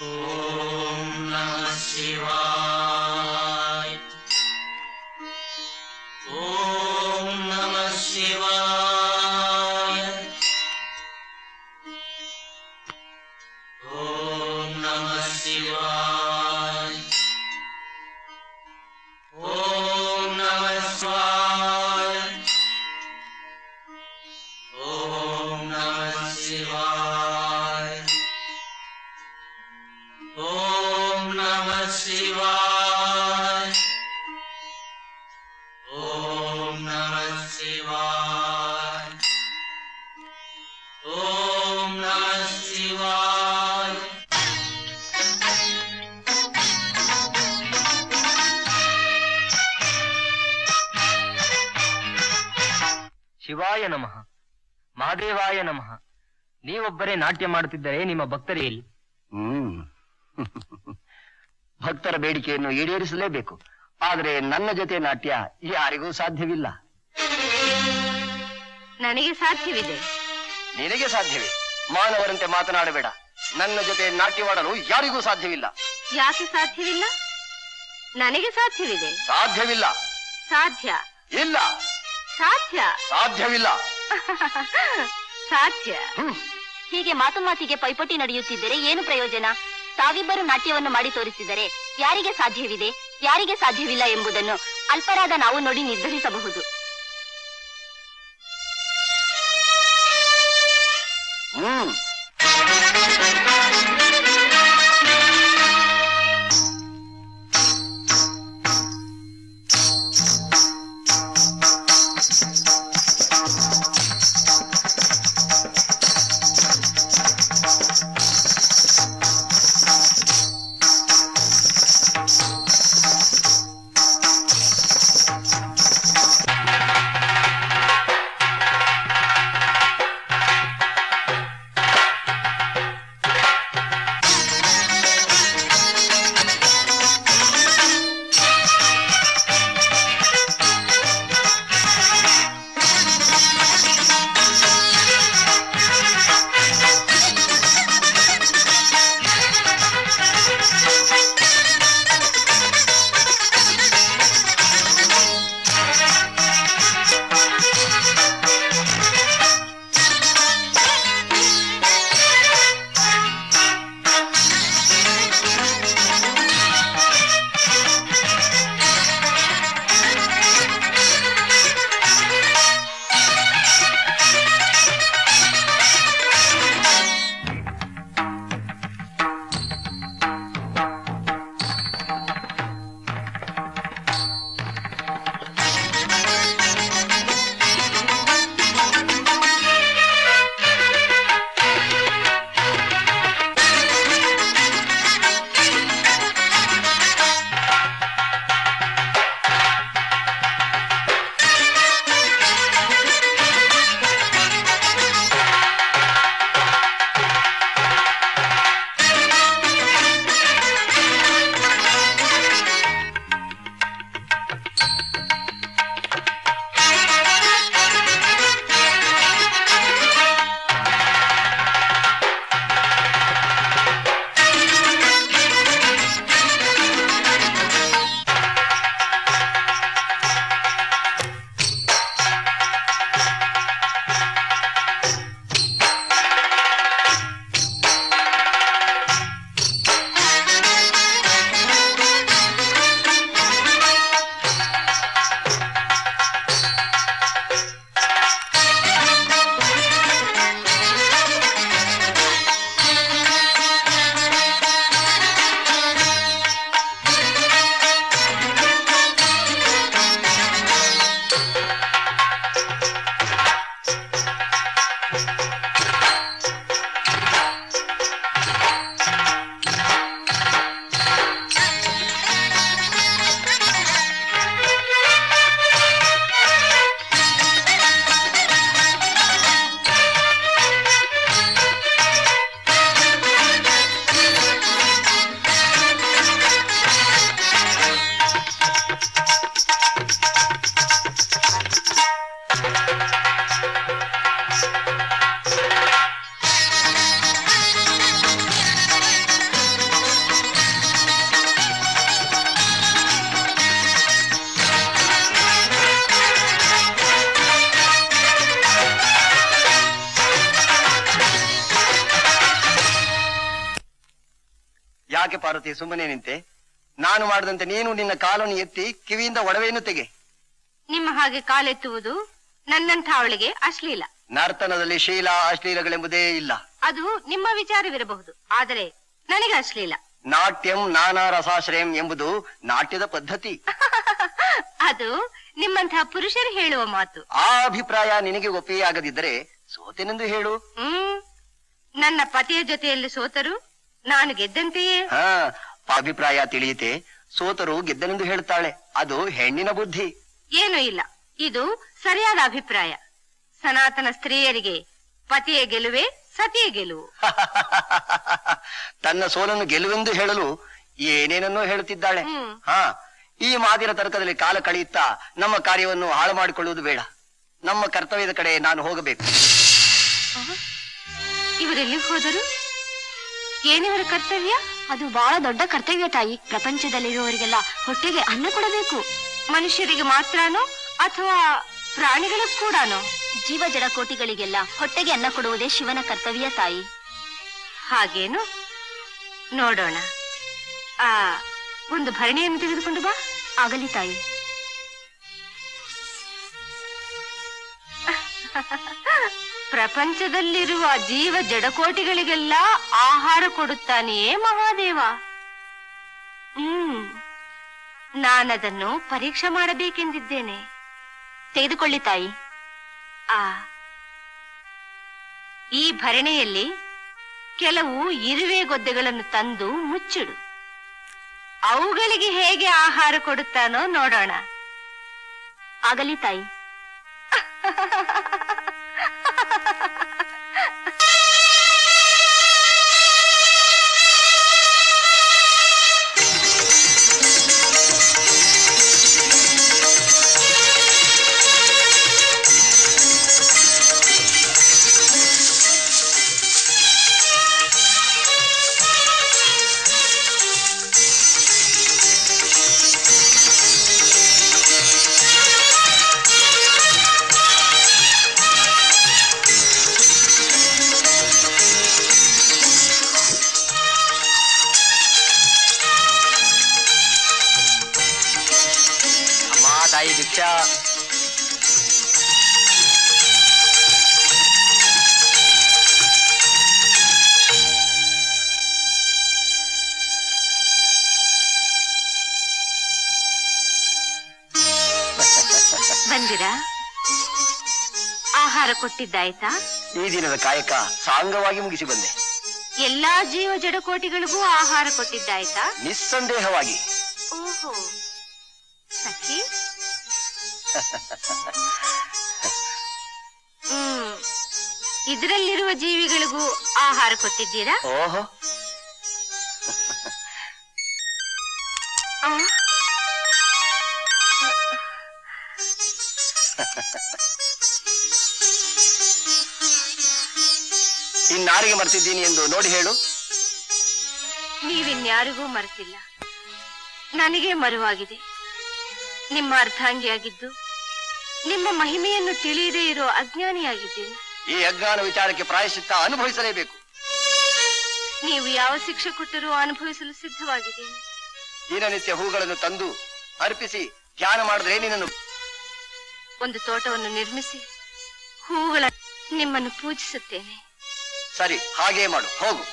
ಓಂ ನಮಃ ಶಿವಾಯ ಓಂ ನಮಃ ಶಿವಾಯ ಓಂ ನಮಃ ಶಿವಾಯ ಓಂ ನಮಃ ಶಿವಾಯ ಓಂ ನಮಃ ಶಿವಾಯ ಓಂ ನಮಃ ಶಿವಾಯ ಓಂ ನಮಃ ಶಿವಾಯ ಓಂ ನಮಃ ಶಿವಾಯ ಶಿವಾಯ ನಮಃ ಮಹಾದೇವಾಯ ನಮಃ ನೀವೊಬ್ಬರೇ ನಾಟ್ಯ ಮಾಡುತ್ತಿದ್ದರೆ ನಿಮ್ಮ ಭಕ್ತರೇ ಎಲ್ಲಿ ಹ್ಮ್ ಭಕ್ತರ ಬೇಡಿಕೆಯನ್ನು ಈಡೇರಿಸಲೇಬೇಕು ಆದರೆ ನನ್ನ ಜೊತೆ ನಾಟ್ಯ ಯಾರಿಗೂ ಸಾಧ್ಯವಿಲ್ಲ ನನಗೆ ಸಾಧ್ಯವಿದೆ ನಿನಗೆ ಸಾಧ್ಯವೇ ಮಾನವರಂತೆ ಮಾತನಾಡಬೇಡ ನನ್ನ ಜೊತೆ ನಾಟ್ಯವಾಡಲು ಯಾರಿಗೂ ಸಾಧ್ಯವಿಲ್ಲ ಯಾಕೆ ಸಾಧ್ಯವಿಲ್ಲ ನನಗೆ ಸಾಧ್ಯವಿದೆ ಸಾಧ್ಯವಿಲ್ಲ ಸಾಧ್ಯ ಇಲ್ಲ ಸಾಧ್ಯ ಸಾಧ್ಯವಿಲ್ಲ ಸಾಧ್ಯ ಹ್ಮ್ ಹೀಗೆ ಮಾತು ಮಾತಿಗೆ ಪೈಪೋಟಿ ನಡೆಯುತ್ತಿದ್ದರೆ ಏನು ಪ್ರಯೋಜನ ತಾವಿಬ್ಬರು ನಾಟ್ಯವನ್ನು ಮಾಡಿ ತೋರಿಸಿದರೆ ಯಾರಿಗೆ ಸಾಧ್ಯವಿದೆ ಯಾರಿಗೆ ಸಾಧ್ಯವಿಲ್ಲ ಎಂಬುದನ್ನು ಅಲ್ಪರಾದ ನಾವು ನೋಡಿ ನಿರ್ಧರಿಸಬಹುದು ಹ್ಮ್ ಯಾಕೆ ಪಾರ್ವತಿ ಸುಮ್ಮನೆ ನಿಂತೆ ನಾನು ಮಾಡಿದಂತೆ ನೀನು ನಿನ್ನ ಕಾಲನ್ನು ಎತ್ತಿ ಕಿವಿಯಿಂದ ಒಡವೆಯನ್ನು ತೆಗೆ ನಿಮ್ಮ ಹಾಗೆ ಕಾಲೆತ್ತುವುದು ನನ್ನಂಥ ಅವಳಿಗೆ ಅಶ್ಲೀಲ ನರ್ತನದಲ್ಲಿ ಶೀಲ ಅಶ್ಲೀಲಗಳೆಂಬುದೇ ಇಲ್ಲ ಅದು ನಿಮ್ಮ ವಿಚಾರವಿರಬಹುದು ಆದರೆ ನನಗೆ ಅಶ್ಲೀಲ ನಾಟ್ಯಂ ನಾನಾ ರಸಾಶ್ರಯಂ ಎಂಬುದು ನಾಟ್ಯದ ಪದ್ಧತಿ ಅದು ನಿಮ್ಮಂತಹ ಪುರುಷರು ಹೇಳುವ ಮಾತು ಆ ಅಭಿಪ್ರಾಯ ನಿನಗೆ ಒಪ್ಪಿಯಾಗದಿದ್ದರೆ ಸೋತೆನೆಂದು ಹೇಳು ಹ್ಮ್ ನನ್ನ ಪತಿಯ ಜೊತೆಯಲ್ಲಿ ಸೋತರು ನಾನು ಗೆದ್ದಂತೆಯೇ ಹಾ ಅಭಿಪ್ರಾಯ ತಿಳಿಯಿತೆ ಸೋತರು ಗೆದ್ದನೆಂದು ಹೇಳ್ತಾಳೆ ಅದು ಹೆಣ್ಣಿನ ಬುದ್ಧಿ ಏನೂ ಇಲ್ಲ ಇದು ಸರಿಯಾದ ಅಭಿಪ್ರಾಯ ಸನಾತನ ಸ್ತ್ರೀಯರಿಗೆ ಪತಿಯ ಗೆಲುವೆ ಸತಿಯ ಗೆಲುವು ತನ್ನ ಸೋಲನ್ನು ಗೆಲುವೆಂದು ಹೇಳಲು ಏನೇನನ್ನೋ ಹೇಳುತ್ತಿದ್ದಾಳೆ ಹ್ಮ್. ಹಾ ಈ ಮಾತಿನ ತರ್ಕದಲ್ಲಿ ಕಾಲ ಕಳೆಯುತ್ತಾ ನಮ್ಮ ಕಾರ್ಯವನ್ನು ಹಾಳು ಮಾಡಿಕೊಳ್ಳುವುದು ಬೇಡ ನಮ್ಮ ಕರ್ತವ್ಯದ ಕಡೆ ನಾನು ಹೋಗಬೇಕು ಇವರೆಲ್ಲಿ ಹೋದರು ಏನಿವರ ಕರ್ತವ್ಯ ಅದು ಬಹಳ ದೊಡ್ಡ ಕರ್ತವ್ಯ ತಾಯಿ ಪ್ರಪಂಚದಲ್ಲಿರುವವರಿಗೆಲ್ಲ ಹೊಟ್ಟೆಗೆ ಅನ್ನ ಕೊಡಬೇಕು ಮನುಷ್ಯರಿಗೆ ಮಾತ್ರನೋ ಅಥವಾ ಪ್ರಾಣಿಗಳಿಗೆ ಕೂಡನೋ ಜೀವ ಜಡ ಕೋಟಿಗಳಿಗೆಲ್ಲ ಹೊಟ್ಟೆಗೆ ಅನ್ನ ಕೊಡುವುದೇ ಶಿವನ ಕರ್ತವ್ಯ ತಾಯಿ ಹಾಗೇನು ನೋಡೋಣ ಆ ಒಂದು ಭರಣಿಯನ್ನು ತೆಗೆದುಕೊಂಡು ಬಾ ಆಗಲಿ ತಾಯಿ ಪ್ರಪಂಚದಲ್ಲಿರುವ ಜೀವ ಜಡಕೋಟಿಗಳಿಗೆಲ್ಲ ಆಹಾರ ಕೊಡುತ್ತಾನೆಯೇ ಮಹಾದೇವ ಹ್ಮ್ ನಾನದನ್ನು ಪರೀಕ್ಷೆ ಮಾಡಬೇಕೆಂದಿದ್ದೇನೆ ತೆಗೆದುಕೊಳ್ಳಿ ತಾಯಿ ಆ ಈ ಭರಣೆಯಲ್ಲಿ ಕೆಲವು ಇರುವೆ ಗೊದ್ದೆಗಳನ್ನು ತಂದು ಮುಚ್ಚಿಡು ಅವುಗಳಿಗೆ ಹೇಗೆ ಆಹಾರ ಕೊಡುತ್ತಾನೋ ನೋಡೋಣ ಆಗಲಿ ತಾಯಿ ಅಮ್ಮ ತಾಯಿ ಭಿಕ್ಷಾ ಬಂದಿರಾ ಆಹಾರ ಕೊಟ್ಟಿದ್ದಾಯ್ತಾ ಈ ದಿನದ ಕಾಯಕ ಸಾಂಗವಾಗಿ ಮುಗಿಸಿ ಬಂದೆ ಎಲ್ಲಾ ಜೀವ ಜಡಕೋಟಿಗಳಿಗೂ ಆಹಾರ ಕೊಟ್ಟಿದ್ದಾಯ್ತಾ ನಿಸ್ಸಂದೇಹವಾಗಿ ಓಹೋ ಸಖಿ ಹ್ಮ್ ಇದರಲ್ಲಿರುವ ಜೀವಿಗಳಿಗೂ ಆಹಾರ ಕೊಟ್ಟಿದ್ದೀರಾ ಓಹೋ ಆ? ಇನ್ನಾರಿಗೆ ಮರ್ತಿದ್ದೀನಿ ಎಂದು ನೋಡಿ ಹೇಳು ನೀವಿನ್ಯಾರಿಗೂ ಮರೆತಿಲ್ಲ ನನಗೆ ಮರುವಾಗಿದೆ ನಿಮ್ಮ ಅರ್ಧಾಂಗಿಯಾಗಿದ್ದು ನಿಮ್ಮ ಮಹಿಮೆಯನ್ನು ತಿಳಿಯದೇ ಇರೋ ಅಜ್ಞಾನಿಯಾಗಿದ್ದೀನಿ ಈ ಅಜ್ಞಾನ ವಿಚಾರಕ್ಕೆ ಪ್ರಾಯಶ್ಚಿತ್ತ ಅನುಭವಿಸಲೇಬೇಕು ನೀವು ಯಾವ ಶಿಕ್ಷೆ ಕೊಟ್ಟರೂ ಅನುಭವಿಸಲು ಸಿದ್ಧವಾಗಿದ್ದೇನೆ ದಿನನಿತ್ಯ ಹೂಗಳನ್ನು ತಂದು ಅರ್ಪಿಸಿ ಧ್ಯಾನ ಮಾಡಿದ್ರೆ ನಿನ್ನನ್ನು ಒಂದು ತೋಟವನ್ನು ನಿರ್ಮಿಸಿ ಹೂಗಳ ನಿಮ್ಮನ್ನು ಪೂಜಿಸುತ್ತೇನೆ ಸರಿ ಹಾಗೇ ಮಾಡು ಹೋಗು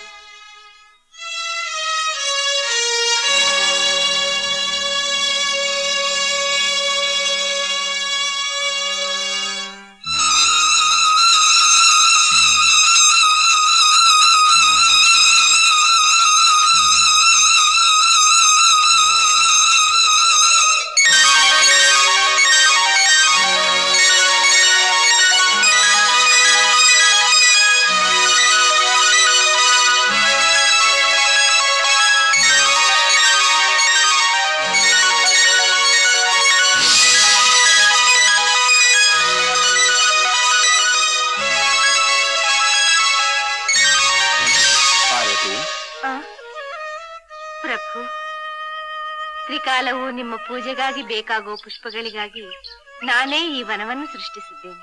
ಪಾರ್ವತಿ ಆ? ಪ್ರಭು ತ್ರಿಕಾಲವು ನಿಮ್ಮ ಪೂಜೆಗಾಗಿ ಬೇಕಾಗುವ ಪುಷ್ಪಗಳಿಗಾಗಿ ನಾನೇ ಈ ವನವನ್ನು ಸೃಷ್ಟಿಸಿದ್ದೇನೆ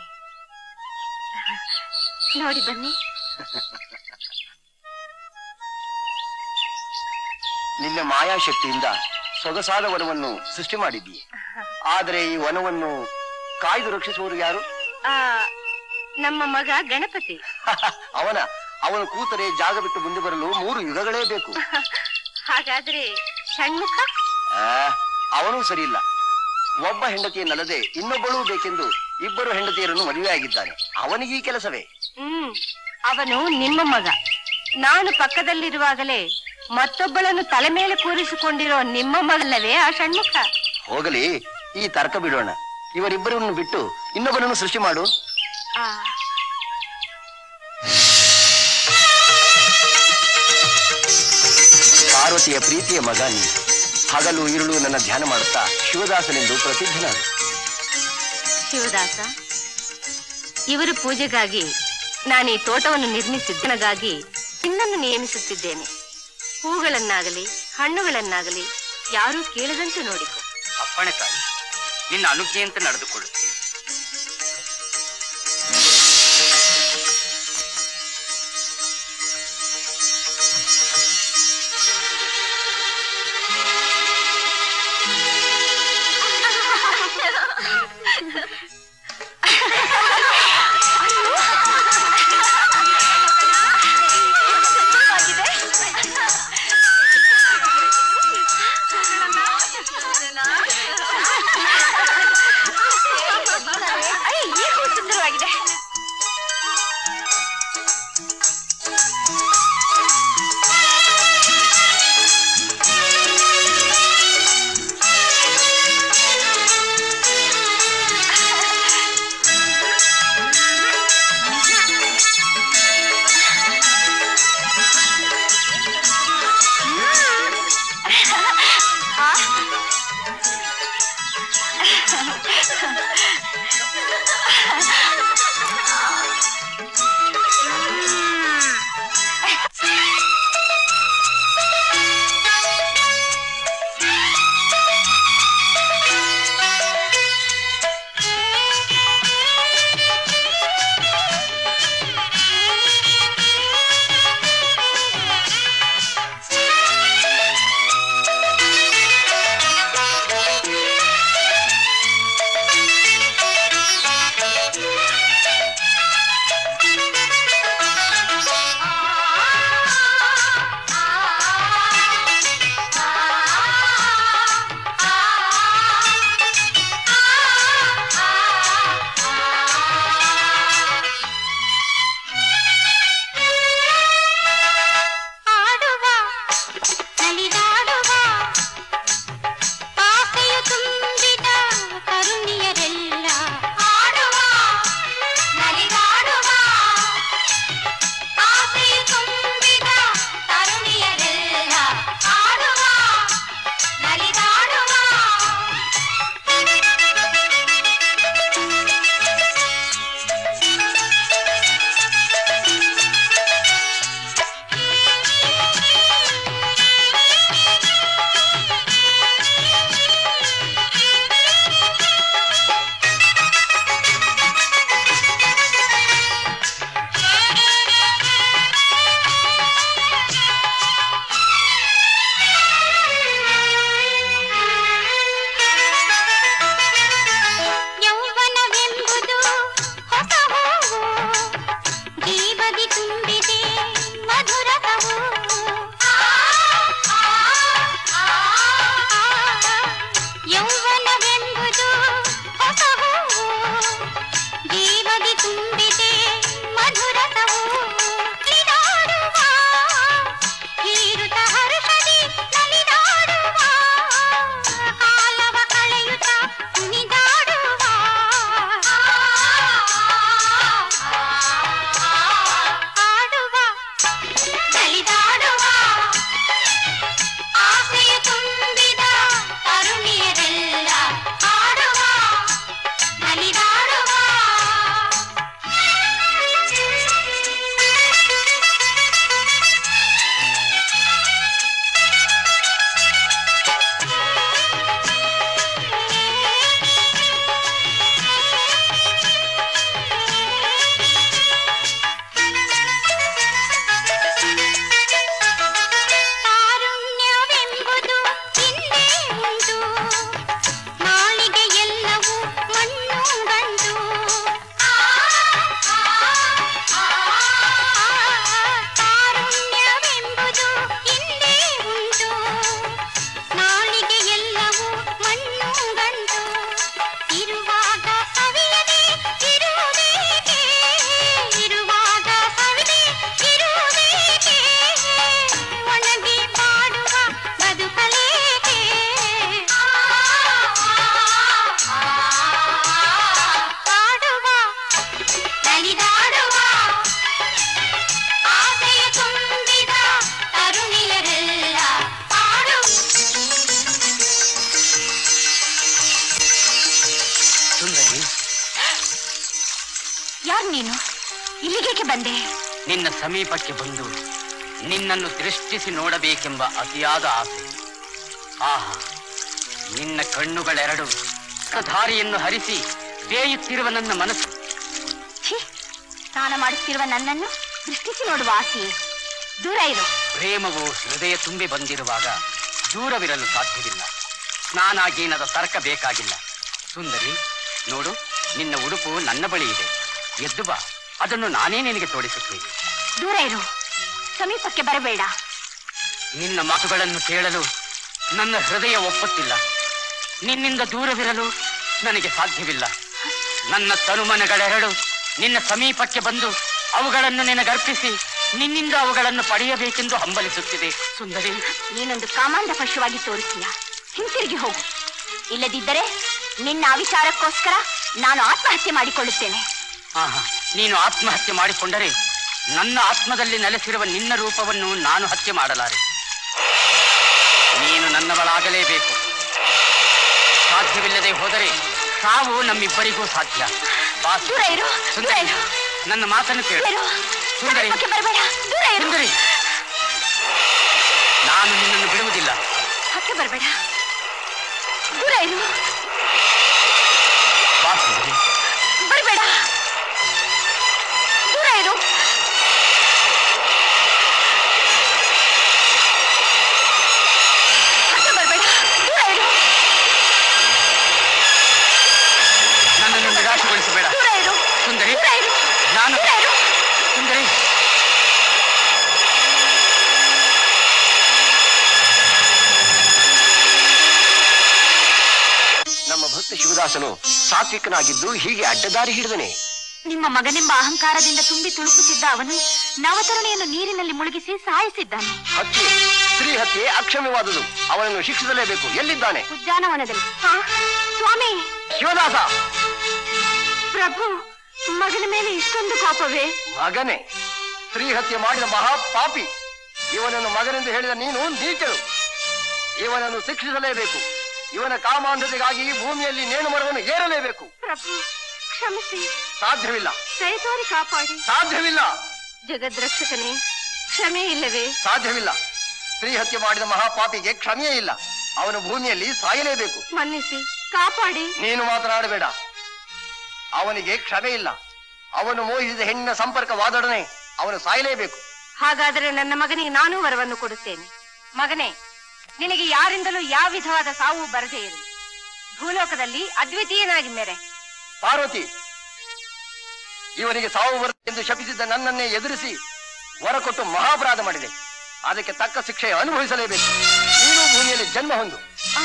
ನೋಡಿ ಬನ್ನಿ ನಿನ್ನ ಮಾಯಾಶಕ್ತಿಯಿಂದ ಸೊಗಸಾದ ವನವನ್ನು ಸೃಷ್ಟಿ ಮಾಡಿದ್ದೀಯ ಆದರೆ ಈ ವನವನ್ನು ಕಾಯ್ದು ರಕ್ಷಿಸುವವರು ಯಾರು ಆ ನಮ್ಮ ಮಗ ಗಣಪತಿ ಅವನ ಅವನು ಕೂತರೆ ಜಾಗ ಬಿಟ್ಟು ಮುಂದೆ ಬರಲು ಮೂರು ಯುಗಗಳೇ ಬೇಕು ಹಾಗಾದ್ರೆ ಷಣ್ಮುಖ ಆ, ಅವನೂ ಸರಿಯಿಲ್ಲ ಒಬ್ಬ ಹೆಂಡತಿಯನ್ನಲ್ಲದೆ ಇನ್ನೊಬ್ಬಳೂ ಬೇಕೆಂದು ಇಬ್ಬರು ಹೆಂಡತಿಯರನ್ನು ಮದುವೆಯಾಗಿದ್ದಾನೆ ಅವನಿಗೆ ಈ ಕೆಲಸವೇ ಹ್ಮ್ ಅವನು ನಿಮ್ಮ ಮಗ ನಾನು ಪಕ್ಕದಲ್ಲಿರುವಾಗಲೇ ಮತ್ತೊಬ್ಬಳನ್ನು ತಲೆ ಮೇಲೆ ಕೂರಿಸಿಕೊಂಡಿರೋ ನಿಮ್ಮ ಮಗಲ್ಲವೇ ಆ ಷಣ್ಮುಖ ಹೋಗಲಿ ಈ ತರ್ಕ ಬಿಡೋಣ ಇವರಿಬ್ಬರನ್ನು ಬಿಟ್ಟು ಇನ್ನೊಬ್ಬನನ್ನು ಸೃಷ್ಟಿ ಮಾಡು ಆ ಪಾರ್ವತಿಯ ಪ್ರೀತಿಯ ಮಗ ನೀನು ಹಗಲು ಇರುಳು ನನ್ನ ಧ್ಯಾನ ಮಾಡುತ್ತಾ ಶಿವದಾಸನೆಂದು ಪ್ರಸಿದ್ಧನಾದ ಶಿವದಾಸ ಇವರ ಪೂಜೆಗಾಗಿ ನಾನು ಈ ತೋಟವನ್ನು ನಿರ್ಮಿಸಿದ್ದನಗಾಗಿ ನಿನ್ನನ್ನು ನೇಮಿಸುತ್ತಿದ್ದೇನೆ ಹೂಗಳನ್ನಾಗಲಿ ಹಣ್ಣುಗಳನ್ನಾಗಲಿ ಯಾರೂ ಕೇಳದಂತೆ ನೋಡಿಕೊ ಅಪ್ಪಣೆ ತಾಯಿ ನಿನ್ನ ಅನುಜ್ಞೆಯಂತೆ ನಡೆದುಕೊಳ್ಳುತ್ತೇನೆ ಸುಂದರವಾಗಿದೆ ಆಡುವ ನಲಿದಾಡುವ ಆಸೆಯು ತುಂಬಿದ ತರುಣಿಯರೆಲ್ಲ ಆಡುವ ನಲಿದಾಡುವ ಆಸೆಯು ತುಂಬಿದ ತರುಣಿಯರೆಲ್ಲ ಆಡುವ ನಲಿದಾಡುವ ಯೌವನವೆಂಬುದು ಹೊಸ ಹೂವು ಜೀವದಿ ತುಂಬಿದೆ ಮಧುರಸವು ಯೌವನವೆಂಬುದು ಹೊಸ ಹೂವು ಜೀವದಿ ತುಂಬಿದೆ ಮಧುರಸವು ನಲಿದಾಡುವ ಹೀರುತ ಹರ್ಷದಿ ನಲಿದಾಡುವ ಕಾಲವ ಕಳೆಯುತ್ತ ಕುಣಿದಾಡುವ ಆಡುವ ನಲಿದಾಡುವ ನಿನ್ನ ಸಮೀಪಕ್ಕೆ ಬಂದು ನಿನ್ನನ್ನು ದೃಷ್ಟಿಸಿ ನೋಡಬೇಕೆಂಬ ಅತಿಯಾದ ಆಸೆ ಆಹಾ ನಿನ್ನ ಕಣ್ಣುಗಳೆರಡು ದಾರಿಯನ್ನು ಹರಿಸಿ ಬೇಯುತ್ತಿರುವ ನನ್ನ ಮನಸ್ಸು ಛೀ ಸ್ನಾನ ಮಾಡುತ್ತಿರುವ ನನ್ನನ್ನು ದೃಷ್ಟಿಸಿ ನೋಡುವ ಆಸೆಯೇ ದೂರ ಇರು ಪ್ರೇಮವು ಹೃದಯ ತುಂಬಿ ಬಂದಿರುವಾಗ ದೂರವಿರಲು ಸಾಧ್ಯವಿಲ್ಲ ಸ್ನಾನಾಗೀನದ ತರ್ಕ ಬೇಕಾಗಿಲ್ಲ ಸುಂದರಿ ನೋಡು ನಿನ್ನ ಉಡುಪು ನನ್ನ ಬಳಿ ಇದೆ ಎದ್ದು ಬಾ ಅದನ್ನು ನಾನೇ ನಿನಗೆ ತೋಡಿಸುತ್ತೇನೆ ದೂರ ಇರು ಸಮೀಪಕ್ಕೆ ಬರಬೇಡ ನಿನ್ನ ಮಾತುಗಳನ್ನು ಕೇಳಲು ನನ್ನ ಹೃದಯ ಒಪ್ಪುತ್ತಿಲ್ಲ ನಿನ್ನಿಂದ ದೂರವಿರಲು ನನಗೆ ಸಾಧ್ಯವಿಲ್ಲ ನನ್ನ ತನುಮನಗಳೆರಡು ನಿನ್ನ ಸಮೀಪಕ್ಕೆ ಬಂದು ಅವುಗಳನ್ನು ನಿನಗರ್ಪಿಸಿ ನಿನ್ನಿಂದ ಅವುಗಳನ್ನು ಪಡೆಯಬೇಕೆಂದು ಹಂಬಲಿಸುತ್ತಿದೆ ಸುಂದರಿ ನೀನೊಂದು ಕಾಮಾಂಧ ಪಶುವಾಗಿ ತೋರಿಸಿಯ ಹಿಂತಿರುಗಿ ಹೋಗು ಇಲ್ಲದಿದ್ದರೆ ನಿನ್ನ ಅವಿಚಾರಕ್ಕೋಸ್ಕರ ನಾನು ಆತ್ಮಹತ್ಯೆ ಮಾಡಿಕೊಳ್ಳುತ್ತೇನೆ ಆಹಾ ನೀನು ಆತ್ಮಹತ್ಯೆ ಮಾಡಿಕೊಂಡರೆ ನನ್ನ ಆತ್ಮದಲ್ಲಿ ನೆಲೆಸಿರುವ ನಿನ್ನ ರೂಪವನ್ನು ನಾನು ಹತ್ಯೆ ಮಾಡಲಾರೆ ನೀನು ನನ್ನವಳಾಗಲೇಬೇಕು ಸಾಧ್ಯವಿಲ್ಲದೆ ಹೋದರೆ ಸಾವು ನಮ್ಮಿಬ್ಬರಿಗೂ ಸಾಧ್ಯ ಬಾ ದೂರ ಇರು ದೂರ ಸುಂದರಿ ಇರು ನನ್ನ ಮಾತನ್ನು ದೂರ ಕೇಳು ಇರು ಸುಂದರಿ. ಸಮೀಪಕ್ಕೆ ಬರಬೇಡ ದೂರ ಇರು ಸುಂದರಿ ನಾನು ನಿನ್ನನ್ನು ಬಿಡುವುದಿಲ್ಲ ಹಕ್ಕೆ ಬರಬೇಡ ದೂರ ಇರು ಬಾ ಸುಂದರಿ ಬರಬೇಡ ದೂರ ಇರು ಹಕ್ಕೆ ಬರಬೇಡ ದೂರ ಇರು ನನ್ನನ್ನು ನಿರಾಶೆಗೊಳಿಸಬೇಡ ದೂರ ಇರು ಸುಂದರಿ ದೂರ ಇರು ನಾನು ದೂರ ಇರು ಸುಂದರಿ ನಮ್ಮ ಭಕ್ತ ಶಿವದಾಸನು ಸಾತ್ವಿಕನಾಗಿದ್ದು ಹೀಗೆ ಅಡ್ಡದಾರಿ ಹಿಡಿದನೆ ನಿಮ್ಮ ಮಗನೆಂಬ ಅಹಂಕಾರದಿಂದ ತುಂಬಿ ತುಳುಕುತ್ತಿದ್ದ ಅವನು ನವತರುಣಿಯನ್ನು ನೀರಿನಲ್ಲಿ ಮುಳುಗಿಸಿ ಸಾಯಿಸಿದ್ದಾನೆ ಹತ್ಯೆ ಸ್ತ್ರೀ ಹತ್ಯೆ ಅಕ್ಷಮ್ಯವಾದುದು ಅವನನ್ನು ಶಿಕ್ಷಿಸಲೇಬೇಕು ಎಲ್ಲಿದ್ದಾನೆ ಉದ್ಯಾನವನದಲ್ಲಿ ಹಾ ಸ್ವಾಮಿ ಶಿವದಾಸ ಪ್ರಭು ಮಗನ ಮೇಲೆ ಇಷ್ಟೊಂದು ಕೋಪವೇ ಮಗನೇ ಸ್ತ್ರೀ ಹತ್ಯೆ ಮಾಡಿದ ಮಹಾಪಾಪಿ ಇವನನ್ನು ಮಗನೆಂದು ಹೇಳಿದ ನೀನು ನೀಚರು ಇವನನ್ನು ಶಿಕ್ಷಿಸಲೇಬೇಕು ಇವನ ಕಾಮಾಂಧತೆಗಾಗಿ ಈ ಭೂಮಿಯಲ್ಲಿ ನೇಣು ಮರವನ್ನು ಏರಲೇಬೇಕು ಪ್ರಭು ಕ್ಷಮಿಸಿ ಸಾಧ್ಯವಿಲ್ಲ ದಯತೋರಿ ಕಾಪಾಡಿ ಸಾಧ್ಯವಿಲ್ಲ ಜಗದ್ರಕ್ಷಕನೇ ಕ್ಷಮೆ ಇಲ್ಲವೇ ಸಾಧ್ಯವಿಲ್ಲ ಸ್ತ್ರೀ ಹತ್ಯೆ ಮಾಡಿದ ಮಹಾಪಾಪಿಗೆ ಕ್ಷಮೆಯೇ ಇಲ್ಲ ಅವನು ಭೂಮಿಯಲ್ಲಿ ಸಾಯಲೇಬೇಕು ಮನ್ನಿಸಿ ಕಾಪಾಡಿ ನೀನು ಮಾತನಾಡಬೇಡ ಅವನಿಗೆ ಕ್ಷಮೆ ಇಲ್ಲ ಅವನು ಮೋಹಿಸಿದ ಹೆಣ್ಣಿನ ಸಂಪರ್ಕವಾದೊಡನೆ ಅವನು ಸಾಯಲೇಬೇಕು ಹಾಗಾದರೆ ನನ್ನ ಮಗನಿಗೆ ನಾನೂ ವರವನ್ನು ಕೊಡುತ್ತೇನೆ ಮಗನೇ ನಿನಗೆ ಯಾರಿಂದಲೂ ಯಾವ ವಿಧವಾದ ಸಾವು ಬರದೇ ಇರಲಿ ಭೂಲೋಕದಲ್ಲಿ ಅದ್ವಿತೀಯನಾಗಿ ಮೆರೆ ಪಾರ್ವತಿ ಇವನಿಗೆ ಸಾವು ಬರುತ್ತೆ ಎಂದು ಶಪಿಸಿದ್ದ ನನ್ನನ್ನೇ ಎದುರಿಸಿ ವರ ಕೊಟ್ಟು ಮಹಾಪರಾಧ ಮಾಡಿದೆ ಅದಕ್ಕೆ ತಕ್ಕ ಶಿಕ್ಷೆ ಅನುಭವಿಸಲೇಬೇಕು ನೀನು ಭೂಮಿಯಲ್ಲಿ ಜನ್ಮ ಹೊಂದು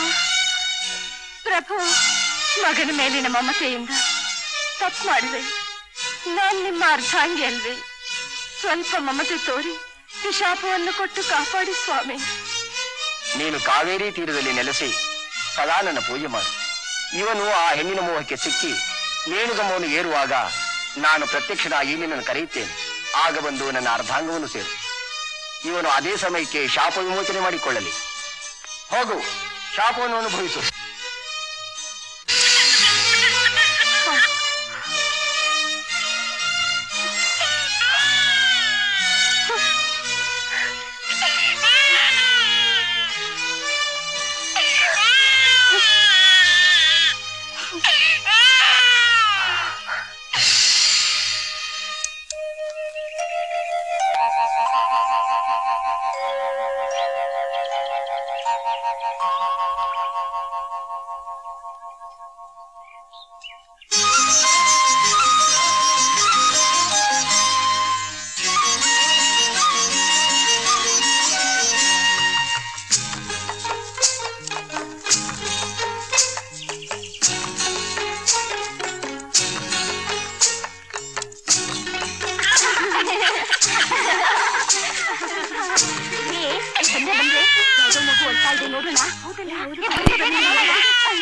ಪ್ರಭು ಮಗನ ಮೇಲಿನ ಮಮತೆಯಿಂದ ತಪ್ಪು ಮಾಡಿದೆ ನಾನ್ ನಿಮ್ಮ ಅರ್ಧಾಂಗಿ ಅಲ್ವೇ ಸ್ವಲ್ಪ ಮಮತೆ ತೋರಿ ವಿಶಾಪವನ್ನು ಕೊಟ್ಟು ಕಾಪಾಡಿ ಸ್ವಾಮಿ ನೀನು ಕಾವೇರಿ ತೀರದಲ್ಲಿ ನೆಲೆಸಿ ಸದಾ ನನ್ನ ಪೂಜೆ ಮಾಡು ಇವನು ಆ ಹೆಣ್ಣಿನ ಮೋಹಕ್ಕೆ ಸಿಕ್ಕಿ ನೇಣುಗಮವನ್ನು ಏರುವಾಗ ನಾನು ಪ್ರತ್ಯಕ್ಷನಾಗಿ ನಿನ್ನನ್ನು ಕರೆಯುತ್ತೇನೆ ಆಗ ಬಂದು ನನ್ನ ಅರ್ಧಾಂಗವನ್ನು ಸೇರು ಇವನು ಅದೇ ಸಮಯಕ್ಕೆ ಶಾಪ ವಿಮೋಚನೆ ಮಾಡಿಕೊಳ್ಳಲಿ ಹೋಗು ಶಾಪವನ್ನು ಅನುಭವಿಸು ಬಂದ್ರೆ ಬಂದ್ರೆ ಯಾವುದೋ ಮಗು ಅಳ್ತಾ ಇದೆ ನೋಡೋಣ ಹೌದಲ್ಲ ಏ, ಬನ್ನಿ, ಬನ್ನಿ, ನೋಡೋಣ.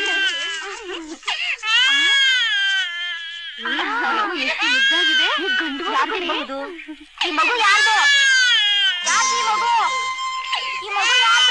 ಆ, ಎಷ್ಟು ಮುದ್ದಾಗಿದೆ ಯಾರ್ದಿರ್ಬಹುದು ಈ ಮಗು ಯಾರ್ದು ಯಾರ್ದು ಈ ಮಗು ಈ ಮಗು ಯಾರ್ದು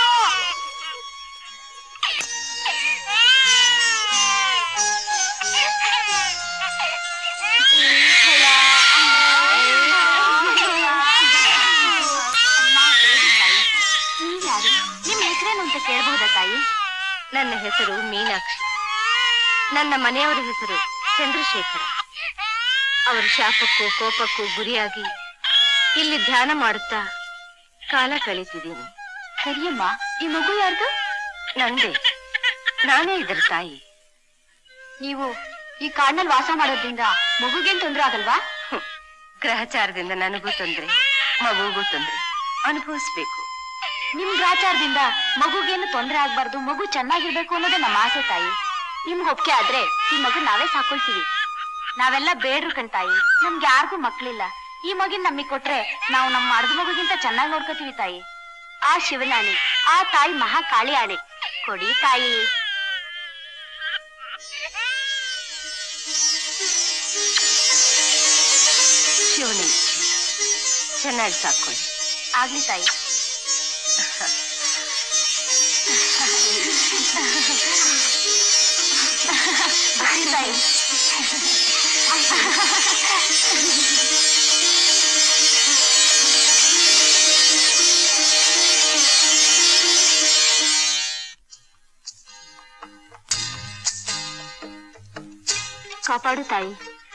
ನನ್ನ ಹೆಸರು ಮೀನಾಕ್ಷಿ ನನ್ನ ಮನೆಯವರ ಹೆಸರು ಚಂದ್ರಶೇಖರ ಅವರ ಶಾಪಕ್ಕೂ ಕೋಪಕ್ಕೂ ಗುರಿಯಾಗಿ ಇಲ್ಲಿ ಧ್ಯಾನ ಮಾಡುತ್ತಾ ಕಾಲ ಕಳೀತಿದ್ದೀನಿ ಸರಿಯಮ್ಮ ಈ ಮಗು ಯಾರ್ದು ನಂದೇ ನಾನೇ ಇದರ ತಾಯಿ ನೀವು ಈ ಕಾಡ್ನಲ್ಲಿ ವಾಸ ಮಾಡೋದ್ರಿಂದ ಮಗುಗೇನ್ ತೊಂದ್ರೆ ಆಗಲ್ವಾ ಹ್ಮ್. ಗ್ರಹಚಾರದಿಂದ ನನಗೂ ತೊಂದ್ರೆ ಮಗುಗೂ ತೊಂದ್ರೆ ಅನುಭವಿಸ್ಬೇಕು ನಿಮ್ ಗ್ರಾಚಾರದಿಂದ ಮಗುಗೇನು ತೊಂದ್ರೆ ಆಗ್ಬಾರ್ದು ಮಗು ಚೆನ್ನಾಗಿರ್ಬೇಕು ಅನ್ನೋದೇ ನಮ್ಮ ಆಸೆ ತಾಯಿ ನಿಮ್ಗೆ ಒಪ್ಕೆ ಆದ್ರೆ ಈ ಮಗು ನಾವೇ ಸಾಕೊಳ್ತೀವಿ ನಾವೆಲ್ಲ ಬೇಡ್ರು ಕಣ್ ತಾಯಿ ನಮ್ಗೆ ಯಾರಿಗೂ ಮಕ್ಳಿಲ್ಲ ಈ ಮಗಿನ್ ನಮಗ್ ಕೊಟ್ರೆ ನಾವು ನಮ್ಮ ಅರ್ಧ ಮಗುಗಿಂತ ಚೆನ್ನಾಗಿ ನೋಡ್ಕೋತೀವಿ ತಾಯಿ ಆ ಶಿವನಾಣೆ ಆ ತಾಯಿ ಮಹಾಕಾಳಿ ಆಣೆ ಕೊಡಿ ತಾಯಿ ಶಿವನೇ ಚೆನ್ನಾಗಿ ಸಾಕೊಳ್ಳಿ ಆಗ್ಲಿ ತಾಯಿ ಬರ್ರಿ ತಾಯಿ ಕಾಪಾಡು ತಾಯಿ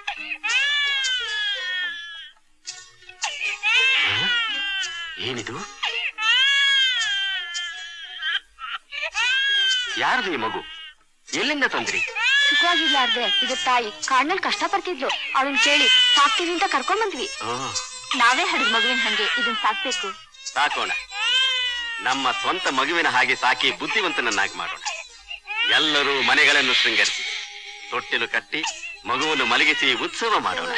ಏನಿದು ಯಾರ್ದು ಈ ಮಗು ಎಲ್ಲಿಂದ ತಂದ್ರಿ ಸುಖವಾಗಿರ್ಲಾರ್ದೆ ಇದು ತಾಯಿ ಕಾಡ್ನಲ್ಲಿ ಕಷ್ಟ ಪಡ್ತಿದ್ಲು ಅವಳನ್ ಕೇಳಿ ಸಾಕ್ತೀವಿ ಅಂತ ಕರ್ಕೊಂಡ್ ಬಂದ್ವಿ ನಾವೇ ಹಡಿದ ಮಗುವಿನ ಹಂಗೆ ಇದನ್ ಸಾಕ್ಬೇಕು ಸಾಕೋಣ ನಮ್ಮ ಸ್ವಂತ ಮಗುವಿನ ಹಾಗೆ ಸಾಕಿ ಬುದ್ಧಿವಂತನನ್ನಾಗಿ ಮಾಡೋಣ ಎಲ್ಲರೂ ಮನೆಗಳನ್ನು ಶೃಂಗರಿಸಿ ತೊಟ್ಟಿಲು ಕಟ್ಟಿ ಮಗುವನ್ನು ಮಲಗಿಸಿ ಉತ್ಸವ ಮಾಡೋಣ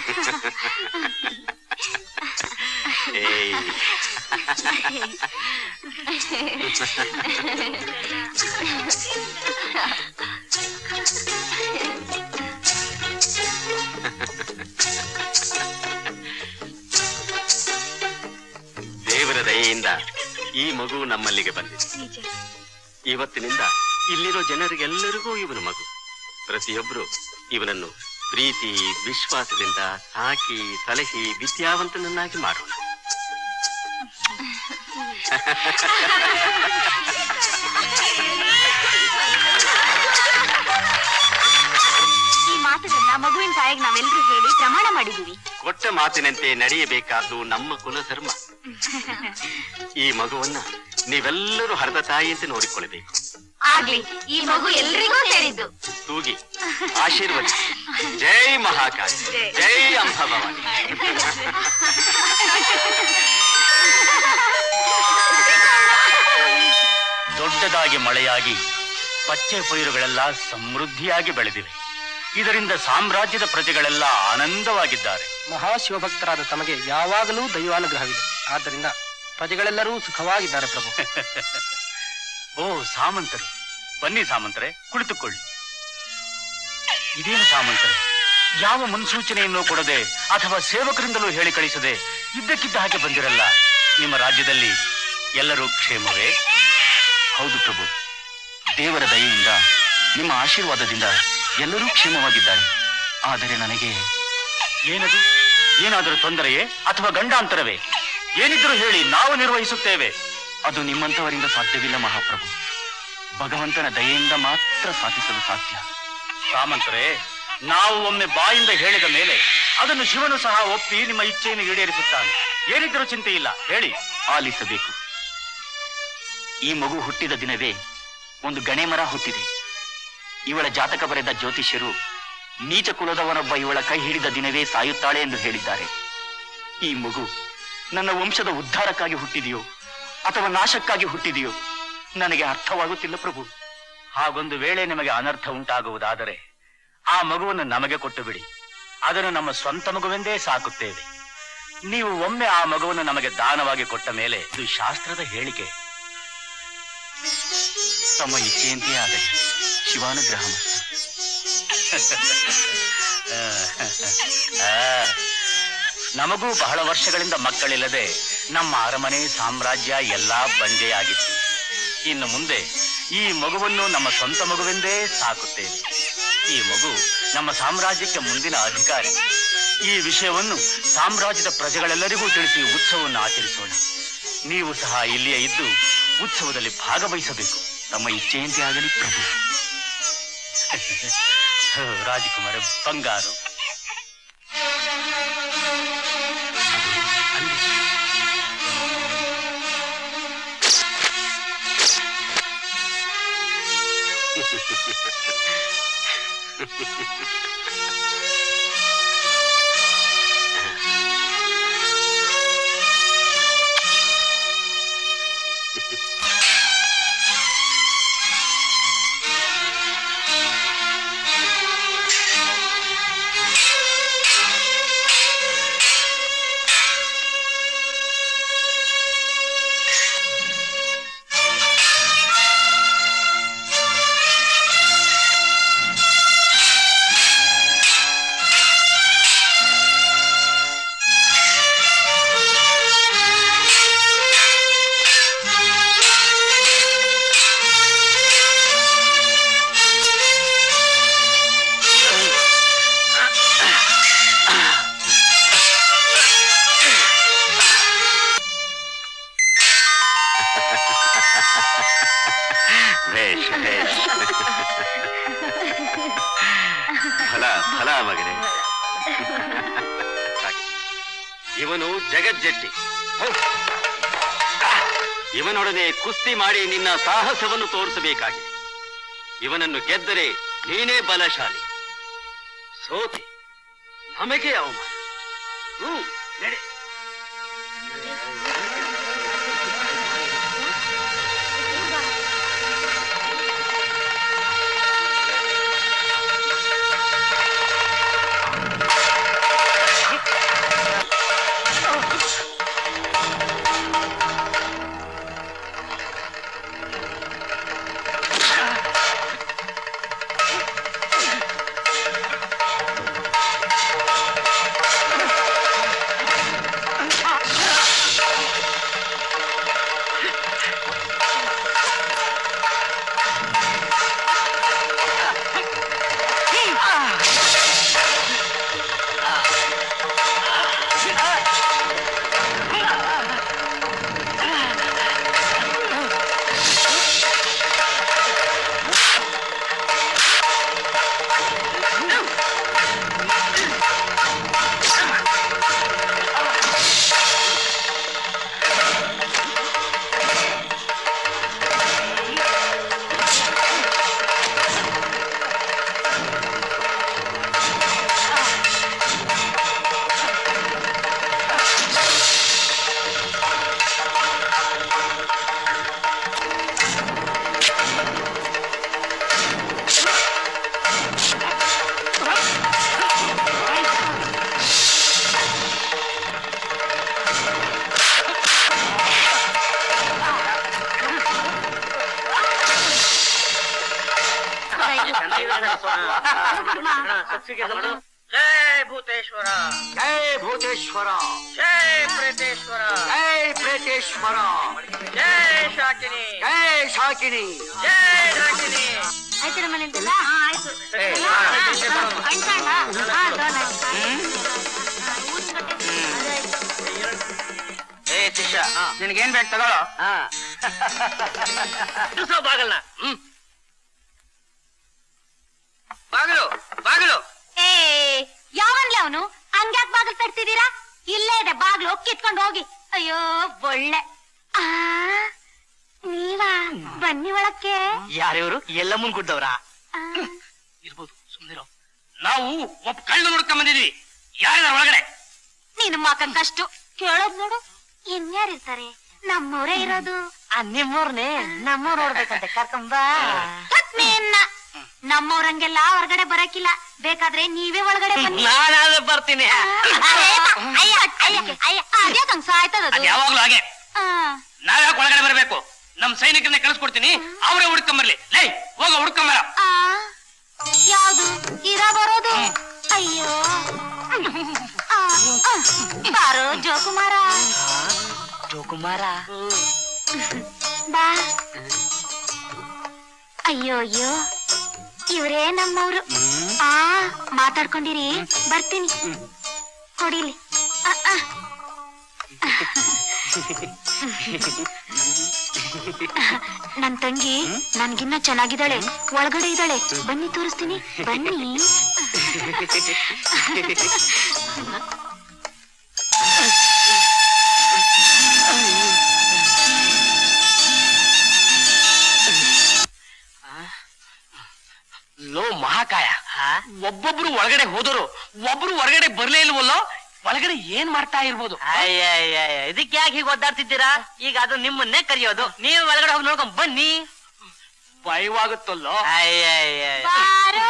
ಏಯ್ ದೇವರ ದಯೆಯಿಂದ ಈ ಮಗು ನಮ್ಮಲ್ಲಿಗೆ ಬಂದಿದೆ ಇವತ್ತಿನಿಂದ ಇಲ್ಲಿರೋ ಜನರಿಗೆಲ್ಲರಿಗೂ ಇವನು ಮಗು ಪ್ರತಿಯೊಬ್ಬರು ಇವನನ್ನು ಪ್ರೀತಿ ವಿಶ್ವಾಸದಿಂದ ಸಾಕಿ ಸಲಹಿ ವಿದ್ಯಾವಂತನನ್ನಾಗಿ ಮಾಡೋಣ ಈ ಮಾತುಗಳನ್ನ ಮಗುವಿನ ತಾಯಿಗೆ ನಾವೆಲ್ಲರೂ ಹೇಳಿ ಪ್ರಮಾಣ ಮಾಡಿದೀವಿ ಕೊಟ್ಟ ಮಾತಿನಂತೆ ನಡೆಯಬೇಕಾದ್ದು ನಮ್ಮ ಕುಲ ಧರ್ಮ ಈ ಮಗುವನ್ನ ನೀವೆಲ್ಲರೂ ಹರದ ತಾಯಿಯಂತೆ ನೋಡಿಕೊಳ್ಳಬೇಕು ಆಗ್ಲಿ ಈ ಮಗು ಎಲ್ರಿಗೂ ಸೇರಿದ್ದು ತೂಗಿ ಆಶೀರ್ವದಿಸಿ ಜೈ ಮಹಾಕಾಳಿ ಜೈ ಅಂಬಭವಾನಿ ದೊಡ್ಡದಾಗಿ ಮಳೆಯಾಗಿ ಪಚ್ಚೆ ಪೈರುಗಳೆಲ್ಲ ಸಮೃದ್ಧಿಯಾಗಿ ಬೆಳೆದಿವೆ ಇದರಿಂದ ಸಾಮ್ರಾಜ್ಯದ ಪ್ರಜೆಗಳೆಲ್ಲ ಆನಂದವಾಗಿದ್ದಾರೆ ಮಹಾಶಿವಭಕ್ತರಾದ ತಮಗೆ ಯಾವಾಗಲೂ ದೈವಾನುಗ್ರಹವಿದೆ ಆದ್ದರಿಂದ ಪ್ರಜೆಗಳೆಲ್ಲರೂ ಸುಖವಾಗಿದ್ದಾರೆ ಪ್ರಭು ಓ ಸಾಮಂತರು ಬನ್ನಿ ಸಾಮಂತರೆ ಕುಳಿತುಕೊಳ್ಳಿ ಇದೇನು ಸಾಮಂತರೆ ಯಾವ ಮುನ್ಸೂಚನೆಯನ್ನು ಕೊಡದೆ ಅಥವಾ ಸೇವಕರಿಂದಲೂ ಹೇಳಿ ಕಳಿಸದೆ ಇದ್ದಕ್ಕಿದ್ದ ಹಾಗೆ ಬಂದಿರಲ್ಲ ನಿಮ್ಮ ರಾಜ್ಯದಲ್ಲಿ ಎಲ್ಲರೂ ಕ್ಷೇಮವೇ ಹೌದು ಪ್ರಭು ದೇವರ ದಯೆಯಿಂದ ನಿಮ್ಮ ಆಶೀರ್ವಾದದಿಂದ ಎಲ್ಲರೂ ಕ್ಷೇಮವಾಗಿದ್ದಾರೆ ಆದರೆ ನನಗೆ ಏನದು ಏನಾದರೂ ತೊಂದರೆಯೇ ಅಥವಾ ಗಂಡಾಂತರವೇ ಏನಿದ್ರೂ ಹೇಳಿ ನಾವು ನಿರ್ವಹಿಸುತ್ತೇವೆ ಅದು ನಿಮ್ಮಂತವರಿಂದ ಸಾಧ್ಯವಿಲ್ಲ ಮಹಾಪ್ರಭು ಭಗವಂತನ ದಯೆಯಿಂದ ಮಾತ್ರ ಸಾಧಿಸಲು ಸಾಧ್ಯ ಸಾಮಂತರೇ ನಾವು ಒಮ್ಮೆ ಬಾಯಿಂದ ಹೇಳಿದ ಮೇಲೆ ಅದನ್ನು ಶಿವನು ಸಹ ಒಪ್ಪಿ ನಿಮ್ಮ ಇಚ್ಛೆಯನ್ನು ಈಡೇರಿಸುತ್ತಾನೆ ಏನಿದ್ರೂ ಚಿಂತೆ ಇಲ್ಲ ಹೇಳಿ ಆಲಿಸಬೇಕು ಈ ಮಗು ಹುಟ್ಟಿದ ದಿನವೇ ಒಂದು ಗಣೆ ಮರ ಹುಟ್ಟಿದೆ ಇವಳ ಜಾತಕ ಬರೆದ ಜ್ಯೋತಿಷ್ಯರು ನೀಚ ಕುಲದವನೊಬ್ಬ ಇವಳ ಕೈ ಹಿಡಿದ ದಿನವೇ ಸಾಯುತ್ತಾಳೆ ಎಂದು ಹೇಳಿದ್ದಾರೆ ಈ ಮಗು ನನ್ನ ವಂಶದ ಉದ್ಧಾರಕ್ಕಾಗಿ ಹುಟ್ಟಿದೆಯೋ ಅಥವಾ ನಾಶಕ್ಕಾಗಿ ಹುಟ್ಟಿದೆಯೋ ನನಗೆ ಅರ್ಥವಾಗುತ್ತಿಲ್ಲ ಪ್ರಭು ಹಾಗೊಂದು ವೇಳೆ ನಿಮಗೆ ಅನರ್ಥ ಉಂಟಾಗುವುದಾದರೆ ಆ ಮಗುವನ್ನು ನಮಗೆ ಕೊಟ್ಟು ಬಿಡಿ ಅದನ್ನು ನಮ್ಮ ಸ್ವಂತ ಮಗುವೆಂದೇ ಸಾಕುತ್ತೇವೆ ನೀವು ಒಮ್ಮೆ ಆ ಮಗುವನ್ನು ನಮಗೆ ದಾನವಾಗಿ ಕೊಟ್ಟ ಮೇಲೆ ಇದು ಶಾಸ್ತ್ರದ ಹೇಳಿಕೆ ತಮ್ಮ ಇಚ್ಛೆಯಂತೆಯೇ ಆಗಲಿ ಶಿವಾನುಗ್ರಹ ಆ, ನಮಗೂ ಬಹಳ ವರ್ಷಗಳಿಂದ ಮಕ್ಕಳಿಲ್ಲದೆ ನಮ್ಮ ಅರಮನೆ ಸಾಮ್ರಾಜ್ಯ ಎಲ್ಲಾ ಬಂಜೆಯಾಗಿತ್ತು ಇನ್ನು ಮುಂದೆ ಈ ಮಗುವನ್ನು ನಮ್ಮ ಸ್ವಂತ ಮಗುವೆಂದೇ ಸಾಕುತ್ತೇವೆ ಈ ಮಗು ನಮ್ಮ ಸಾಮ್ರಾಜ್ಯಕ್ಕೆ ಮುಂದಿನ ಅಧಿಕಾರಿ ಈ ವಿಷಯವನ್ನು ಸಾಮ್ರಾಜ್ಯದ ಪ್ರಜೆಗಳೆಲ್ಲರಿಗೂ ತಿಳಿಸಿ ಉತ್ಸವವನ್ನು ಆಚರಿಸೋಣ ನೀವು ಸಹ ಇಲ್ಲಿಯೇ ಇದ್ದು ಉತ್ಸವದಲ್ಲಿ ಭಾಗವಹಿಸಬೇಕು ತಮ್ಮ ಇಚ್ಛೆಯಂತೆ ಆಗಲಿ ಪ್ರಭು ರಾಜಕುಮಾರ ಬಂಗಾರು ಭೇಷ್ ಭೇಷ್ ಫಲ ಫಲ ಮಗನೇ ಇವನು ಜಗಜ್ಜಟ್ಟಿ ಇವನೊಡನೆ ಕುಸ್ತಿ ಮಾಡಿ ನಿನ್ನ ಸಾಹಸವನ್ನು ತೋರಿಸಬೇಕಾಗಿದೆ ಇವನನ್ನು ಗೆದ್ದರೆ ನೀನೇ ಬಲಶಾಲಿ ಸೋತಿ ನಮಗೆ ಅವಮಾನ ಹ್ಮ್ ನಡೆ ಜೈ ಭೂತೇಶ್ವರ ಜೈ ಭೂತೇಶ್ವರ ಜೈ ಪ್ರೇತೇಶ್ವರ ಜೈ ಪ್ರೇತೇಶ್ವರ ಜೈ ಶಾಕಿನಿ ಜೈ ಶಾಕಿನಿ ಜೈ ಡಾಕಿನಿ ಆಯ್ತು ನಮ್ಮ ಮನೆಯಿಂದಲ್ಲ ಆಯ್ತು ಏ, ಹಾ, ಹಾ, ಹಾ, ಶಿಷ್ಯ ಬರೋಣ. ಅಣ್ಣ, ಹಾ, ದೋಣ. ಏ ಶಿಷ್ಯ ನಿನಗೇನ್ ಬೇಕು ತಗೊಳ್ಳೋ ಇಳಿಸೋ ಬಾಗಲ್ನ ಬಾಗಿಲು ಬಾಗಿಲು ಏ ಯಾವನ್ಲ ಅವನು ಹಂಗ್ಯಾಕ್ ಬಾಗಿಲು ತಡ್ತಿದ್ದೀರಾ ಇಲ್ಲೇ ಇದೆ ಬಾಗ್ಲು ಕಿತ್ಕೊಂಡು ಹೋಗಿ ಅಯ್ಯೋ ಒಳ್ಳೆ ಆ ನೀವಾ ಬನ್ನಿ ಒಳಕ್ಕೆ ಯಾರಿವರು ಎಲ್ಲ ಮುಂದ್ಕೊಡ್ದವ್ರ ಆ, ಇರ್ಬೋದು ಸುಮ್ನಿರೋ ನಾವು ಒಬ್ಬ ಕಳ್ಳ ನೋಡ್ಕೊಂಡ್ ಬಂದಿದೀವಿ ಯಾರಿದಾರ ಒಳಗಡೆ ನಿನ್ ಮಕಕ್ಕಷ್ಟು ಕೇಳೋದ್ ನೋಡು ಇನ್ಯಾರಿರ್ತಾರೆ ನಮ್ಮೂರೇ ಇರೋದು ನಿಮ್ಮೂರ್ನೆ ನಮ್ಮೂರ್ ನೋಡ್ಬೇಕಂತೆ ಕರ್ಕೊಂಬ ಪತ್ನಿಯನ್ನ ನಮ್ಮವ್ರಂಗೆಲ್ಲ ಹೊರಗಡೆ ಬರಕಿಲ್ಲ ಬೇಕಾದ್ರೆ ನೀವೇ ಒಳಗಡೆ ಬನ್ನಿ ನಾನಾದ್ರೆ ಬರ್ತೀನಿ ಅಯ್ಯ ಅಯ್ಯ ಅಯ್ಯ ಅದ್ಯಾಕಂಗ್ ಸಾಯ್ತದದು ಅದ್ ಯಾವಾಗ್ಲೂ ಹಾಗೆ ಆ, ನಾವ್ಯಾಕೆ ಒಳಗಡೆ ಬರಬೇಕು ನಮ್ ಸೈನಿಕರನ್ನ ಕಳಿಸ್ಕೊಡ್ತೀನಿ ಅವರೇ ಹುಡ್ಕೊಂಬರ್ಲಿ ಲೈ ಹೋಗ ಹುಡ್ಕೊಂಬರ ಆ, ಯಾವ್ದು ಇರ ಬರೋದು ಅಯ್ಯೋ ಆ, ಆ, ಬಾರೋ ಜೋಕುಮಾರ ಜೋಕುಮಾರ ಬಾ ಅಯ್ಯೋ ಅಯ್ಯೋ ಇವ್ರೇ ನಮ್ಮವ್ರು ಆ ಮಾತಾಡ್ಕೊಂಡಿರಿ ಬರ್ತೀನಿ ಕೊಡಿಲಿ ಆ, ಆ. ನನ್ ತಂಗಿ ನನ್ಗಿನ್ನ ಚೆನ್ನಾಗಿದ್ದಾಳೆ ಒಳಗಡೆ ಇದ್ದಾಳೆ ಬನ್ನಿ ತೋರಿಸ್ತೀನಿ ಬನ್ನಿ ಲೋ ಮಹಾಕಾಯ ಒಬ್ಬೊಬ್ರು ಒಳಗಡೆ ಹೋದರು ಒಬ್ರು ಹೊರಗಡೆ ಬರ್ಲೇ ಇಲ್ವಲ್ಲೋ ಒಳಗಡೆ ಏನ್ ಮಾಡ್ತಾ ಇರ್ಬೋದು ಅಯ್ಯ ಇದಕ್ಕೆ ಯಾಕೆ ಹೀಗೆ ಒದ್ದಾಡ್ತಿದ್ದೀರಾ ಈಗ ಅದು ನಿಮ್ಮನ್ನೇ ಕರೆಯೋದು ನೀವು ಒಳಗಡೆ ಹೋಗಿ ನೋಡ್ಕೊಂಡ್ ಬನ್ನಿ ಭಯವಾಗುತ್ತಲ್ಲೋ ಅಯ್ಯ ಬಾರೋ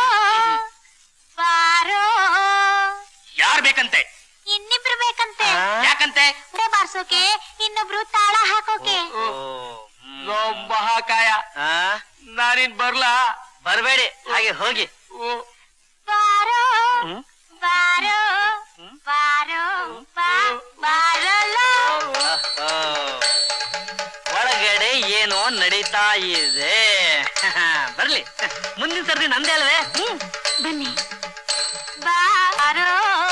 ಬಾರೋ ಯಾರ್ ಬೇಕಂತೆ ಇನ್ನಿಬ್ರು ಬೇಕಂತೆ ಯಾಕಂತೆ ಉಡೆ ಬಾರ್ಸೋಕೆ ಇನ್ನೊಬ್ರು ತಾಳ ಹಾಕೋಕೆ ಲೋ ಮಹಾಕಾಯ ನಾನಿನ್ ಬರ್ಲಾ ಬರಬೇಡಿ ಹಾಗೆ ಹೋಗಿ ಓ, ಬಾರೋ ಬಾರೋ ಬಾರೋ ಬಾ ಬಾರಲೋ ಒಳಗಡೆ ಏನೋ ನಡೀತಾ ಇದೆ ಬರ್ಲಿ ಮುಂದಿನ ಸರ್ತಿ ನಂದೇ ಅಲ್ವೇ ಹ್ಮ್ ಬನ್ನಿ ಬಾರೋ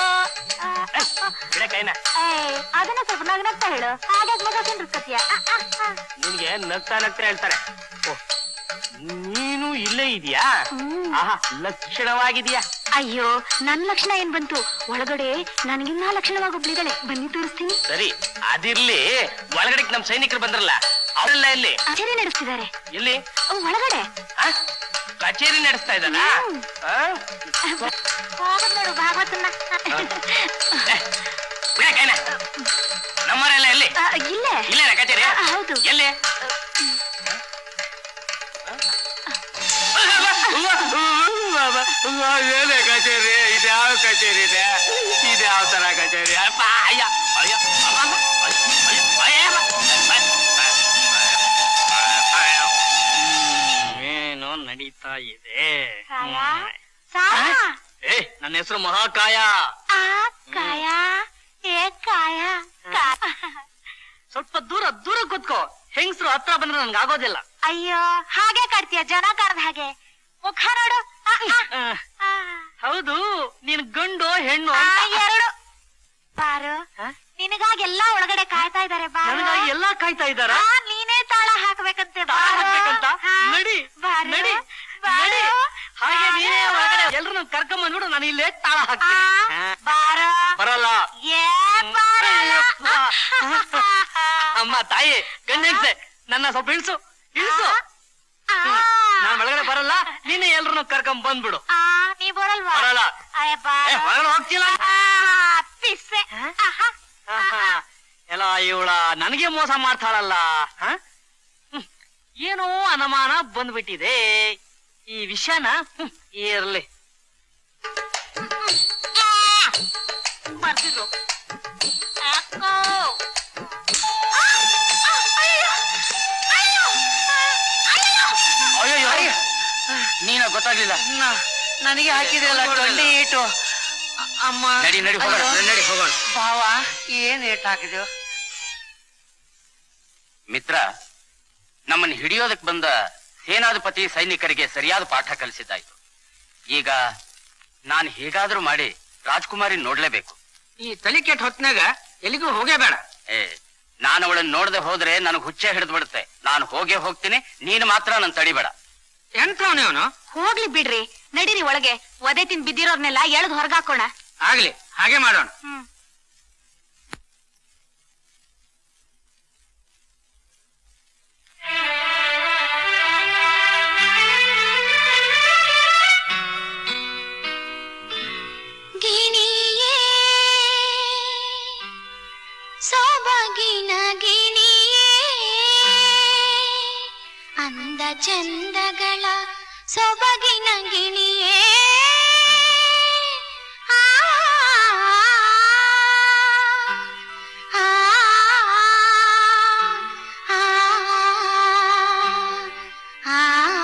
ಬಿಡ ಕೈನ ಏಯ್, ಅದನ್ನ ಸ್ವಲ್ಪ ನಗ್ನಗ್ತಾ ಹೇಳು ಹಾಗೆ ಮಗ ತಿಂಡಿರ್ಕತಿಯ ನಿನ್ಗೆ ನಗ್ತಾ ನಗ್ತಾ ಹೇಳ್ತಾರೆ ಓ, ನೀನು ಇಲ್ಲೇ ಇದೀಯಾ ಹ್ಮ್. ಆಹಾ ಲಕ್ಷಣವಾಗಿದೀಯಾ ಅಯ್ಯೋ ನನ್ ಲಕ್ಷಣ ಏನ್ ಬಂತು ಒಳಗಡೆ ನನ್ಗಿನ್ನ ಲಕ್ಷಣವಾಗೊಬ್ಳಿದಾಳೆ ಬನ್ನಿ ತೋರಿಸ್ತೀನಿ ಸರಿ ಅದಿರ್ಲಿ ಒಳಗಡೆ ನಮ್ ಸೈನಿಕರು ಬಂದ್ರಲ್ಲ ಅವರೆಲ್ಲ ಎಲ್ಲಿ ಕಚೇರಿ ನಡೆಸ್ತಿದ್ದಾರೆ ಎಲ್ಲಿ ಓ, ಒಳಗಡೆ ಆ? ಕಚೇರಿ ನಡೆಸ್ತಾ ಇದ್ದಾನ ಹೋಗದ್ ನೋಡು ಭಾಗವತನ್ನ ಬಿಡ ಕೈನ ನಮ್ಮವರೆಲ್ಲ ಎಲ್ಲಿ ಆ, ಇಲ್ಲೇ ಇಲ್ಲೇ ಕಚೇರಿ ಆ, ಹೌದು ಎಲ್ಲಿ ಏನೇ ಕಚೇರಿ ಇದ್ಯಾವ ಕಚೇರಿ ಇದೆ ಇದ್ಯಾವ ತರ ಕಚೇರಿ ಅಪ್ಪ ಅಯ್ಯ ಅಯ್ಯ ಅಮ್ಮ, ಅಮ್ಮ, ಅಯ್ಯ, ಅಯ್ಯ, ಅಯ್ಯ, ಅಯ್ಯ. ಏನೋ ನಡೀತಾ ಇದೆ ಕಾಯ ಸಾಯ ಏ ನನ್ನ ಹೆಸರು ಮಹಾಕಾಯ ಆ ಕಾಯ ಏ ಕಾಯ ಕಾ- ಸ್ವಲ್ಪ ದೂರ ದೂರ ಕೂತ್ಕೋ ಹೆಂಗಸರು ಹತ್ರ ಬಂದ್ರೆ ನನ್ಗೆ ಆಗೋದಿಲ್ಲ ಅಯ್ಯೋ ಹಾಗೆ ಕಾಡ್ತೀಯ ಜನ ಕಾಡ್ದ ಹಾಗೆ ಮುಖ ನೋಡು ಆ, ಆ, ಆ. ಹೌದು ನೀನ್ ಗಂಡು ಹೆಣ್ಣು ಆ, ಅಂತ. ಎರಡು ಬಾರು ಹ? ನಿನಗಾಗೆಲ್ಲ ಒಳಗಡೆ ಕಾಯ್ತಾ ಇದಾರೆ ಬಾರು ನನಗಾಗಿ ಎಲ್ಲಾ ಕಾಯ್ತಾ ಇದ್ದಾರ ಆ, ನೀನೇ ತಾಳ ಹಾಕ್ಬೇಕಂತೆ ತಾಳ ಬಾರು. ಹಾಕ್ಬೇಕಂತ ಹಾ. ನಡಿ ಬಾರು. ನಡಿ ಬಾರು. ನಡಿ ಹಾಗೆ ನೀನೇ ಬಾರು. ಒಳಗಡೆ ಎಲ್ರು ಕರ್ಕೊಂಡ್ ಬಂದ್ಬಿಡು ನಾನು ಇಲ್ಲೇ ತಾಳ ಆ, ಹಾಕ್ತೀನಿ ಹಾ. ಬಾರು. ಬರಲ್ಲ ಏ ಬಾರಲ್ಲ. ಅಯ್ಯಪ್ಪ. ಅಮ್ಮ ತಾಯಿ ಗಂಡಂತೆ ನನ್ನ ಸ್ವಲ್ಪ ಇಳಿಸು ಇಳಿಸು ಆ, ನಾನ್ ಒಳಗಡೆ ಬರಲ್ಲ ನೀನೇ ಎಲ್ರು ಕರ್ಕೊಂಡ್ ಬಂದ್ಬಿಡು ಆ, ನೀ ಬರಲ್ವಾ ಬರಲ್ಲ ಅಯ್ಯ ಏ ಬಾರು. ಹೊರಗಡೆ ಹೋಗ್ತಿಲ್ಲ ಆ, ಪಿಸ್ಸೆ ಆಹಾ. ಆಹಾ. ಎಲ್ಲ ಇವಳ ನನಗೆ ಮೋಸ ಮಾಡ್ತಾಳಲ್ಲ ಹ? ಹ್ಮ್. ಏನೋ ಅನುಮಾನ ಬಂದ್ಬಿಟ್ಟಿದೆ ಈ ವಿಷಯನ ಹ್ಮ್, ಇರ್ಲಿ ಬರ್ತಿದ್ರು ಯಾಕೋ? ಆ, ಆ, ಅಯ್ಯೋ, ಅಯ್ಯೋ, ಅಯ್ಯೋ. ಅಯ್ಯೋ ನೀನ ಗೊತ್ತಾಗ್ಲಿಲ್ಲ ನನಗೆ ಹಾಕಿದೆಲ್ಲ ತೊಂಡೆ ಏಟು ಅಮ್ಮ ನಡಿ ನಡಿ ಹೋಗೋಣ ನಡಿ ಹೋಗೋಣ ಭಾವ ಏನ್ ಏಟ್ ಹಾಕಿದ್ಯೋ ಮಿತ್ರ ನಮ್ಮನ್ನು ಹಿಡಿಯೋದಕ್ಕೆ ಬಂದ ಸೇನಾಧಿಪತಿ ಸೈನಿಕರಿಗೆ ಸರಿಯಾದ ಪಾಠ ಕಲಿಸಿದ್ದಾಯ್ತು ಈಗ ನಾನು ಹೇಗಾದ್ರೂ ಮಾಡಿ ರಾಜ್ಕುಮಾರಿ ನೋಡ್ಲೇಬೇಕು ಈ ತಲೆ ಕೆಟ್ಟ ಹೊತ್ನಾಗ ಎಲ್ಲಿಗೂ ಹೋಗೇ ಬೇಡ ಏ ನಾನು ಅವಳನ್ನ ನೋಡದೆ ಹೋದ್ರೆ ನನಗೆ ಹುಚ್ಚೆ ಹಿಡಿದು ಬಿಡುತ್ತೆ ನಾನು ಹೋಗೇ ಹೋಗ್ತೀನಿ ನೀನು ಮಾತ್ರ ನನ್ ತಡಿಬೇಡ ಎಂಥವನೇ ಅವನು ಹೋಗ್ಲಿ ಬಿಡ್ರಿ ನಡೀರಿ ಒಳಗೆ ಒದೆ ತಿಂದ್ ಬಿದ್ದಿರೋರ್ನೆಲ್ಲ ಎಳ್ದ್ ಹೊರಗಾಕೋಣ ಆಗ್ಲಿ ಹಾಗೆ ಮಾಡೋಣ ಹ್ಮ್ ಗಿಣಿಯೇ ಸೊಬಗಿನ ಗಿಣಿಯೇ ಅಂದ ಚಂದಗಳ ಸೊಬಗಿನ ಗಿಣಿಯೇ ಆ, ಆ, ಆ, ಆ,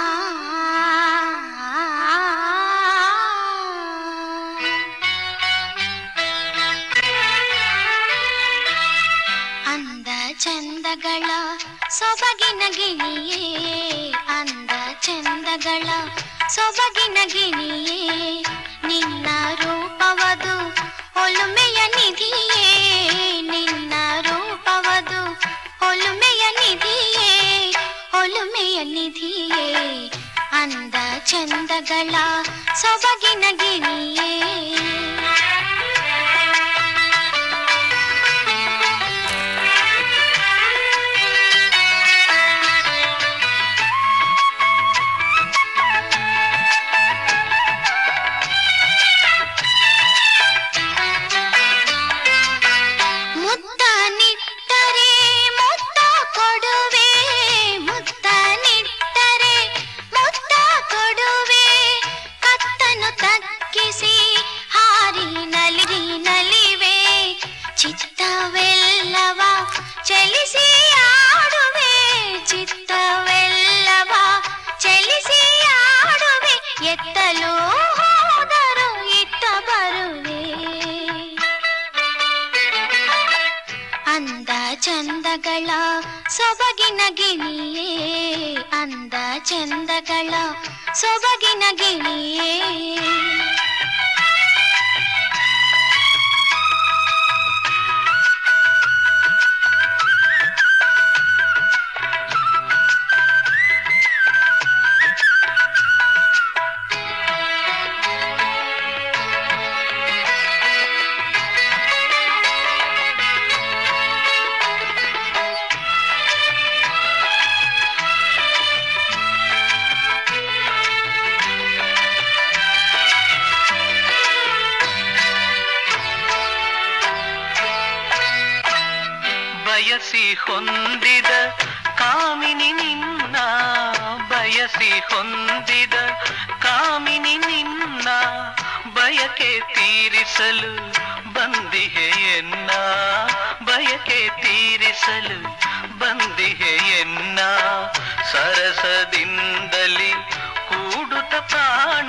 ಅಂದ ಚಂದಗಳ ಸೊಬಗಿನ ಗಿಣಿಯೇ ಅಂದ ಚಂದಗಳ ಸೊಬಗಿನ ಗಿಣಿಯೇ ನಿನ್ನ ರೂಪವದು ಒಲುಮೆಯ ನಿಧಿಯೇ ನಿನ್ನ ರೂಪವದು ಒಲುಮೆಯ ನಿಧಿಯೇ ಒಲುಮೆಯ ನಿಧಿಯೇ ಅಂದ ಚಂದಗಳ ಸೊಬಗಿನ ಗಿಣಿಯೇ ಮುತ್ತ ನಿಟ್ಟರೆ ಮುತ್ತ ಕೊಡುವೆ ಮುತ್ತ ನಿಟ್ಟರೆ ಮುತ್ತ ಕೊಡುವೆ ಕತ್ತನು ತಗ್ಗಿಸಿ ಹಾರಿ ನಲಿಗಿ ನಲಿವೆ ಚಿತ್ತವೆಲ್ಲವ ಚಲಿಸಿ ಆಡುವೆ ಚಿತ್ತವೆಲ್ಲವ ಚಲಿಸಿ ಆಡುವೆ ಎತ್ತಲು ಹೋದರು ಇತ್ತ ಬರುವೆ ಅಂದ ಚಂದಗಳ ಸೊಬಗಿನ ಗಿಣಿಯೇ ಅಂದ ಚಂದಗಳ ಸೊಬಗಿನ ಗಿಣಿಯೇ ಬಯಸಿ ಹೊಂದಿದ ಕಾಮಿನಿ ನಿನ್ನ ಬಯಸಿ ಹೊಂದಿದ ಕಾಮಿನಿ ನಿನ್ನ ಬಯಕೆ ತೀರಿಸಲು ಬಂದಿಹೆಯನ್ನ ಬಯಕೆ ತೀರಿಸಲು ಬಂದಿಹೆಯನ್ನ ಸರಸದಿಂದಲಿ ಕೂಡುತ್ತ ಪ್ರಾಣ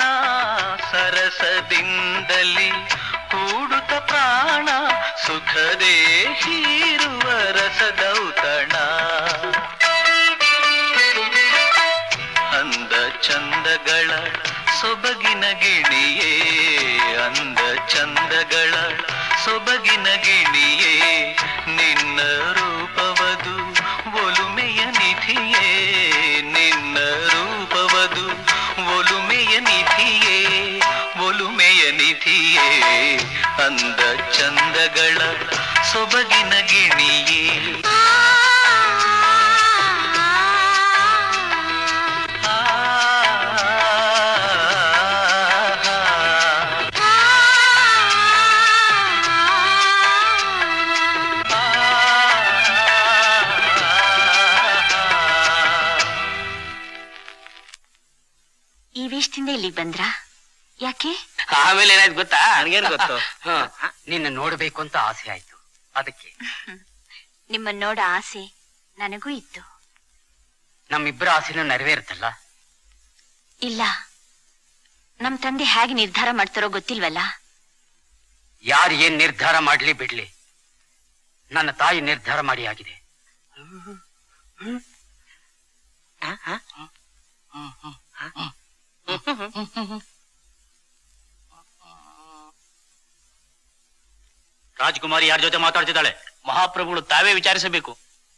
ಸರಸದಿಂದಲಿ ಕೂಡುತ್ತ ಪ್ರಾಣ ಸುಖದೇ ಹೀರುವ ರಸದೌತಣ ಅಂದ ಚಂದಗಳ ಸೊಬಗಿನ ಗಿಣಿಯೇ ಅಂದ ಚಂದಗಳ ಸೊಬಗಿನ ಗಿಣಿಯೇ ನಿನ್ನ ರೂಪವದು ಒಲುಮೆಯ ನಿಧಿಯೇ ನಿನ್ನ ರೂಪವದು ಒಲುಮೆಯ ನಿಧಿಯೇ ಒಲುಮೆಯ ನಿಧಿಯೇ ಅಂದ ಚಂದಗಳ ಸೊಬಗಿನ ಗಿಣಿಯೇ ಆ ಈ ವೇಷದಿಂದ ಇಲ್ಲಿಗೆ ಬಂದ್ರಾ ಯಾಕೆ ಆಮೇಲೆ ಏನಾಯ್ತು ಗೊತ್ತಾ ನನಗೇನ್ ಗೊತ್ತು ಹ, ನಿನ್ನ ನೋಡ್ಬೇಕು ಅಂತ ಆಸೆ ಆಯ್ತು ಅದಕ್ಕೆ ನಿಮ್ಮನ್ನ ನೋಡ ಆಸೆ ನನಗೂ ಇತ್ತು ನಮ್ಮಿಬ್ಬರ ಆಸೆನೂ ನೆರವೇರುತ್ತಲ್ಲ ಇಲ್ಲ ನಮ್ ತಂದೆ ಹೇಗೆ ನಿರ್ಧಾರ ಮಾಡ್ತಾರೋ ಗೊತ್ತಿಲ್ವಲ್ಲ ಯಾರು ಏನ್ ನಿರ್ಧಾರ ಮಾಡ್ಲಿ ಬಿಡ್ಲಿ ನನ್ನ ತಾಯಿ ನಿರ್ಧಾರ ಮಾಡಿ ಆಗಿದೆ ರಾಜ್ಕುಮಾರಿ ಯಾರ ಜೊತೆ ಮಾತಾಡ್ತಿದ್ದಾಳೆ ಮಹಾಪ್ರಭುಗಳು ತಾವೇ ವಿಚಾರಿಸಬೇಕು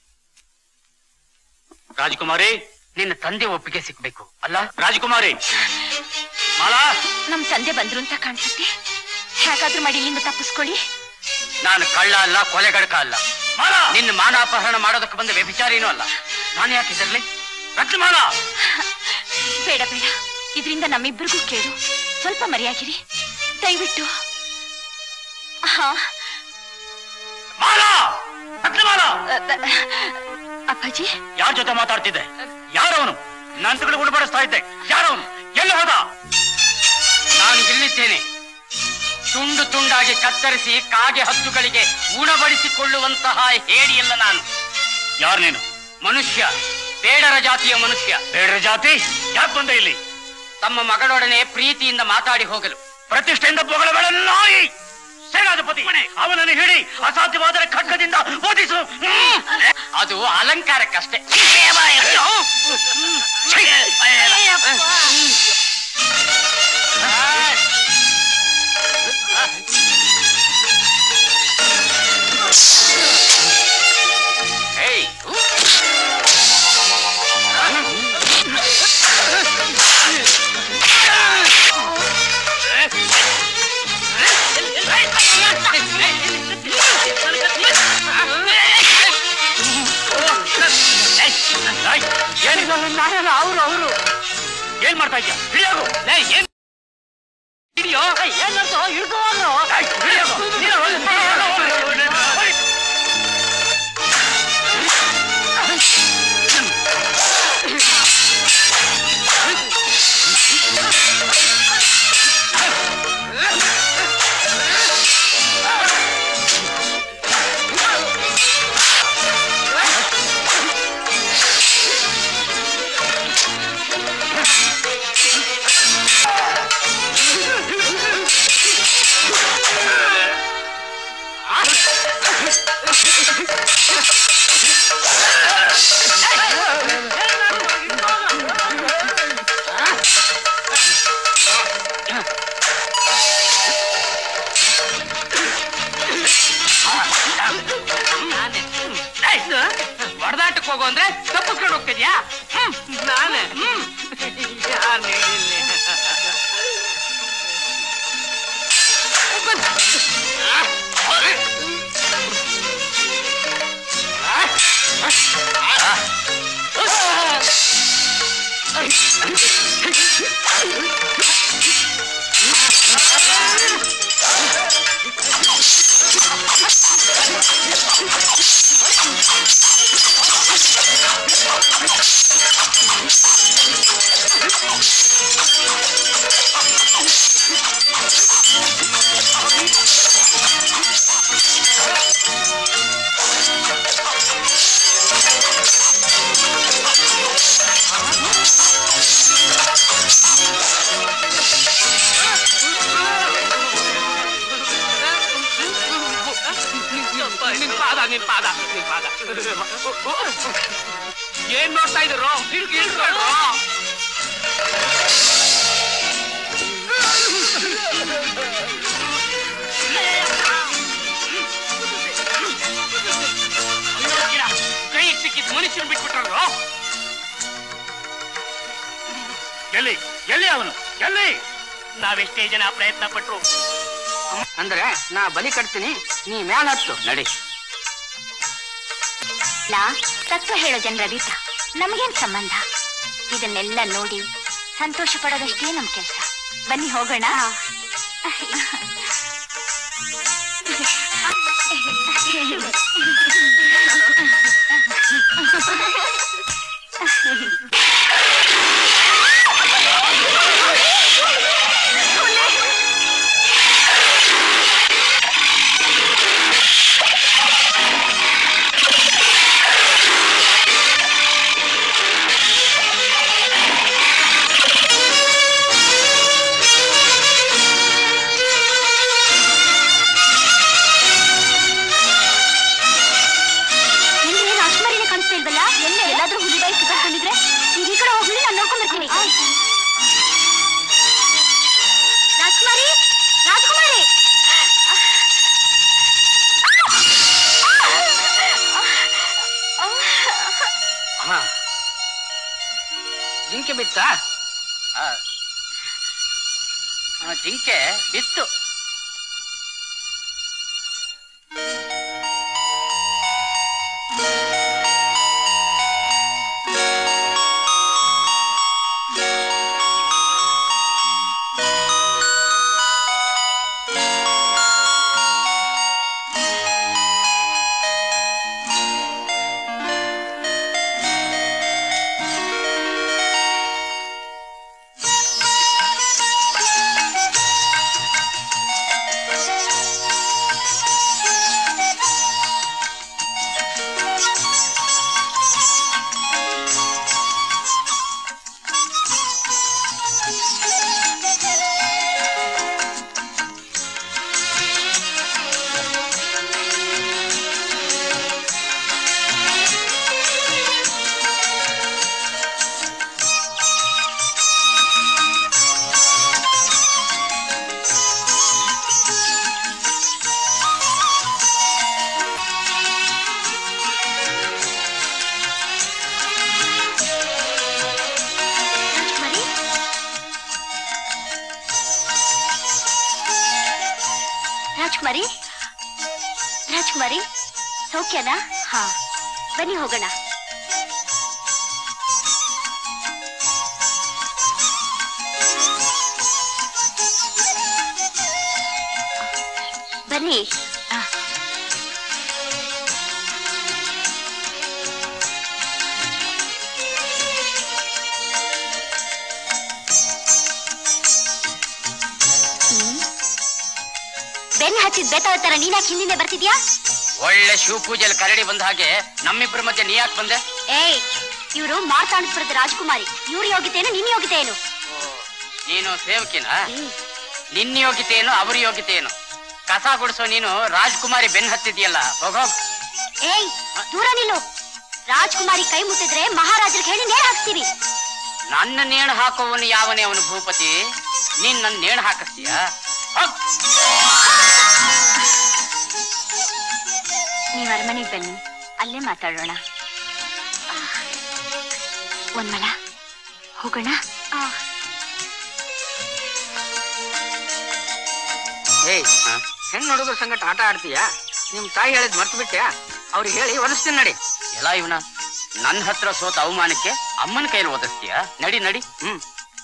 ರಾಜಕುಮಾರಿ ನಿನ್ನ ತಂದೆ ಒಪ್ಪಿಗೆ ಸಿಕ್ಬೇಕು ಅಲ್ಲ ರಾಜಕುಮಾರಿ ಮಾಲಾ ನಮ್ ತಂದೆ ಬಂದ್ರು ಅಂತ ಕಾಣಿಸುತ್ತೆ ಹೇಗಾದ್ರೂ ಮಾಡಿ ಇಲ್ಲಿಂದ ತಪ್ಪಿಸ್ಕೊಳ್ಳಿ ನಾನು ಕಳ್ಳ ಅಲ್ಲ ಕೊಲೆಗಡಕ ಅಲ್ಲ ಮಾಲಾ ನಿನ್ನ ಮಾನಾಪಹರಣ ಮಾಡೋದಕ್ಕೆ ಬಂದ ವ್ಯಭಿಚಾರಿನೂ ಅಲ್ಲ ನಾನು ಯಾಕೆ ಇದರ್ಲಿ ರತ್ನಮಾಲಾ ಬೇಡ ಬೇಡ ಇದರಿಂದ ನಮ್ಮಿಬ್ಬರಿಗೂ ಕೇಳು ಸ್ವಲ್ಪ ಮರೆಯಾಗಿರಿ ದಯವಿಟ್ಟು ಹಾ ಮಾಲಾ ರತ್ನಮಾಲಾ ಅ, ಅ, ಅಪ್ಪಾಜಿ ಯಾರ ಜೊತೆ ಮಾತಾಡ್ತಿದ್ದೆ ಯಾರವನು ನಂತಗಳು ಉಡಬಡಿಸ್ತಾ ಇದ್ದೆ ಯಾರವನು ಎಲ್ಲಿ ಹೋದ ನಾನು ಇಲ್ಲಿದ್ದೇನೆ ತುಂಡು ತುಂಡಾಗಿ ಕತ್ತರಿಸಿ ಕಾಗೆ ಹತ್ತುಗಳಿಗೆ ಉಣಬಡಿಸಿಕೊಳ್ಳುವಂತಹ ಹೇಡಿಯಲ್ಲ ನಾನು ಯಾರು ನೀನು ಮನುಷ್ಯ ಬೇಡರ ಜಾತಿಯ ಮನುಷ್ಯ ಬೇಡ್ರ ಜಾತಿ ಯಾಕೆ ಬಂದೆ ಇಲ್ಲಿ ತಮ್ಮ ಮಗಳೊಡನೆ ಪ್ರೀತಿಯಿಂದ ಮಾತಾಡಿ ಹೋಗಲು ಪ್ರತಿಷ್ಠೆಯಿಂದ ಪೊಗಳಬೇಡ ನಾಯಿ ಸೇನಾಧಿಪತಿ ಅವನನ್ನು ಹಿಡಿ ಅಸಾಧ್ಯವಾದರೆ ಖಡ್ಗದಿಂದ ಓದಿಸು ಹ್ಮ್. ಅದು ಅಲಂಕಾರಕ್ಕಷ್ಟೇ ಏಯ್. ಏನ್ ಮಾಡ್ತಾ ಇದ್ಯಾ ಹಿಡಿಯೋದು ಲೇ ಏನ್ ಹಿಡಿಯೋ ಏನಂತ ಹಿಡ್ಕೋವಾಗ್ಲು ಹಿಡಿಯೋದು ನೀನು ಹೋಗು, ನೀನು ಹೋಗು. ಹೋಗಿ. ಹೊಡೆದಾಟಕ್ಕೆ ಹೋಗು ಅಂದ್ರೆ ತಪ್ಪಿಸ್ಕೊಂಡು ಹೋಗ್ತಿದ್ಯಾ ಹ್ಮ್ ನಾನೇ ಹ್ಮ್ ಯಾರ್ ನೀನಿಲ್ಲಿ? ನಿನ್ ಪಾದ ನಿನ್ ಪಾದ ನಿನ್ ಪಾದ ಏನ್ ನೋಡ್ತಾ ಇದ್ರು ಹಿಡ್ಕೊಳ್ರು ಕೈ ಸಿಕ್ಕಿದ್ ಮನುಷ್ಯನ್ ಬಿಟ್ಬಿಟ್ರು ಎಲ್ಲಿ ಎಲ್ಲಿ ಅವನು ಎಲ್ಲಿ ನಾವೆಷ್ಟೇ ಜನ ಪ್ರಯತ್ನ ಪಟ್ರು ಅಂದ್ರೆ ನಾ ಬಲಿ ಕಟ್ತೀನಿ ನೀ ಮ್ಯಾಲ ಹತ್ತು ನಡಿ ಲಾ ತತ್ವ ಹೇಳೋ ಜನರ ಅಭಿಪ್ರಾಯ ನಮಗೇನ್ ಸಂಬಂಧ ಇದನ್ನೆಲ್ಲ ನೋಡಿ ಸಂತೋಷ ಪಡೋದಷ್ಟೇ ನಮ್ ಕೆಲಸ ಬನ್ನಿ ಹೋಗೋಣ ನಿಮ್ಗೆ ರಾಜ್ಕುಮಾರಿನೇ ಕಾಣಿಸ್ತಾ ಇಲ್ವಲ್ಲ ಎಲ್ಲ ಎಲ್ಲಾದ್ರೂ ಹುಲಿ ಬಾಯಿ ಸಿಕ್ಕಾಕೊಂಡಿದ್ರೆ ನೀವು ಈ ಕಡೆ ಹೋಗ್ಲಿ ನಾನು ನೋಡ್ಕೊಂಡ್ ಬರ್ತೀನಿ ರಾಜ್ಕುಮಾರಿ ರಾಜ್ಕುಮಾರಿ ಅಮ್ಮ ಜಿಂಕೆ ಬಿತ್ತಾ ಆ, ಜಿಂಕೆ ಬಿತ್ತು ರಾಜ್ಕುಮಾರಿ ರಾಜ್ಕುಮಾರಿ ರಾಜ್ಕುಮಾರಿ ಸೌಖ್ಯನಾ ಹಾ ಬನ್ನಿ ಹೋಗೋಣ ಬನ್ನಿ ಬೆನ್ನು ಹಚ್ಚಿದ ಬೆತ್ತ ತರ ನೀನಾಕ್ ಹಿಂದಿಂದ ಬರ್ತಿದ್ಯಾ ಒಳ್ಳೆ ಶಿವ ಪೂಜೆಯಲ್ಲಿ ಕರಡಿ ಬಂದ ಹಾಗೆ ನಮ್ಮಿಬ್ಬರ ಮಧ್ಯೆ ನೀ ಯಾಕೆ ಬಂದೆ ಏಯ್ ಇವರು ಮಾರ್ತಾಂಡಪುರದ ರಾಜ್ಕುಮಾರಿ ಇವ್ರ ಯೋಗ್ಯತೆನು ನಿನ್ ಯೋಗ್ಯತೆನು ನೀನು ಸೇವಕಿನ ನಿನ್ನ ಯೋಗ್ಯತೆ ಏನು ಅವ್ರ ಯೋಗ್ಯತೆ ಏನು ಕಸ ಗುಡಿಸೋ ನೀನು ರಾಜ್ಕುಮಾರಿ ಬೆನ್ ಹತ್ತಿದ್ಯಲ್ಲ ಹೋಗೋಗ್ ಏಯ್ ದೂರ ನಿಲ್ಲು ರಾಜ್ಕುಮಾರಿ ಕೈ ಮುಟ್ಟಿದ್ರೆ ಮಹಾರಾಜರಿಗೆ ಹೇಳಿ ನೇರ ಹಾಕ್ತೀವಿ ನನ್ನ ನೇಣು ಹಾಕುವವನು ಯಾವನೇ ಅವನು ಭೂಪತಿ ನೀನ್ ನನ್ನ ನೇಣು ಹಾಕಿಸ್ತೀಯ ಹೋಗ್. ನೀವ್ ಅರಮನೆಗೆ ಬನ್ನಿ ಅಲ್ಲೇ ಮಾತಾಡೋಣ ಒಂದ್ ಮಲ ಹೋಗೋಣ ಏಯ್ ಹ? ಹೆಣ್ಣು ಹುಡುಗರ ಸಂಗಟ ಆಟ ಆಡ್ತೀಯಾ ನಿಮ್ ತಾಯಿ ಹೇಳಿದ್ ಮರ್ತು ಬಿಟ್ಟ್ಯಾ ಅವ್ರಿಗೆ ಹೇಳಿ ಒದಿಸ್ತೀನಿ ನಡಿ ಎಲ್ಲ ಇವನ ನನ್ನ ಹತ್ರ ಸೋತ ಅವಮಾನಕ್ಕೆ ಅಮ್ಮನ ಕೈಯಲ್ಲಿ ಓದಿಸ್ತೀಯ ನಡಿ ನಡಿ ಹ್ಮ್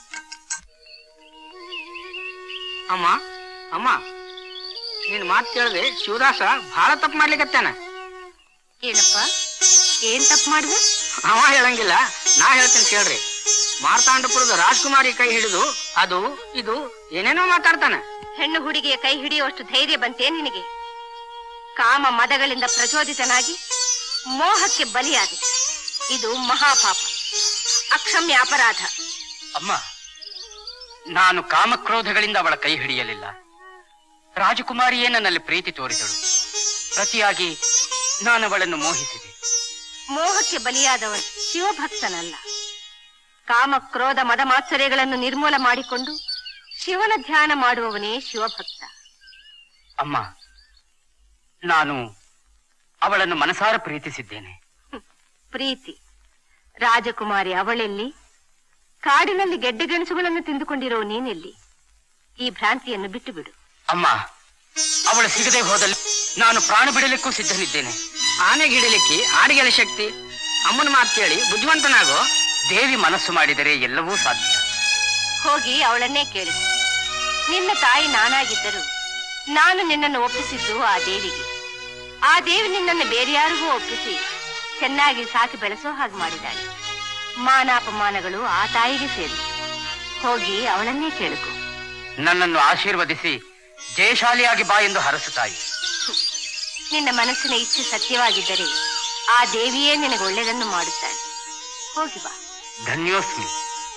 ಅಮ್ಮ ಅಮ್ಮ ನಿನ್ ಮಾತು ಕೇಳಿದೆ ಶಿವದಾಸ ಬಹಳ ತಪ್ಪು ಮಾಡ್ಲಿಕತ್ತಾನ ಏನಪ್ಪ ಏನ್ ತಪ್ಪು ಮಾಡಿದೆ ಅವ ಹೇಳಂಗಿಲ್ಲ ನಾ ಹೇಳ್ತೀನಿ ಕೇಳ್ರಿ ಮಾರ್ತಾಂಡಪುರದ ರಾಜ್ಕುಮಾರಿ ಕೈ ಹಿಡಿದು ಅದು ಇದು ಏನೇನೋ ಮಾತಾಡ್ತಾನ ಹೆಣ್ಣು ಹುಡುಗಿಯ ಕೈ ಹಿಡಿಯುವಷ್ಟು ಧೈರ್ಯ ಬಂತೆ ನಿನಗೆ ಕಾಮ ಮದಗಳಿಂದ ಪ್ರಚೋದಿತನಾಗಿ ಮೋಹಕ್ಕೆ ಬಲಿಯಾದೆ ಇದು ಮಹಾಪಾಪ ಅಕ್ಷಮ್ಯ ಅಪರಾಧ ಅಮ್ಮ ನಾನು ಕಾಮಕ್ರೋಧಗಳಿಂದ ಅವಳ ಕೈ ಹಿಡಿಯಲಿಲ್ಲ ರಾಜಕುಮಾರಿಯೇ ನನ್ನಲ್ಲಿ ಪ್ರೀತಿ ತೋರಿದಳು ಪ್ರತಿಯಾಗಿ ನಾನು ಅವಳನ್ನು ಮೋಹಿಸಿದೆ ಮೋಹಕ್ಕೆ ಬಲಿಯಾದವನು ಶಿವಭಕ್ತನಲ್ಲ ಕಾಮ ಕ್ರೋಧ ಮದ ಮಾತ್ಸರ್ಯಗಳನ್ನು ನಿರ್ಮೂಲ ಮಾಡಿಕೊಂಡು ಶಿವನ ಧ್ಯಾನ ಮಾಡುವವನೇ ಶಿವಭಕ್ತ ಅಮ್ಮ ನಾನು ಅವಳನ್ನು ಮನಸಾರ ಪ್ರೀತಿಸಿದ್ದೇನೆ ಪ್ರೀತಿ ರಾಜಕುಮಾರಿ ಅವಳೆಲ್ಲಿ ಕಾಡಿನಲ್ಲಿ ಗೆಡ್ಡೆ ಗೆಣಸುಗಳನ್ನು ತಿಂದುಕೊಂಡಿರೋ ನೀನೆಲ್ಲಿ ಈ ಭ್ರಾಂತಿಯನ್ನು ಬಿಟ್ಟು ಬಿಡು ಅಮ್ಮ ಅವಳು ಸಿಗದೆ ಹೋದಲ್ಲಿ ನಾನು ಪ್ರಾಣ ಬಿಡಲಿಕ್ಕೂ ಸಿದ್ಧನಿದ್ದೇನೆ ಆನೆಗೆ ಹಿಡಿಲಿಕ್ಕೆ ಆಡಿಗೆಳ ಶಕ್ತಿ ಅಮ್ಮನ ಮಾತು ಕೇಳಿ ಬುದ್ಧಿವಂತನಾಗೋ ದೇವಿ ಮನಸ್ಸು ಮಾಡಿದರೆ ಎಲ್ಲವೂ ಸಾಧ್ಯ ಹೋಗಿ ಅವಳನ್ನೇ ಕೇಳು ನಿನ್ನ ತಾಯಿ ನಾನಾಗಿದ್ದರು ನಾನು ನಿನ್ನನ್ನು ಒಪ್ಪಿಸಿದ್ದು ಆ ದೇವಿಗೆ ಆ ದೇವಿ ನಿನ್ನನ್ನು ಬೇರೆಯಾರಿಗೂ ಒಪ್ಪಿಸಿ ಚೆನ್ನಾಗಿ ಸಾಕಿ ಬೆಳೆಸೋ ಹಾಗೆ ಮಾಡಿದ್ದಾಳೆ ಮಾನಾಪಮಾನಗಳು ಆ ತಾಯಿಗೆ ಸೇರಿ ಹೋಗಿ ಅವಳನ್ನೇ ಕೇಳಿಕೊ ನನ್ನನ್ನು ಆಶೀರ್ವದಿಸಿ ಜಯಶಾಲಿಯಾಗಿ ಬಾ ಎಂದು ಹರಸುತ್ತಾಯಿ ನಿನ್ನ ಮನಸ್ಸಿನ ಇಚ್ಛೆ ಸತ್ಯವಾಗಿದ್ದರೆ ಆ ದೇವಿಯೇ ನಿನಗೆ ಒಳ್ಳೆಯದನ್ನು ಮಾಡುತ್ತಾಳೆ ಹೋಗಿ ಬಾ ಧನ್ಯೋಸ್ಮಿ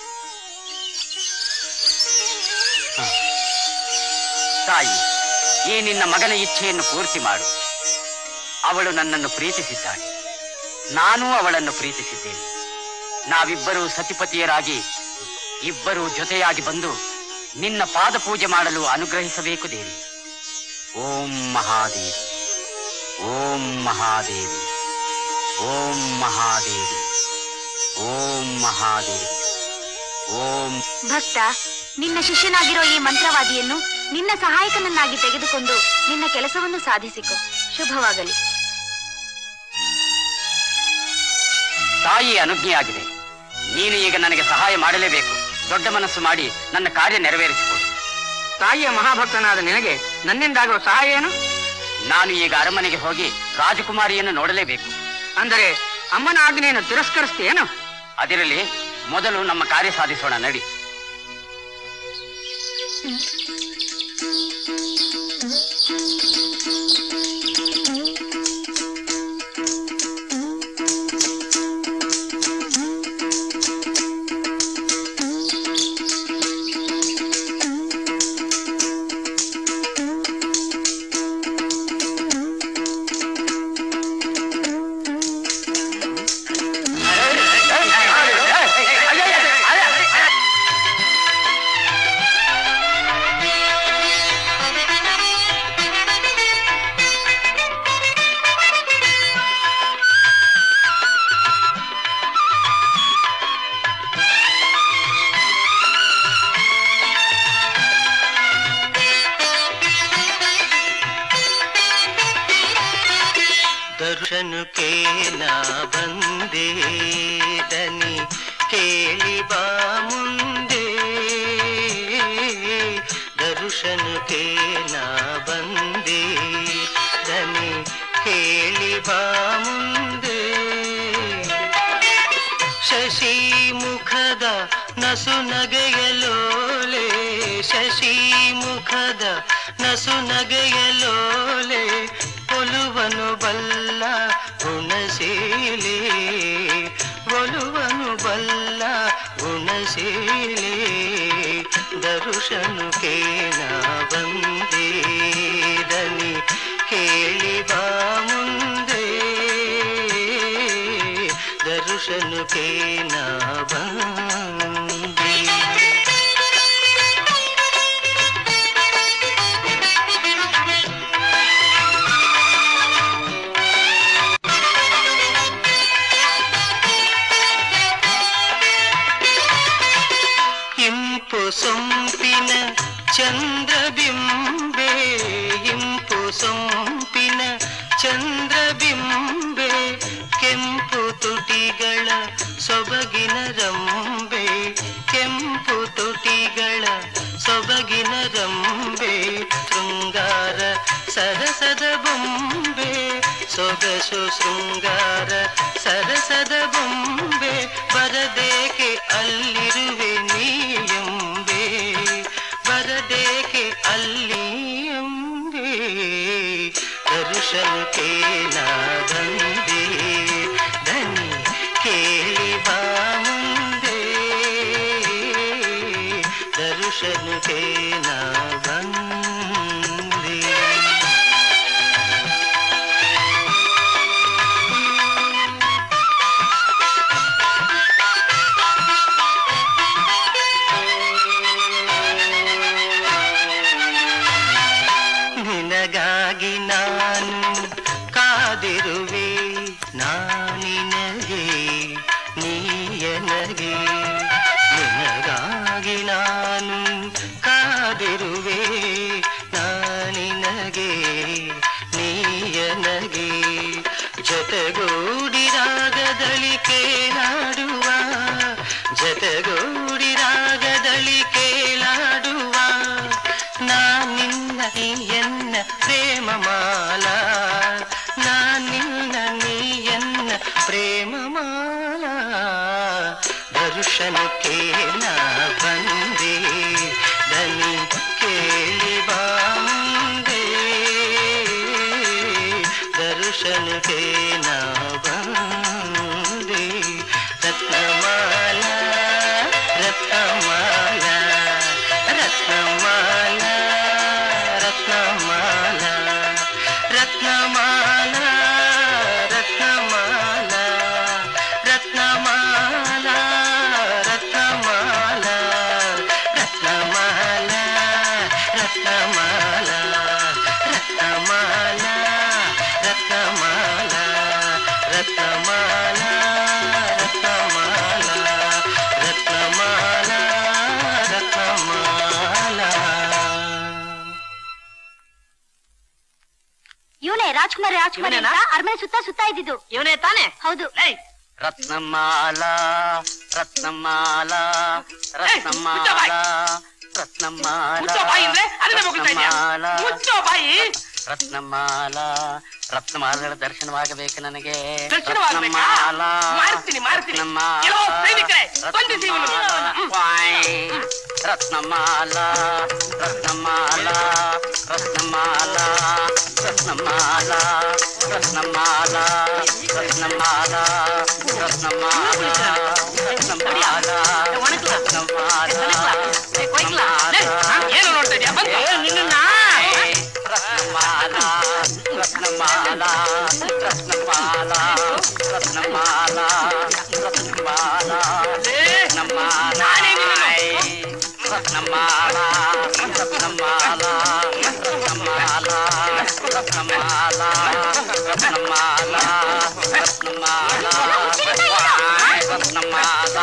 ಹ. ತಾಯಿ ಈ ನಿನ್ನ ಮಗನ ಇಚ್ಛೆಯನ್ನು ಪೂರ್ತಿ ಮಾಡು ಅವಳು ನನ್ನನ್ನು ಪ್ರೀತಿಸಿದ್ದಾಳೆ ನಾನು ಅವಳನ್ನು ಪ್ರೀತಿಸಿದ್ದೇನೆ ನಾವಿಬ್ಬರೂ ಸತಿಪತಿಯರಾಗಿ ಇಬ್ಬರೂ ಜೊತೆಯಾಗಿ ಬಂದು ನಿನ್ನ ಪಾದ ಪೂಜೆ ಮಾಡಲು ಅನುಗ್ರಹಿಸಬೇಕು ದೇವಿ ಓಂ ಮಹಾದೇವಿ ಓಂ ಮಹಾದೇವಿ ಓಂ ಮಹಾದೇವಿ ಓಂ ಮಹಾದೇವಿ ಓಂ ಭಕ್ತ ನಿನ್ನ ಶಿಷ್ಯನಾಗಿರೋ ಈ ಮಂತ್ರವಾದಿಯನ್ನು ನಿನ್ನ ಸಹಾಯಕನನ್ನಾಗಿ ತೆಗೆದುಕೊಂಡು ನಿನ್ನ ಕೆಲಸವನ್ನು ಸಾಧಿಸಿಕೊ ಶುಭವಾಗಲಿ ತಾಯಿ ಅನುಜ್ಞೆಯಾಗಿದೆ ನೀನು ಈಗ ನನಗೆ ಸಹಾಯ ಮಾಡಲೇಬೇಕು ದೊಡ್ಡ ಮನಸ್ಸು ಮಾಡಿ ನನ್ನ ಕಾರ್ಯ ನೆರವೇರಿಸಿಕೊಡು ತಾಯಿಯ ಮಹಾಭಕ್ತನಾದ ನಿನಗೆ ನನ್ನಿಂದಾಗುವ ಸಹಾಯ ಏನು ನಾನು ಈಗ ಅರಮನೆಗೆ ಹೋಗಿ ರಾಜಕುಮಾರಿಯನ್ನು ನೋಡಲೇಬೇಕು ಅಂದರೆ ಅಮ್ಮನ ಆಜ್ಞೆಯನ್ನು ತಿರಸ್ಕರಿಸ್ತೀಯೇನು ಅದಿರಲಿ ಮೊದಲು ನಮ್ಮ ಕಾರ್ಯ ಸಾಧಿಸೋಣ ನಡಿ ದರ್ಶನ ಕೇನ ಬಂದೆ ದನಿ ಕೇಳಿ ಬಾ ಮುಂದೆ ದರ್ಶನ ಕೇನ ಬಂದೆ ಬಾ ಮುಂದೆ ಶಶಿ ಮುಖದ ನಸು ನಗೆಯಲೋಲೆ ಶಶಿ ಮುಖದ ನಸು ನಗೆಯಲೋಲೆ ಒಲುವನು ಬಲ್ಲ ಗುಣಶೀಲೆ ಒಲುವನು ಬಲ್ಲ ಗುಣಶೀಲೆ ದರುಶನು ಕೇನ ಬಂದೇ ದನಿ ಕೇಳಿ ಬಾ ಮುಂದೆ ದರುಶನು ಕೇನ ಬಂದೇ ಇಂಪು ಸೊಂಪಿನ ಚಂದ್ರಬಿಂಬೆ ಇಂಪು ಸೊಂಪಿನ ಚಂದ್ರಬಿಂಬೆ ಕೆಂಪು ತುಟಿಗಳ ಸೊಬಗಿನ ರಂಬೆ ಕೆಂಪು ತುಟಿಗಳ ಸೊಬಗಿನ ರಂಬೆ ಶೃಂಗಾರ ಸರಸದ ಬೊಂಬೆ ಸೊಗಸು ಶೃಂಗಾರ ಸರಸದ ಬೊಂಬೆ ಬರದೇಕೆ ಅಲ್ಲಿರುವೆ ನೀಯಂಬೆ ಬರದೇಕೆ ಅಲ್ಲಿ ಎಂಬೆ ದರ್ಶನಕ್ಕೆ ನಾ ಬಂದೆ ದನಿ ಕೇಳಿ ಬಾ ಮುಂದೆ ದರ್ಶನಕ್ಕೆ ನಾ ಬಂದೆ ನಿನಗಾಗಿ ನಾನು ಕಾದಿರುವೆ ನಾನಿನಗೆ ನೀಯನಗೆ ನಿನಗಾಗಿ ನಾನು ಕಾದಿರುವೆ ನಾನಿನಗೆ ನೀಯನಗೆ ಜೊತೆಗೂಡಿ ರಾಗದಲ್ಲಿ ಕೇಳಾಡುವ ಜೊತೆಗೂಡಿ ರಾಗದಲ್ಲಿ ಕೇಳಾಡುವ ನಾನಿನ್ನ ನೀಯನ್ನ ಪ್ರೇಮ ಮಾಲ ನಾನಿನ್ನ ನೀಯನ್ನ ಪ್ರೇಮ ಮಾಲ ದರ್ಶನಕ್ಕೆ ನಾ ಬಂದೆ ದನಿ ಕೇಳಿ ಬಾ ಮುಂದೆ ದರ್ಶನಕ್ಕೆ ನಾ ಬಂದೆ ರತ್ನಮಾಲ ರತ್ನಮಾಲ ರತ್ನಮಾಲ ರತ್ನಮಾಲ ರತ್ನಮಾಲ ರತ್ನಮಾಲ ರತ್ನಮಾಲ ರತ್ನಮಾಲ ರತ್ನಮಾಲ ರತ್ನಮಾಲ ರತ್ನಮಾಲ ರತ್ನಮಾಲ ರತ್ನಮಾಲ ರತ್ನಮಾಲ ರತ್ನಮಾಲ ರತ್ನಮಾಲ ಇವನೇ ರಾಜ್ಕುಮಾರ್ ರಾಜ್ಕುಮಾರ್ ಇವ್ನೇನಾ? ಅಂತ ಅರಮನೆ ಸುತ್ತ ಸುತ್ತ ಇದ್ದಿದ್ದು ಇವನೇ ತಾನೆ ಹೌದು ಏಯ್ ರತ್ನಮಾಲ ರತ್ನಮಾಲ ಮುಚ್ಚೋ ಬಾಯಿ. ರತ್ನಮಾಲ ರತ್ನಮಾಲ ಮುಚ್ಚೋ ಬಾಯಿ ಅಂದ್ರೆ ಅದನ್ನೇ ಮುಗಿಸ್ತಾ ಇದ್ಯಾ ರತ್ನಮಾಲ ಮುಚ್ಚೋ ಬಾಯಿ ರತ್ನಮಾಲ ರತ್ನಮಾಲಗಳ ದರ್ಶನವಾಗಬೇಕು ನನಗೆ ದರ್ಶನವಾಗ್ಬೇಕಾ? ರತ್ನಮಾಲ ಮಾಡ್ತೀನಿ, ಮಾಡ್ತೀನಿ. ರತ್ನಮಾಲ ಎಲ್ಲೋ ಸೈನಿಕರೇ, ಬಂಧಿಸಿ ಇವನು. ರತ್ನಮಾಲ. ವಾಯ್. ರತ್ನಮಾಲ ರತ್ನಮಾಲ ರತ್ನಮಾಲ ರತ್ನಮಾಲ ರತ್ನಮಾಲ ರತ್ನಮಾಲ ರತ್ನಮಾಲ ರತ್ನಮಾಲ ಏನು ನೋಡ್ತಾ ಇದ್ಯಾ ಬಂದು ನಿನ್ನ ರತ್ನಮಾಲ ರತ್ನಮಾಲ ರತ್ನಮಾಲ ರತ್ನಮಾಲ ರತ್ನಮಾಲ ರತ್ನಮಾಲ ನಾನೇ ರತ್ನಮಾಲ ರತ್ನಮಾಲ ರತ್ನಮಾಲ ರತ್ನಮಾಲ ರತ್ನಮಾಲ ರತ್ನಮಾಲ ರತ್ನಮಾಲ ರತ್ನಮಾಲ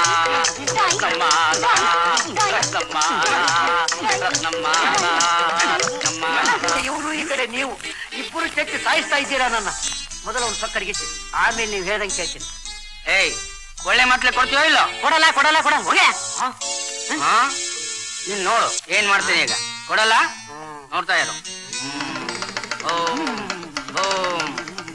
ರತ್ನಮಾಲ ರತ್ನಮಾಲ ಇವರು ಈ ಕಡೆ ನೀವು ಇಬ್ಬರು ಚೆಕ್ ಸಾಯಿಸ್ತಾ ಇದ್ದೀರಾ ನನ್ನ ಮೊದಲು ಒಂದು ಸಕ್ಕರಿಗೆ ಆಮೇಲೆ ನೀವು ಹೇಳ್ದಂಗೆ ಕೇಳ್ತೀನಿ ಏಯ್ ಒಳ್ಳೆ ಮಾತ್ಲೆ ಕೊಡ್ತೀವೋ ಇಲ್ಲ ಕೊಡಲ್ಲ ಕೊಡಲ್ಲ ಕೊಡ ಹೋಗೆ ಹಾ ನೀನ್ ನೋಡು ಏನ್ ಮಾಡ್ತೀನಿ ಈಗ ಕೊಡಲ್ಲ ನೋಡ್ತಾ ಇರು ಓಂ ಓಂ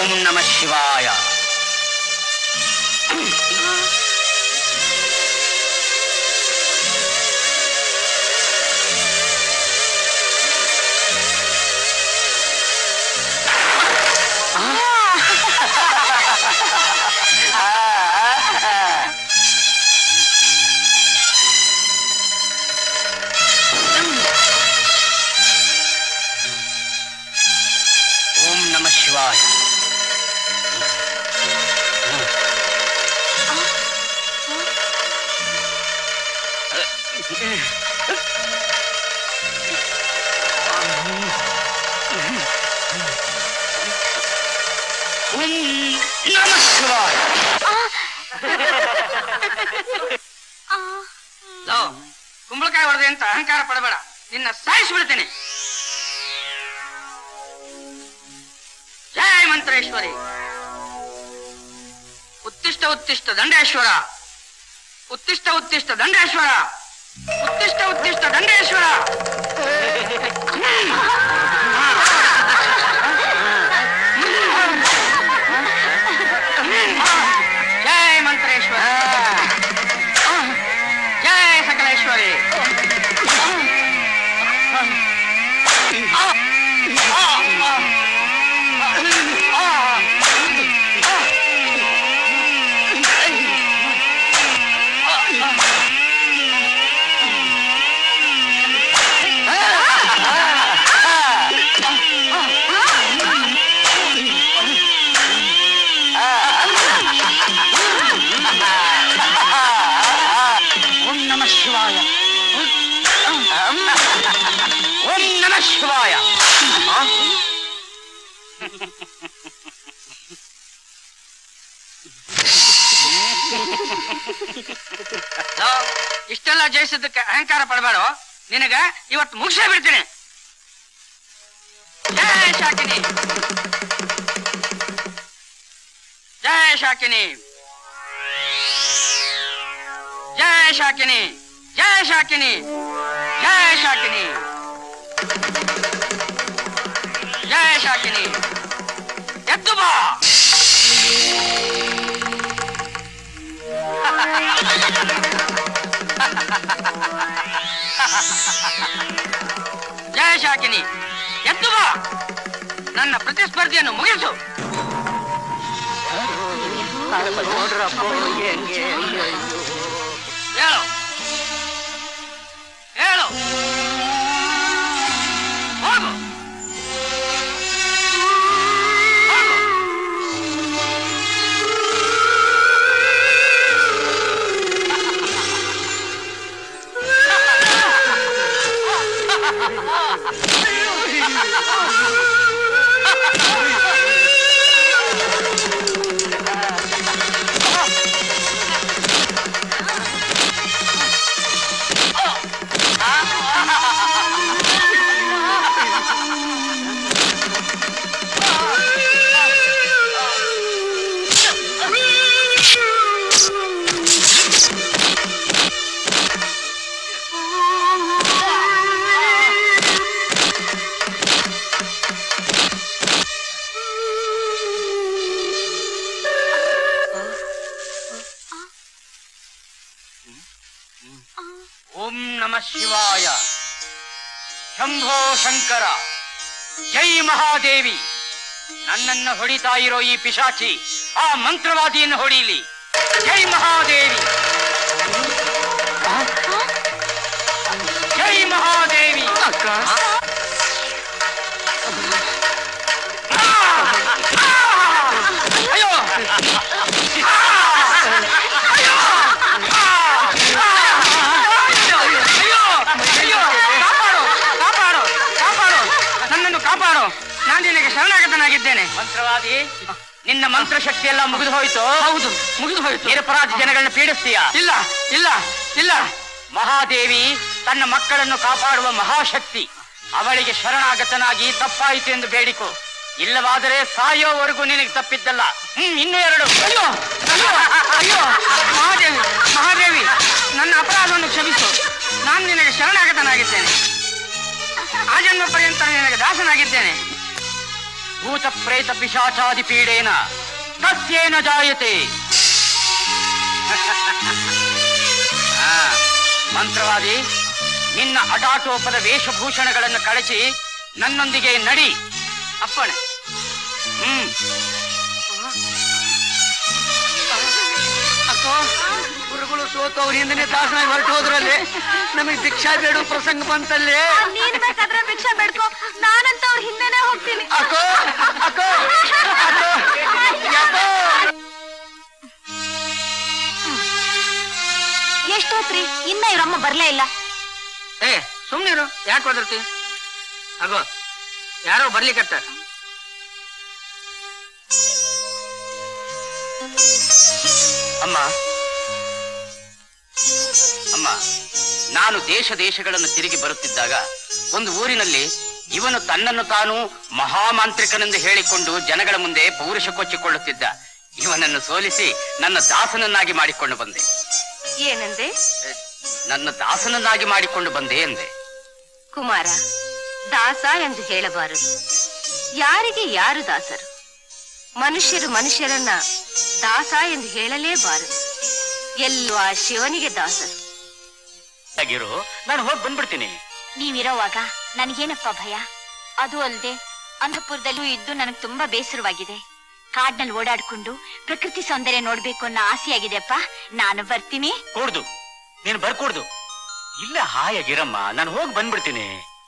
ಓಂ ನಮ ಶಿವಾಯ ಓಂ ನಮ ಶಿವಾಯ ಓಂ ನಮ ಶಿವಾಯ ಲೋ, ಕುಂಬಳಕಾಯಿ ಹೊಡೆದೆ ಅಂತ ಅಹಂಕಾರ ಪಡಬೇಡ ನಿನ್ನ ಸಾಯಿಸ್ಬಿಡ್ತೀನಿ ಜಯ ಮಂತ್ರೇಶ್ವರಿ ಉತ್ತಿಷ್ಟ ಉತ್ತಿಷ್ಟ ದಂಡೇಶ್ವರ ಉತ್ತಿಷ್ಟ ಉತ್ತಿಷ್ಟ ದಂಡೇಶ್ವರ ಉತ್ತಿಷ್ಟ ಉತ್ತಿಷ್ಟ ದಂಡೇಶ್ವರ ಜಯ ಮಂತ್ರೇಶ್ವರ ಜಯ ಸಕಲೇಶ್ವರಿ ಓಂ ನಮ ಶಿವಾಯ ಓಂ ನಮ ಶಿವಾಯ ಲೋ, ಇಷ್ಟೆಲ್ಲ ಜಯಿಸಿದ್ದಕ್ಕೆ ಅಹಂಕಾರ ಪಡಬೇಡ ನಿನಗ ಇವತ್ತು ಮುಗಿಸೇ ಬಿಡ್ತೀನಿ ಜಯ ಶಾಕಿನಿ ಜಯ ಶಾಕಿನಿ ಜಯ ಶಾಕಿನಿ ಜಯ ಶಾಕಿನಿ ಜಯ ಶಾಕಿನಿ ಜಯ ಶಾಕಿನಿ ಎದ್ದು ಬಾ ಜಯ ಶಾಕಿನಿ ಎದ್ದು ಬಾ ನನ್ನ ಪ್ರತಿಸ್ಪರ್ಧಿಯನ್ನು ಮುಗಿಸು ಹೇಳು ಹೇಳು ಹೋಗು ಹೋಗು ಓಂ ನಮ ಶಿವಾಯ ಶಂಭೋ ಶಂಕರ ಜೈ ಮಹಾದೇವಿ ನನ್ನನ್ನ ಹೊಡಿತಾ ಇರೋ ಈ ಪಿಶಾಚಿ ಆ ಮಂತ್ರವಾದಿಯನ್ನು ಹೊಡೀಲಿ ಜೈ ಮಹಾದೇವಿ ಜೈ ಮಹಾದೇವಿ ಅಕ್ಕ ಅಯ್ಯೋ ಅಯ್ಯೋ ಅಯ್ಯೋ ಕಾಪಾಡು ಕಾಪಾಡು ಕಾಪಾಡು ನನ್ನನ್ನು ಕಾಪಾಡು ನಾನು ನಿನಗೆ ಶರಣಾಗತನಾಗಿದ್ದೇನೆ ಮಂತ್ರವಾದಿ ನಿನ್ನ ಮಂತ್ರ ಶಕ್ತಿ ಎಲ್ಲ ಮುಗಿದು ಹೋಯ್ತು ಹೌದು ಮುಗಿದು ಹೋಯ್ತು ನಿರಪರಾಧ ಜನಗಳನ್ನ ಪೀಡಿಸ್ತೀಯ ಇಲ್ಲ ಇಲ್ಲ ಇಲ್ಲ ಮಹಾದೇವಿ ತನ್ನ ಮಕ್ಕಳನ್ನು ಕಾಪಾಡುವ ಮಹಾಶಕ್ತಿ ಅವಳಿಗೆ ಶರಣಾಗತನಾಗಿ ತಪ್ಪಾಯಿತು ಎಂದು ಬೇಡಿಕೊ ಇಲ್ಲವಾದರೆ ಸಾಯೋವರೆಗೂ ನಿನಗೆ ತಪ್ಪಿದ್ದಲ್ಲ ಹ್ಮ್ ಇನ್ನು ಎರಡು ಅಯ್ಯೋ ಅಯ್ಯೋ ಅಯ್ಯೋ ಮಹಾದೇವಿ ಮಹಾದೇವಿ ನನ್ನ ಅಪರಾಧವನ್ನು ಕ್ಷಮಿಸು ನಾನು ನಿನಗೆ ಶರಣಾಗತನಾಗಿದ್ದೇನೆ ಆ ಜನ್ಮ ಪರ್ಯಂತ ನಿನಗೆ ದಾಸನಾಗಿದ್ದೇನೆ ಭೂತ ಪ್ರೇತ ಪಿಶಾಚಾದಿ ಪೀಡೇನ ತಸ್ಯೇನ ಜಾಯತೆ ಆ, ಮಂತ್ರವಾದಿ ನಿನ್ನ ಅಟಾಟೋಪದ ವೇಷಭೂಷಣಗಳನ್ನು ಕಳಚಿ ನನ್ನೊಂದಿಗೆ ನಡಿ ಅಪ್ಪಣೆ ಹ್ಮ್ ಅಕ್ಕೋ ಗುರುಗಳು ಸೋತು ಅವ್ರ ಹಿಂದನೆ ದಾಸನಾಗಿ ಹೊರಟು ಹೋದ್ರಲ್ಲಿ ನಮಗೆ ಭಿಕ್ಷಾ ಬೇಡು ಪ್ರಸಂಗ ಬಂತಲ್ಲಿ ನೀನ್ ಬೇಕಾದ್ರೆ ಭಿಕ್ಷೆ ಬೇಡ್ಕೋ ನಾನಂತ ಅವ್ರ ಹಿಂದೆನೆ ಹೋಗ್ತೀನಿ ಅಕ್ಕೋ ಅಕ್ಕೋ ಅಕ್ಕೋ ಯಾಕೋ ಎಷ್ಟೋತ್ರಿ ಇನ್ನ ಇವ್ರಮ್ಮ ಬರ್ಲೇ ಇಲ್ಲ ಏ ಸುಮ್ನಿರು ಯಾಕೆ ಒದರ್ತಿ ಅಗೋ ಯಾರೋ ಬರ್ಲಿಕತ್ತಾರ ಅಮ್ಮ ಅಮ್ಮ ನಾನು ದೇಶ ದೇಶಗಳನ್ನು ತಿರುಗಿ ಬರುತ್ತಿದ್ದಾಗ ಒಂದು ಊರಿನಲ್ಲಿ ಇವನು ತನ್ನನ್ನು ತಾನು ಮಹಾಮಾಂತ್ರಿಕನೆಂದು ಹೇಳಿಕೊಂಡು ಜನಗಳ ಮುಂದೆ ಪೌರುಷ ಕೊಚ್ಚಿಕೊಳ್ಳುತ್ತಿದ್ದ ಇವನನ್ನು ಸೋಲಿಸಿ ನನ್ನ ದಾಸನನ್ನಾಗಿ ಮಾಡಿಕೊಂಡು ಬಂದೆ ಏನಂದೆ ನನ್ನ ದಾಸನನ್ನಾಗಿ ಮಾಡಿಕೊಂಡು ಬಂದೆ ಎಂದೆ ಕುಮಾರ ದಾಸ ಎಂದು ಹೇಳಬಾರದು ಯಾರಿಗೆ ಯಾರು ದಾಸರು ಮನುಷ್ಯರು ಮನುಷ್ಯರನ್ನ ದಾಸ ಎಂದು ಹೇಳಲೇಬಾರದು ಎಲ್ಲೋ ಆ ಶಿವನಿಗೆ ದಾಸರು ಆಗಿರು ನಾನು ಹೋಗಿ ಬಂದ್ಬಿಡ್ತೀನಿ ನೀವಿರೋವಾಗ ನನಗೇನಪ್ಪ ಭಯ ಅದು ಅಲ್ದೆ ಅಂತಪುರದಲ್ಲೂ ಇದ್ದು ನನಗೆ ತುಂಬಾ ಬೇಸರವಾಗಿದೆ ಕಾಡ್ನಲ್ಲಿ ಓಡಾಡ್ಕೊಂಡು ಪ್ರಕೃತಿ ಸೌಂದರ್ಯ ನೋಡ್ಬೇಕು ಅನ್ನೋ ಆಸೆಯಾಗಿದೆಪ್ಪ ನಾನು ಬರ್ತೀನಿ ಕೂಡ್ದು ನೀನು ಬರ್ಕೂಡ್ದು ಇಲ್ಲ ಹಾಯಾಗಿರಮ್ಮ ನಾನು ಹೋಗಿ ಬಂದ್ಬಿಡ್ತೀನಿ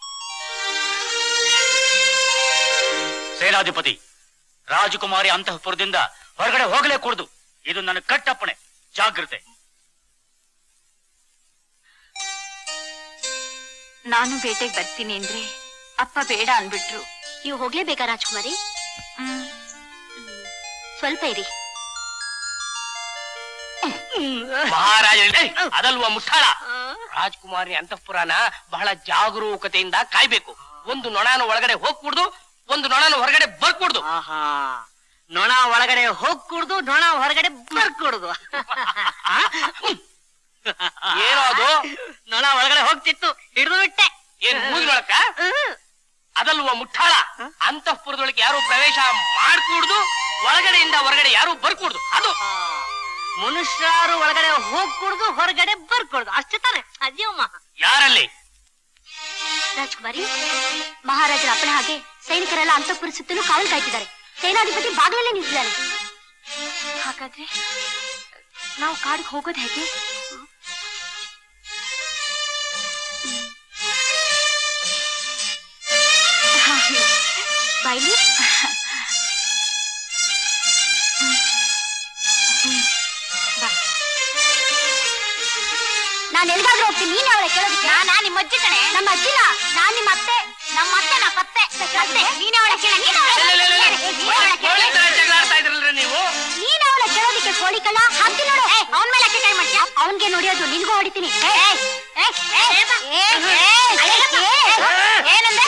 ಸೇನಾಧಿಪತಿ ರಾಜಕುಮಾರಿ ಅಂತಃಪುರದಿಂದ ಹೊರಗಡೆ ಹೋಗಲೇ ಕೂಡ್ದು ಇದು ನನ್ನ ಕಟ್ಟಪ್ಪಣೆ ಜಾಗ್ರತೆ ನಾನು ಬೇಟೆಗೆ ಬರ್ತೀನಿ ಅಂದ್ರೆ ಅಪ್ಪ ಬೇಡ ಅನ್ಬಿಟ್ರು ನೀವು ಹೋಗ್ಲೇಬೇಕಾ ರಾಜ್ಕುಮಾರಿ ಹ್ಮ್ ಸ್ವಲ್ಪ ಇರಿ ಮಹಾರಾಜ ಅದಲ್ವಾ ಮುಟ್ಟಾಳ ರಾಜ್ಕುಮಾರಿ ಅಂತಃಪುರಾನ ಬಹಳ ಜಾಗರೂಕತೆಯಿಂದ ಕಾಯ್ಬೇಕು ಒಂದು ನೊಣನ ಒಳಗಡೆ ಹೋಗ್ಕೂಡ್ದು ಒಂದು ನೊಣನ ಹೊರಗಡೆ ಬರ್ಕೂಡ್ದು ಆಹಾ ನೊಣ ಒಳಗಡೆ ಹೋಗ್ ಕುಡ್ದು ನೊಣ ಹೊರಗಡೆ ಬರ್ಕೂಡ್ದು ಏನೋ ಅದು ನೊಣ ಒಳಗಡೆ ಹೋಗ್ತಿತ್ತು ಹಿಡಿದು ಬಿಟ್ಟೆ ಏನ್ ಮೂಗಿನೊಳಕ ಅದಲ್ವಾ ಮುಟ್ಟಾಳ ಅಂತಃಪುರದೊಳಗೆ ಯಾರು ಪ್ರವೇಶ ಮಾಡ್ಕೂಡ್ದು ಒಳಗಡೆಯಿಂದ ಹೊರಗಡೆ ಯಾರು ಬರ್ಕೂಡ್ದು ಅದು ಮನುಷ್ಯರು ಒಳಗಡೆ ಹೋಗ್ ಕುಡ್ದು ಹೊರಗಡೆ ಬರ್ಕೊಡ್ದು ಅಷ್ಟೇ ತಾನೆ ಅಜ್ಜಿಯಮ್ಮ ಯಾರಲ್ಲಿ ರಾಜ್ಕುಮಾರಿ ಮಹಾರಾಜರ ಅಪ್ಪಣೆ ಹಾಗೆ ಸೈನಿಕರೆಲ್ಲ ಅಂತಃಪುರ ಸುತ್ತಲೂ ಕಾವಲು ಕಾಯ್ತಿದ್ದಾರೆ ಸೇನಾಧಿಪತಿ ಬಾಗಿಲಲ್ಲೇ ನಿಂತಿದ್ದಾರೆ ಹಾಗಾದ್ರೆ ನಾವು ಕಾಡಿಗೆ ಹೋಗೋದು ಹೇಗೆ ಬಾಯ್ಲಿ ನಾನು ಎಲ್ಗಾದ್ರೂ ಹೋಗ್ತೀನಿ ನೀನ್ ಅವಳೆ ಕೇಳೋದಕ್ಕೆ ನಾನಾ ನಿಮ್ಮ ಅಜ್ಜಿ ಕಣೆ ನಮ್ಮ ಅಜ್ಜಿನ ನಾನ್ ನಿಮ್ಮ ಅತ್ತೆ ನಮ್ಮ ಅತ್ತೆ ನಾ ಕತ್ತೆ ಅತ್ತೆ ನೀನ್ ಅವಳೆ ಕೇಳ ನೀನ್ ಕೋಳಿ ತರ ಜಗಳ ಆಡ್ತಾ ಇದ್ರಲ್ರಿ ನೀವು ನೀನ್ ಅವಳ ಕೇಳೋದಕ್ಕೆ ಕೋಳಿ ಕಳ್ಳ ಹಾಕ್ತೀನಿ ನೋಡು ಅವನ್ ಮೇಲೆ ಯಾಕೆ ಕೈ ಮಾಡ್ತೀಯ ಅವನ್ಗೆ ನೋಡಿಯೋದು ನಿನ್ಗೂ ಹೊಡಿತೀನಿ ಏನಂದ್ರೆ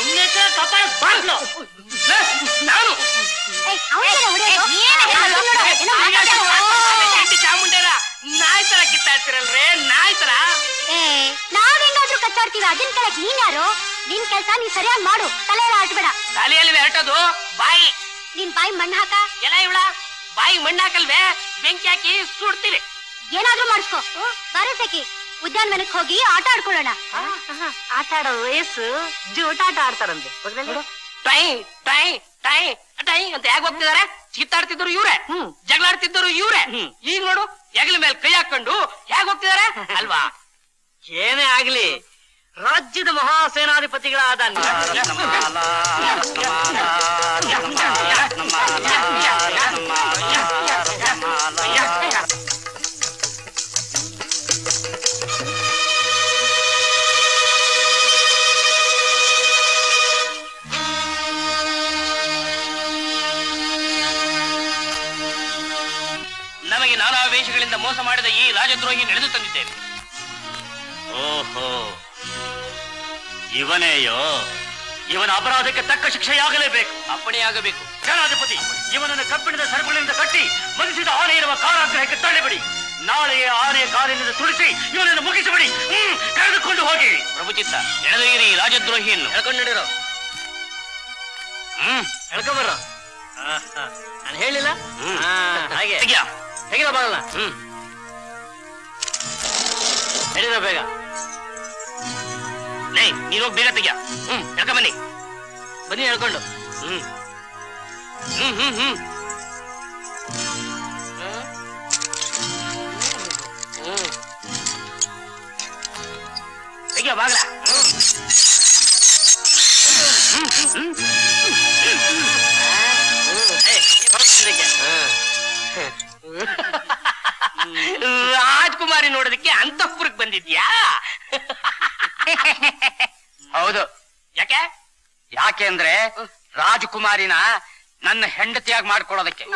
ನಾನು ಅವನಿಗೆ ಹೊಡಿಯೋದು ಏನೋ ಮಾತಾಡ್ತಾ ಚಾಮುಂಡೇರ ನಾಯಿ ತರ ಕಿತ್ತಾ ಇರ್ತೀರಲ್ರಿ ನಾಯಿ ತರ ಏ ನಾವ್ ಹೆಂಗಾದ್ರೂ ಕಚ್ಚಾಡ್ತೀವಿ ಅದನ್ ಕಳಕ್ ನೀನ್ ಯಾರು ನಿನ್ ಕೆಲ್ಸ ನೀ ಸರಿಯಾಗಿ ಮಾಡು ತಲೆ ಎಲ್ಲ ಆಟ್ಬೇಡ ತಲೆಯಲ್ಲಿ ಹೊರಟೋದು ಬಾಯಿ ನಿನ್ ಬಾಯಿ ಮಣ್ಣು ಹಾಕ ಎಲ್ಲ ಇವಳ ಬಾಯಿ ಮಣ್ಣು ಹಾಕಲ್ವೇ ಬೆಂಕಿ ಹಾಕಿ ಸುಡ್ತೀರಿ ಏನಾದ್ರೂ ಮಾಡಿಸ್ಕೋ ಬಾರೆ ಸಖಿ ಉದ್ಯಾನವನಕ್ಕೆ ಹೋಗಿ ಆಟ ಆಡ್ಕೊಳ್ಳೋಣ ಆಟ ಆಡೋ ವಯಸ್ಸು ಜೂಟ ಆಟ ಆಡ್ತಾರಂತೆ ಟೈ ಟೈ ಟೈ ಟೈ ಅಂತ ಯಾಕೆ ಹೋಗ್ತಿದಾರೆ ಕಿತ್ತಾಡ್ತಿದ್ರು ಇವ್ರೆ ಜಗಳ ಆಡ್ತಿದ್ರು ಇವ್ರೆ ಈಗ ನೋಡು ಹೆಗಲ ಮೇಲೆ ಕೈ ಹಾಕೊಂಡು ಹೇಗ್ ಹೋಗ್ತಿದಾರೆ ಅಲ್ವಾ ಏನೇ ಆಗ್ಲಿ ರಾಜ್ಯದ ಮಹಾಸೇನಾಧಿಪತಿಗಳಾದ ನಮಗೆ ನಾನಾ ವೇಷಗಳಿಂದ ಮೋಸ ಮಾಡಿದ ಈ ರಾಜದ್ರೋಹಿ ನಡೆದು ತಂದಿದ್ದೇವೆ ಓಹೋ ಇವನೇಯೋ ಇವನ ಅಪರಾಧಕ್ಕೆ ತಕ್ಕ ಶಿಕ್ಷೆಯಾಗಲೇಬೇಕು ಅಪ್ಪಣೆಯಾಗಬೇಕು ಸೇನಾಧಿಪತಿ ಇವನನ್ನು ಕಬ್ಬಿಣದ ಸರಪಳಿಯಿಂದ ಕಟ್ಟಿ ಮದಿಸಿದ ಆನೆ ಇರುವ ಕಾರಾಗ್ರಹಕ್ಕೆ ತಳ್ಳಿಬಿಡಿ ನಾಳೆಯೇ ಆನೆಯ ಕಾಲಿನಿಂದ ತುಳಿಸಿ ಇವನನ್ನು ಮುಗಿಸಿಬಿಡಿ ಹ್ಮ್ ಕರೆದುಕೊಂಡು ಹೋಗಿ ಪ್ರಭುಚಿತ್ತ ಎಳೆದೊಯ್ಯಿರಿ ಈ ರಾಜದ್ರೋಹಿಯನ್ನು ಹೇಳ್ಕೊಂಡ್ ನಡೀರೋ ಹ್ಮ್ ಹೇಳ್ಕೊಂಬರ್ರ ನಾನು ಹೇಳಿಲ್ಲ ಹ್ಮ್. ಹಾ, ಹಾಗೆ ತೆಗ್ಯ. ತೆಗಿದ ಬಾಗಲ್ಲ ಹ್ಮ್ ನಡೀರ ಬೇಗ ಲೇ ನೀನು ಹೋಗಿ ಬೇಗ ತೆಗ್ಯ ಹ್ಮ್ ಎಳ್ಕ ಬನ್ನಿ ಬನ್ನಿ ಹೇಳ್ಕೊಂಡು ಹ್ಮ್ ಹ್ಮ್ ಹ್ಮ್ ಹ್ಮ್ ಹ್ಮ್ ತೆಗಿಯ ಬಾಗ್ಲ ರಾಜ್ಕುಮಾರಿ ನೋಡೋದಕ್ಕೆ ಅಂತಃಪುರಕ್ಕೆ ಬಂದಿದ್ಯಾ ಹೌದು ಯಾಕೆ ಯಾಕೆಂದ್ರೆ ರಾಜಕುಮಾರಿನ ನನ್ನ ಹೆಂಡತಿಯಾಗಿ ಮಾಡ್ಕೊಳ್ಳೋದಕ್ಕೆ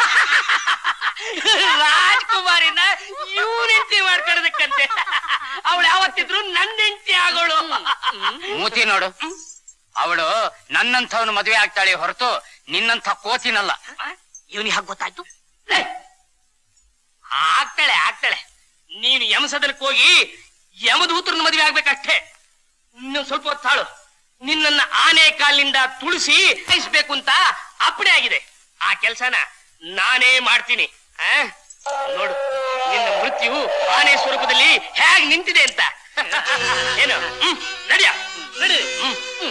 ರಾಜ್ಕುಮಾರಿನ ಇವ್ನ ಹೆಂಡತಿ ಮಾಡ್ಕೊಳ್ಳೋದಕ್ಕಂತೆ ಅವಳು ಯಾವತ್ತಿದ್ರು ನನ್ನ ಹೆಂಡತಿ ಆಗೋಳು ಮೂತಿ ನೋಡು ಅವಳು ನನ್ನಂಥವನು ಮದುವೆ ಆಗ್ತಾಳೆ ಹೊರತು ನಿನ್ನಂಥ ಕೋತಿನಲ್ಲ ಇವನಿಗೆ ಹಾಗೆ ಗೊತ್ತಾಯ್ತು ಲೇ, ಆಗ್ತಾಳೆ ಆಗ್ತಾಳೆ ನೀನು ಯಮಸದನಕ್ಕೆ ಹೋಗಿ ಯಮದೂತ್ರನ ಮದುವೆ ಆಗ್ಬೇಕಷ್ಟೇ ಇನ್ನೊಂದ್ ಸ್ವಲ್ಪ ಹೊತ್ತು ತಾಳು ನಿನ್ನನ್ನ ಆನೆ ಕಾಲಿನಿಂದ ತುಳಿಸಿ ಕಳಿಸ್ಬೇಕು ಅಂತ ಅಪ್ಪಣೆ ಆಗಿದೆ ಆ ಕೆಲ್ಸನ ನಾನೇ ಮಾಡ್ತೀನಿ ಆ? ನೋಡು ನಿನ್ನ ಮೃತ್ಯು ಆನೆ ಸ್ವರೂಪದಲ್ಲಿ ಹೇಗ್ ನಿಂತಿದೆ ಅಂತ ಏನು ಹ್ಮ್ ನಡಿಯ ನಡಿ ಹ್ಮ್ ಹ್ಮ್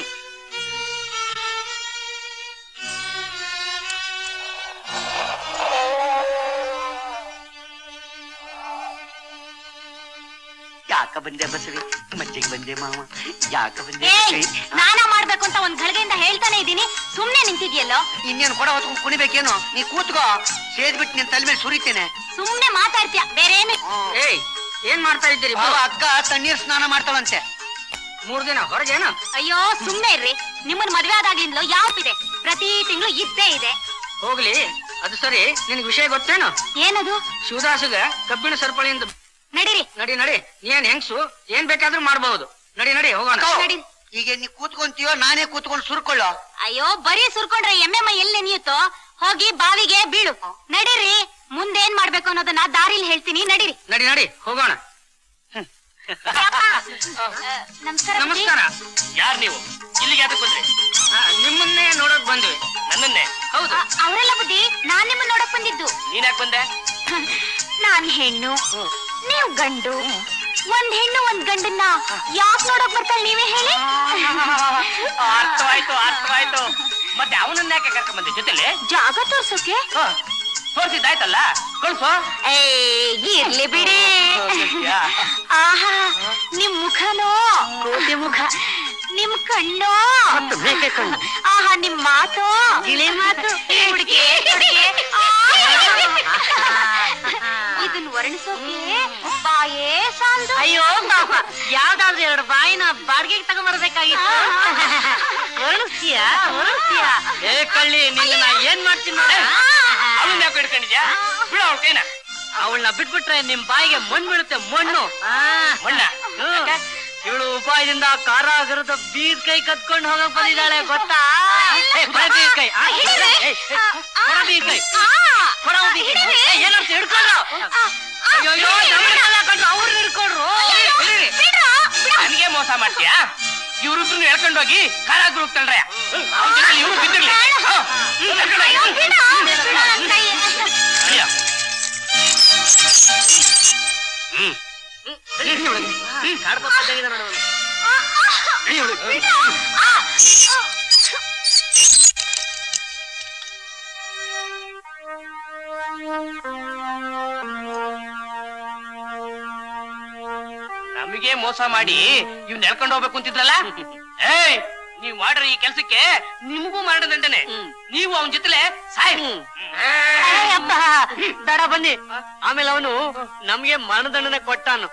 ಯಾಕ ಬಂದೆ ಬಸವಿ ಮಜ್ಜಿಗೆ ಬಂದೆ ಮಾವ ಯಾಕ ಬಂದೆ ಏಯ್ ಸ್ನಾನ ಮಾಡ್ಬೇಕು ಅಂತ ಒಂದ್ ಗಳಿಗೆಯಿಂದ ಹೇಳ್ತಾನೆ ಇದೀನಿ ಸುಮ್ನೆ ನಿಂತಿದ್ಯಲ್ಲೋ ಇನ್ನೇನು ಕೊಡ ಹೊತ್ಕೊಂಡು ಕುಣಿಬೇಕೇನು ನೀ ಕೂತ್ಕೋ ಸೇದ್ಬಿಟ್ಟು ನಿನ್ ತಲೆ ಮೇಲೆ ಸುರಿತೇನೆ ಸುಮ್ನೆ ಮಾತಾಡ್ತೀಯ ಬೇರೆ ಏನು ಏಯ್ ಏನ್ ಮಾಡ್ತಾ ಇದ್ದೀರಿ ಅಕ್ಕ ತಣ್ಣೀರ್ ಸ್ನಾನ ಮಾಡ್ತಾಳಂತೆ ಮೂರ್ ದಿನ ಹೊರಗೇನು ಅಯ್ಯೋ ಸುಮ್ನೆ ಇರ್ರಿ ನಿಮ್ಮನ್ ಮದ್ವೆ ಆದಾಗಿಂದಲೂ ಯಾಪಿದೆ ಪ್ರತಿ ತಿಂಗಳು ಇದ್ದೇ ಇದೆ ಹೋಗ್ಲಿ ಅದು ಸರಿ ನಿನಗೆ ವಿಷಯ ಗೊತ್ತೇನು ಏನದು ಶಿವದಾಸಗ ಕಬ್ಬಿಣ ಸರಪಳಿಯಿಂದ ನಡೀರಿ ನಡಿ ನಡಿ ನೀನ್ ಹೆಂಗ್ಸು ಏನ್ ಬೇಕಾದ್ರೂ ಮಾಡಬಹುದು ನಡಿ ನಡಿ ಹೋಗೋಣ ನಡಿ. ಈಗ ನೀ ಕೂತ್ಕೊಂತೀಯೋ ನಾನೇ ಕೂತ್ಕೊಂಡು ಸುರ್ಕೊಳ್ಳೋ ಅಯ್ಯೋ ಬರೀ ಸುರ್ಕೊಂಡ್ರೆ ಎಮ್ಮೆ ಮೈ ಎಲ್ಲಿ ನೆನೆಯುತ್ತೋ ಹೋಗಿ ಬಾವಿಗೆ ಬೀಳು ನಡೀರಿ ಮುಂದೇನ್ ಮಾಡ್ಬೇಕು ಅನ್ನೋದನ್ನ ದಾರಿಲಿ ಹೇಳ್ತೀನಿ ನಡೀರಿ ನಡಿ ನಡಿ ಹೋಗೋಣ ಅಪ್ಪ, ಆ, ನಮಸ್ಕಾರ ಬುಜ್ಜಿ. ನಮಸ್ಕಾರ ಯಾರ್ ನೀವು ಇಲ್ಲಿಗೆ ಯಾಕೆ ಬಂದ್ರಿ ಆ, ನಿಮ್ಮನ್ನೇ ನೋಡಕ್ ಬಂದ್ವಿ ನನ್ನನ್ನೇ ಹೌದು ಆ, ಅವರೆಲ್ಲ ಬುದ್ಧಿ ನಾನ್ ನಿಮ್ಮನ್ನ ನೋಡಕ್ ಬಂದಿದ್ದು ನೀನ್ ಯಾಕೆ ಬಂದೆ ನಾನ್ ಹೆಣ್ಣು ನೀವ್ ಗಂಡು ಒಂದ್ ಹೆಣ್ಣು ಒಂದ್ ಗಂಡನ್ನ ಯಾಕ್ ನೋಡಕ್ ಬರ್ತಾಳೆ ನೀವೇ ಹೇಳಿ ಅರ್ಥವಾಯ್ತು ಅರ್ಥವಾಯ್ತು ಮತ್ತೆ ಅವನನ್ನ ಯಾಕೆ ಕರ್ಕೊಂಡ್ ಬಂದೆ ಜೊತೆಲಿ ಜಾಗ ತೋರ್ಸೋಕೆ ತೋರಿಸಿದ್ದಾಯ್ತಲ್ಲ ಕಳ್ಸೋ ಏ ಇರ್ಲಿ ಬಿಡಿ ಹೋಗಿದ್ಯಾ? ಆಹಾ ನಿಮ್ ಮುಖನೋ ಕೋತಿ ಮುಖ ನಿಮ್ ಕಣ್ಣೋ ಬೇಕೆ ಕಣ್ಣು. ಆಹಾ ನಿಮ್ ಮಾತು ಗಿಳಿ ಮಾತು ಹುಡುಗಿ ಇದನ್ ವರ್ಣಿಸೋಕೆ ಬಾಯೇ ಸಾಲದು ಅಯ್ಯೋ ಪಾಪ ಯಾವ್ದಾದ್ರು ಎರಡು ಬಾಯಿನ ಬಾಡಿಗೆಗೆ ತಗೊಂಡ್ಬರ್ಬೇಕಾಗಿತ್ತು ವರ್ಣಿಸ್ತೀಯ ವರ್ಣಿಸ್ತೀಯ ಏ ಕಳ್ಳಿ ನಿನ್ನ ನಾ ಏನ್ ಮಾಡ್ತೀನಿ ನೋಡ ಅವಳನ್ನ ಯಾಕೆ ಹಿಡ್ಕೊಂಡಿದ್ಯಾ ಬಿಡು ಅವಳ ಕೈನ ಅವಳನ್ನ ಬಿಟ್ಬಿಟ್ರೆ ನಿಮ್ ಬಾಯಿಗೆ ಮಣ್ಣು ಬೀಳುತ್ತೆ ಮಣ್ಣು ಮಣ್ಣ ಇವಳು ಉಪಾಯದಿಂದ ಕಾರಾಗರದ ಬೀದ್ ಕೈ ಕತ್ಕೊಂಡು ಹೋಗಕ್ ಬಂದಿದ್ದಾಳೆ ಗೊತ್ತಾ ಏ, ಕೊಡ ಬೀದ್ ಕೈ ಆ, ಏ, ಏ, ಏ, ಕೊಡ ಬೀದ್ ಕೈ ಕೊಡ ಬೀದ್ ಕೈ ಏ, ಏನಾಯ್ತು ಹಿಡ್ಕೊಂಡ್ರು ಅಯ್ಯೋ ಅಯ್ಯೋ ನಮ್ಮನ್ನೆಲ್ಲ ಕಂಡ್ರು ಅವ್ರನ್ನ ಹಿಡ್ಕೊಂಡ್ರು ನನಗೆ ಮೋಸ ಮಾಡ್ತೀಯಾ ಇವ್ರಿಬ್ರು ಎಳ್ಕೊಂಡು ಹೋಗಿ ಕಾರಾಗ್ರು ಹೋಗ್ತಾಳ್ರೆ ಅವ್ನ ಜೊತೆ ಇವ್ರು ಬಿದ್ದಿರ್ಲಿ ಹಾ, ಹ್ಮ್, ಎಳ್ಕೊಂಡು ಹೋಗಿ. ನಡಿಯ. ಹ್ಮ್ ಕಾಡ್ಕೊತ ತೆಗಿದ ನೋಡು ಅವ್ನು. ನಮಗೆ ಮೋಸ ಮಾಡಿ ಇವ್ನ ಎಳ್ಕೊಂಡು ಹೋಗ್ಬೇಕು ಅಂತಿದ್ರಲ್ಲ ಏಯ್ ನೀವ್ ಮಾಡ್ರ ಈ ಕೆಲ್ಸಕ್ಕೆ ನಿಮಗೂ ಮರಣ ದಂಡನೆ ನೀವು ಅವನ ಜೊತೆಲೆ ಸಾಯಿ ಅಪ್ಪ ಬೇಡ ಬನ್ನಿ ಆಮೇಲೆ ಅವನು ನಮ್ಗೆ ಮರಣದಂಡನೆ ಕೊಟ್ಟಾನು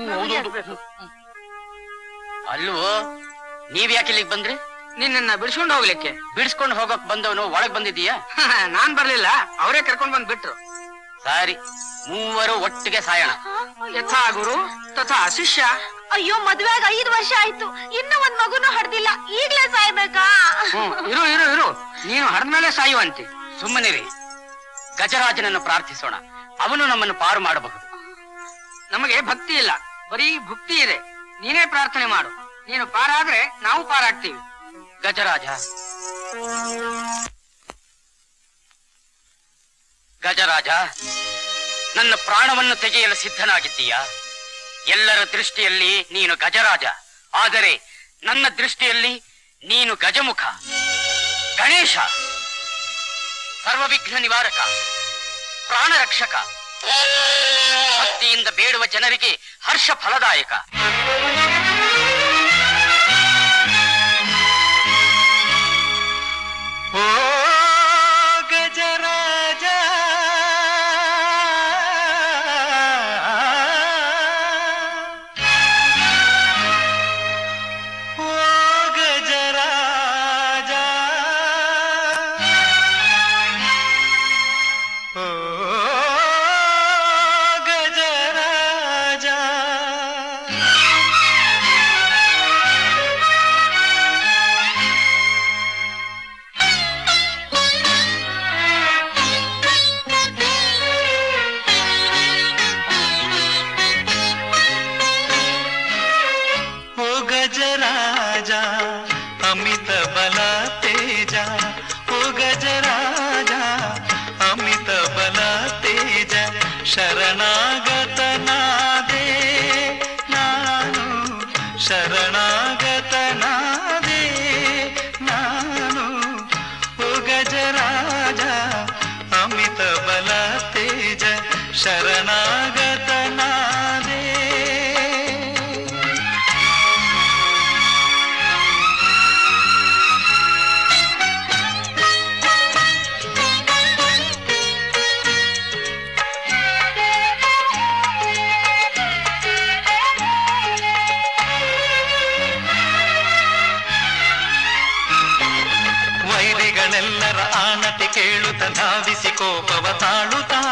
ಅಲ್ವೋ ನೀವ್ ಯಾಕೆ ಇಲ್ಲಿಗೆ ಬಂದ್ರಿ ನಿನ್ನ ಬಿಡಿಸ್ಕೊಂಡು ಹೋಗ್ಲಿಕ್ಕೆ ಬಿಡಿಸ್ಕೊಂಡು ಹೋಗಕ್ ಬಂದವನು ಒಳಗ್ ಬಂದಿದೀಯಾ ನಾನ್ ಬರ್ಲಿಲ್ಲ ಅವರೇ ಕರ್ಕೊಂಡ್ ಬಂದ್ ಬಿಟ್ರು ಸರಿ ಮೂವರು ಒಟ್ಟಿಗೆ ಸಾಯೋಣ ಯಥಾ ಗುರು ತಥಾ ಶಿಷ್ಯ ಅಯ್ಯೋ ಮದ್ವೆ ಆಗ ಐದು ವರ್ಷ ಆಯ್ತು ಇನ್ನು ಒಂದ್ ಮಗುನು ಹಡ್ದಿಲ್ಲ ಈಗ್ಲೇ ಸಾಯ್ಬೇಕಾ ಹ್ಮ್ ಇರು ಇರು ಇರು ನೀನು ಹಡ್ಮೇಲೆ ಸಾಯುವಂತೆ ಸುಮ್ಮನಿರಿ ಗಜರಾಜನನ್ನು ಪ್ರಾರ್ಥಿಸೋಣ ಅವನು ನಮ್ಮನ್ನು ಪಾರು ಮಾಡಬಹುದು ನಮಗೆ ಭಕ್ತಿ ಇಲ್ಲ ಬರೀ ಭಕ್ತಿ ಇದೆ ನೀನೇ ಪ್ರಾರ್ಥನೆ ಮಾಡು ನೀನು ಪಾರಾದ್ರೆ ನಾವು ಪಾರಾಗ್ತೀವಿ ಗಜರಾಜ ಗಜರಾಜ ನನ್ನ ಪ್ರಾಣವನ್ನು ತೆಗೆಯಲು ಸಿದ್ಧನಾಗಿದ್ದೀಯಾ ಎಲ್ಲರ ದೃಷ್ಟಿಯಲ್ಲಿ ನೀನು ಗಜರಾಜ ಆದರೆ ನನ್ನ ದೃಷ್ಟಿಯಲ್ಲಿ ನೀನು ಗಜಮುಖ ಗಣೇಶ ಸರ್ವವಿಘ್ನ ನಿವಾರಕ ಪ್ರಾಣ ರಕ್ಷಕ ಭಕ್ತಿಯಿಂದ ಬೇಡುವ ಜನರಿಗೆ ಹರ್ಷ ಫಲದಾಯಕ ಓ ಗಜರಾಜ ಓ ಗಜರಾಜ ಓ ಗಜರಾಜ ಓ ಗಜರಾಜ ಅಮಿತ ಬಲ ತೇಜ ಓ ಗಜರಾಜ ಅಮಿತ ಬಲ ತೇಜ ಶರಣಾಗತನಾದೆ ನಾನು ಶರಣಾಗತನಾದೆ ನಾನು ಓ ಗಜರಾಜ ಅಮಿತ ಬಲ ತೇಜ ಶರಣಾಗತನಾದೆ ವೈರಿಗಳೆಲ್ಲರ ಆಣತಿ ಕೇಳುತ್ತ ಧಾವಿಸಿ ಕೋಪವ ತಾಳುತ್ತಾ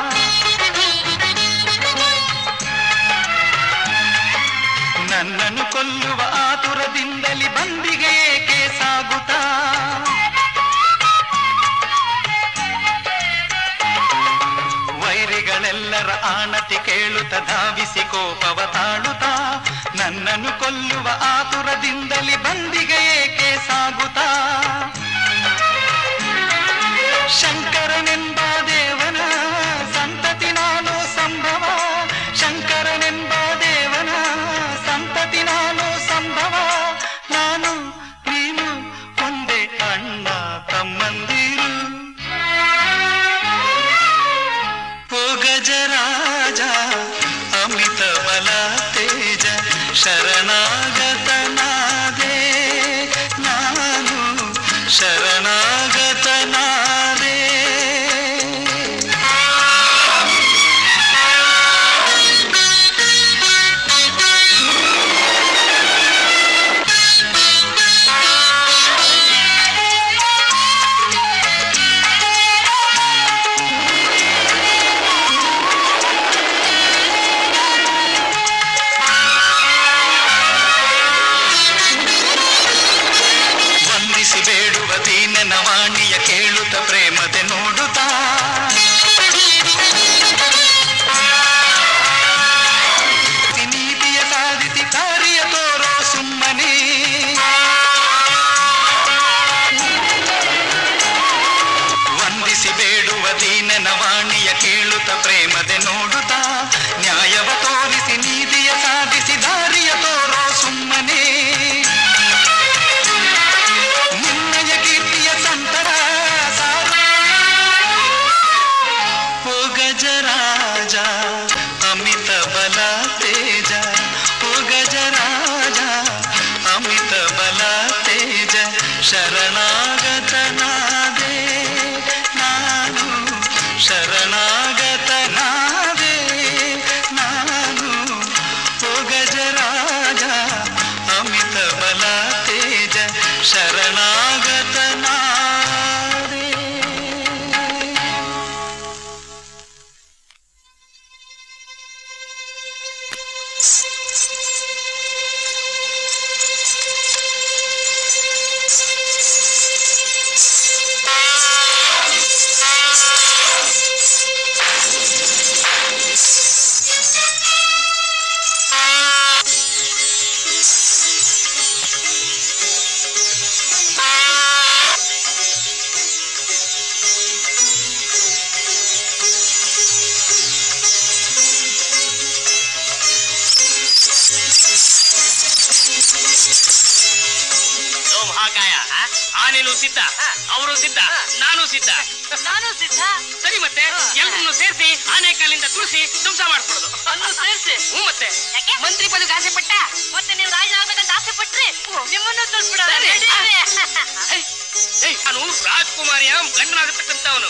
ನನ್ನನ್ನು ಕೊಲ್ಲುವ ಆತುರದಿಂದಲಿ ಬಂದಿಗೆ ಏಕೆ ಸಾಗುತ್ತಾ ವೈರಿಗಳೆಲ್ಲರ ಆಣತಿ ಕೇಳುತ್ತ ಧಾವಿಸಿ ಕೋಪವ ತಾಳುತ್ತಾ ನನ್ನನ್ನು ಕೊಲ್ಲುವ ಆತುರದಿಂದಲಿ ಬಂದಿಗೆ ಏಕೆ ಸಾಗುತ್ತಾ ಶಂಕರನೆಂಬ ದೇವನ ಸಂತತಿ ನಾನು ಸಂಭವ ಶಂಕರನೆಂಬ ದೇವನ ಸಂತತಿ ನಾನು ಸಂಭವ ನಾನು ನೀನು ಒಂದೇ ಅಣ್ಣ ತಮ್ಮಂದಿರು ಓ ಗಜರಾಜ ಅಮಿತ ಬಲ ತೇಜ ಶರಣಾಗತನಾದೆ ನಾನು ಶರಣಾಗತನಾದೆ ವಂದಿಸಿ ಬೇಡುವ ದೀನನ ವಾಣಿಯ ಕೇಳುತ್ತ ಪ್ರೇಮದೆ ನೋಡುತ್ತಾ ನೀತಿಯ ಸಾಧಿಸಿ ಕಾರ್ಯ ತೋರೋ ಸುಮ್ಮನೆ ವಂದಿಸಿ ಬೇಡುವ ದೀನನ ವಾಣಿಯ ಕೇಳುತ್ತ ಪ್ರೇಮದೆ ನೋಡುತ್ತಾ ನ್ಯಾಯವ ತೋರಿಸಿ ನೀತಿಯ ಸಾಧಿಸಿ ದಾರಿಯ ತೋರೋ ಸುಮ್ಮನೆ ನಿನ್ನಯ ಕೀರ್ತಿಯ ಸಂತರ ಸಾರ ಓ ಗಜರಾಜ ಅಮಿತ ಬಲ ತೇಜ ಓ ಗಜರಾಜ ಅಮಿತ ಬಲ ತೇಜ ಶರಣಾಗತನಾದೆ ನಾನು ಶರಣಾಗತನಾದೆ ನಾನೇನು ಸಿದ್ಧ ಅವರು ಸಿದ್ಧ ನಾನು ಸಿದ್ಧ ನಾನು ಸಿದ್ಧ ಸರಿ ಮತ್ತೆ ಎಲ್ಲರನ್ನು ಸೇರಿಸಿ ಆನೆ ಕಾಲಿಂದ ತುಳಿಸಿ ಧ್ವಂಸ ಮಾಡ್ಕೊಡೋದು ಅನ್ನು ಸೇರಿಸಿ ಹ್ಞೂ ಮತ್ತೆ ಮಂತ್ರಿ ಪದಕ್ಕೆ ಆಸೆ ಪಟ್ಟ ಮತ್ತೆ ನೀವು ರಾಜನಾಗಬೇಕಂತ ಆಸೆ ಪಟ್ರೆ ನಿಮ್ಮನ್ನು ತುಳಿಸ್ಬಿಡೋಣ ಸರಿ. ಏಯ್, ನಾನು ರಾಜ್ಕುಮಾರಿಯ ಗಂಡನಾಗತಕ್ಕಂಥವನು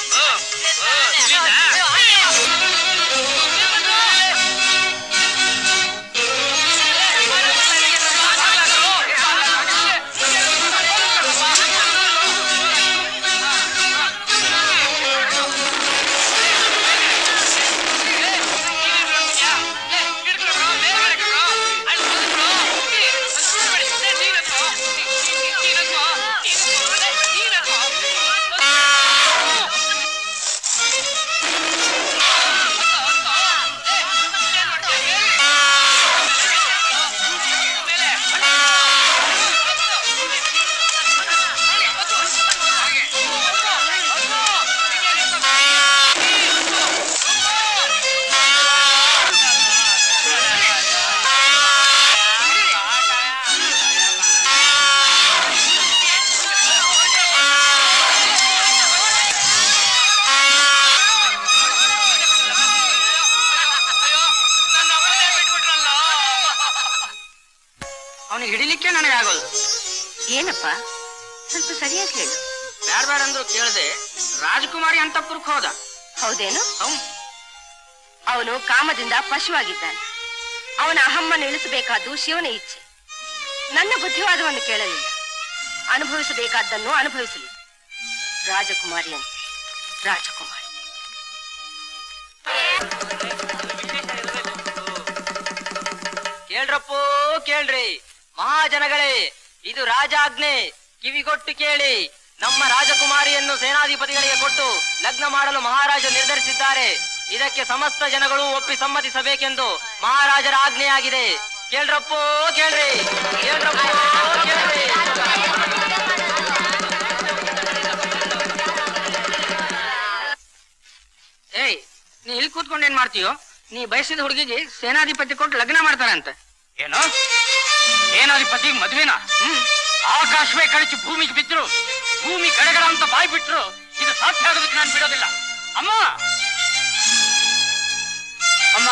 ಅವನಿಗೆ ಹಿಡಿಲಿಕ್ಕೆ ನನಗೆ ಆಗೋದು ಏನಪ್ಪ ಸ್ವಲ್ಪ ಸರಿಯಾಗಿ ಹೇಳು ಬ್ಯಾಡ ಬ್ಯಾಡ ಅಂದ್ರು ಕೇಳದೆ ರಾಜಕುಮಾರಿ ಅಂತಪುರಕ್ಕೆ ಹೋದ ಹೌದೇನು ಹೌನ್. ಅವನು ಕಾಮದಿಂದ ಪಶುವಾಗಿದ್ದಾನೆ ಅವನ ಅಹಮ್ಮನ್ನು ಇಳಿಸಬೇಕಾದ್ದು ಶಿವನ ಇಚ್ಛೆ ನನ್ನ ಬುದ್ಧಿವಾದವನ್ನು ಕೇಳಲಿಲ್ಲ ಅನುಭವಿಸಬೇಕಾದ್ದನ್ನು ಅನುಭವಿಸಲಿ ರಾಜಕುಮಾರಿ ಅಂತ ರಾಜಕುಮಾರಿ ಕೇಳ್ರಪ್ಪೋ ಕೇಳ್ರಿ ಮಹಾಜನಗಳೇ ಇದು ರಾಜಾಜ್ಞೆ ಕಿವಿಗೊಟ್ಟು ಕೇಳಿ ನಮ್ಮ ರಾಜಕುಮಾರಿಯನ್ನು ಸೇನಾಧಿಪತಿಗಳಿಗೆ ಕೊಟ್ಟು ಲಗ್ನ ಮಾಡಲು ಮಹಾರಾಜರು ನಿರ್ಧರಿಸಿದ್ದಾರೆ ಇದಕ್ಕೆ ಸಮಸ್ತ ಜನಗಳು ಒಪ್ಪಿ ಸಮ್ಮತಿಸಬೇಕೆಂದು ಮಹಾರಾಜರ ಆಜ್ಞೆಯಾಗಿದೆ ಕೇಳ್ರಪ್ಪೋ ಕೇಳ್ರಿ ಕೇಳ್ರಪ್ಪೋ ಕೇಳ್ರಿ ಏಯ್ ನೀ ಇಲ್ಲಿ ಕೂತ್ಕೊಂಡು ಏನ್ ಮಾಡ್ತೀಯೋ ನೀ ಬಯಸಿದ ಹುಡುಗಿಗೆ ಸೇನಾಧಿಪತಿ ಕೊಟ್ಟು ಲಗ್ನ ಮಾಡ್ತಾರಂತೆ ಏನು ಏನಾಧಿಪತಿ ಮದ್ವೆನಾ ಹ್ಮ್ ಆಕಾಶವೇ ಕಳಚಿ ಭೂಮಿಗೆ ಬಿದ್ರು ಭೂಮಿ ಗಡಗಡ ಅಂತ ಬಾಯಿ ಬಿಟ್ರು ಇದು ಸಾಧ್ಯ ಆಗೋದಕ್ಕೆ ನಾನು ಬಿಡೋದಿಲ್ಲ ಅಮ್ಮ ಅಮ್ಮ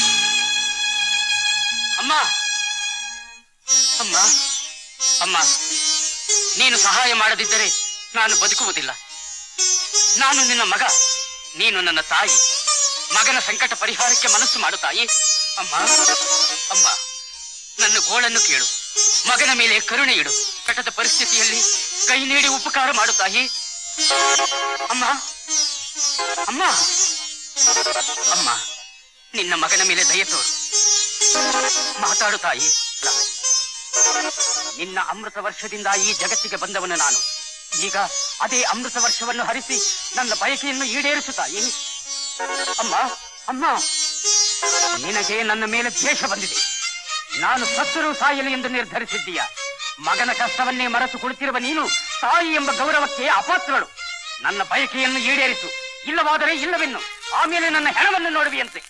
ಅಮ್ಮ ಅಮ್ಮ ಅಮ್ಮ ನೀನು ಸಹಾಯ ಮಾಡದಿದ್ದರೆ ನಾನು ಬದುಕುವುದಿಲ್ಲ ನಾನು ನಿನ್ನ ಮಗ ನೀನು ನನ್ನ ತಾಯಿ ಮಗನ ಸಂಕಟ ಪರಿಹಾರಕ್ಕೆ ಮನಸ್ಸು ಮಾಡು ತಾಯಿ ಅಮ್ಮ ಅಮ್ಮ ನನ್ನ ಗೋಳನ್ನು ಕೇಳು ಮಗನ ಮೇಲೆ ಕರುಣೆ ಇಡು ಕಟದ ಪರಿಸ್ಥಿತಿಯಲ್ಲಿ ಕೈ ನೀಡಿ ಉಪಕಾರ ಮಾಡು ತಾಯಿ ಅಮ್ಮ ಅಮ್ಮ ಅಮ್ಮ ನಿನ್ನ ಮಗನ ಮೇಲೆ ದಯ ತೋರು ಮಾತಾಡು ತಾಯಿ ಲ. ನಿನ್ನ ಅಮೃತ ವರ್ಷದಿಂದ ಈ ಜಗತ್ತಿಗೆ ಬಂದವನು ನಾನು ಈಗ ಅದೇ ಅಮೃತ ವರ್ಷವನ್ನು ಹರಿಸಿ ನನ್ನ ಬಯಕೆಯನ್ನು ಈಡೇರಿಸು ತಾಯಿ ಅಮ್ಮ ಅಮ್ಮ ನಿನಗೆ ನನ್ನ ಮೇಲೆ ದ್ವೇಷ ಬಂದಿದೆ ನಾನು ಸತ್ತರೂ ಸಾಯಲು ಎಂದು ನಿರ್ಧರಿಸಿದ್ದೀಯ ಮಗನ ಕಷ್ಟವನ್ನೇ ಮರೆತು ಕುಳಿತಿರುವ ನೀನು ತಾಯಿ ಎಂಬ ಗೌರವಕ್ಕೆ ಅಪಾತ್ರಳು ನನ್ನ ಬಯಕೆಯನ್ನು ಈಡೇರಿಸು ಇಲ್ಲವಾದರೆ ಇಲ್ಲವೆನ್ನು ಆಮೇಲೆ ನನ್ನ ಹೆಣವನ್ನು ನೋಡುವಿಯಂತೆ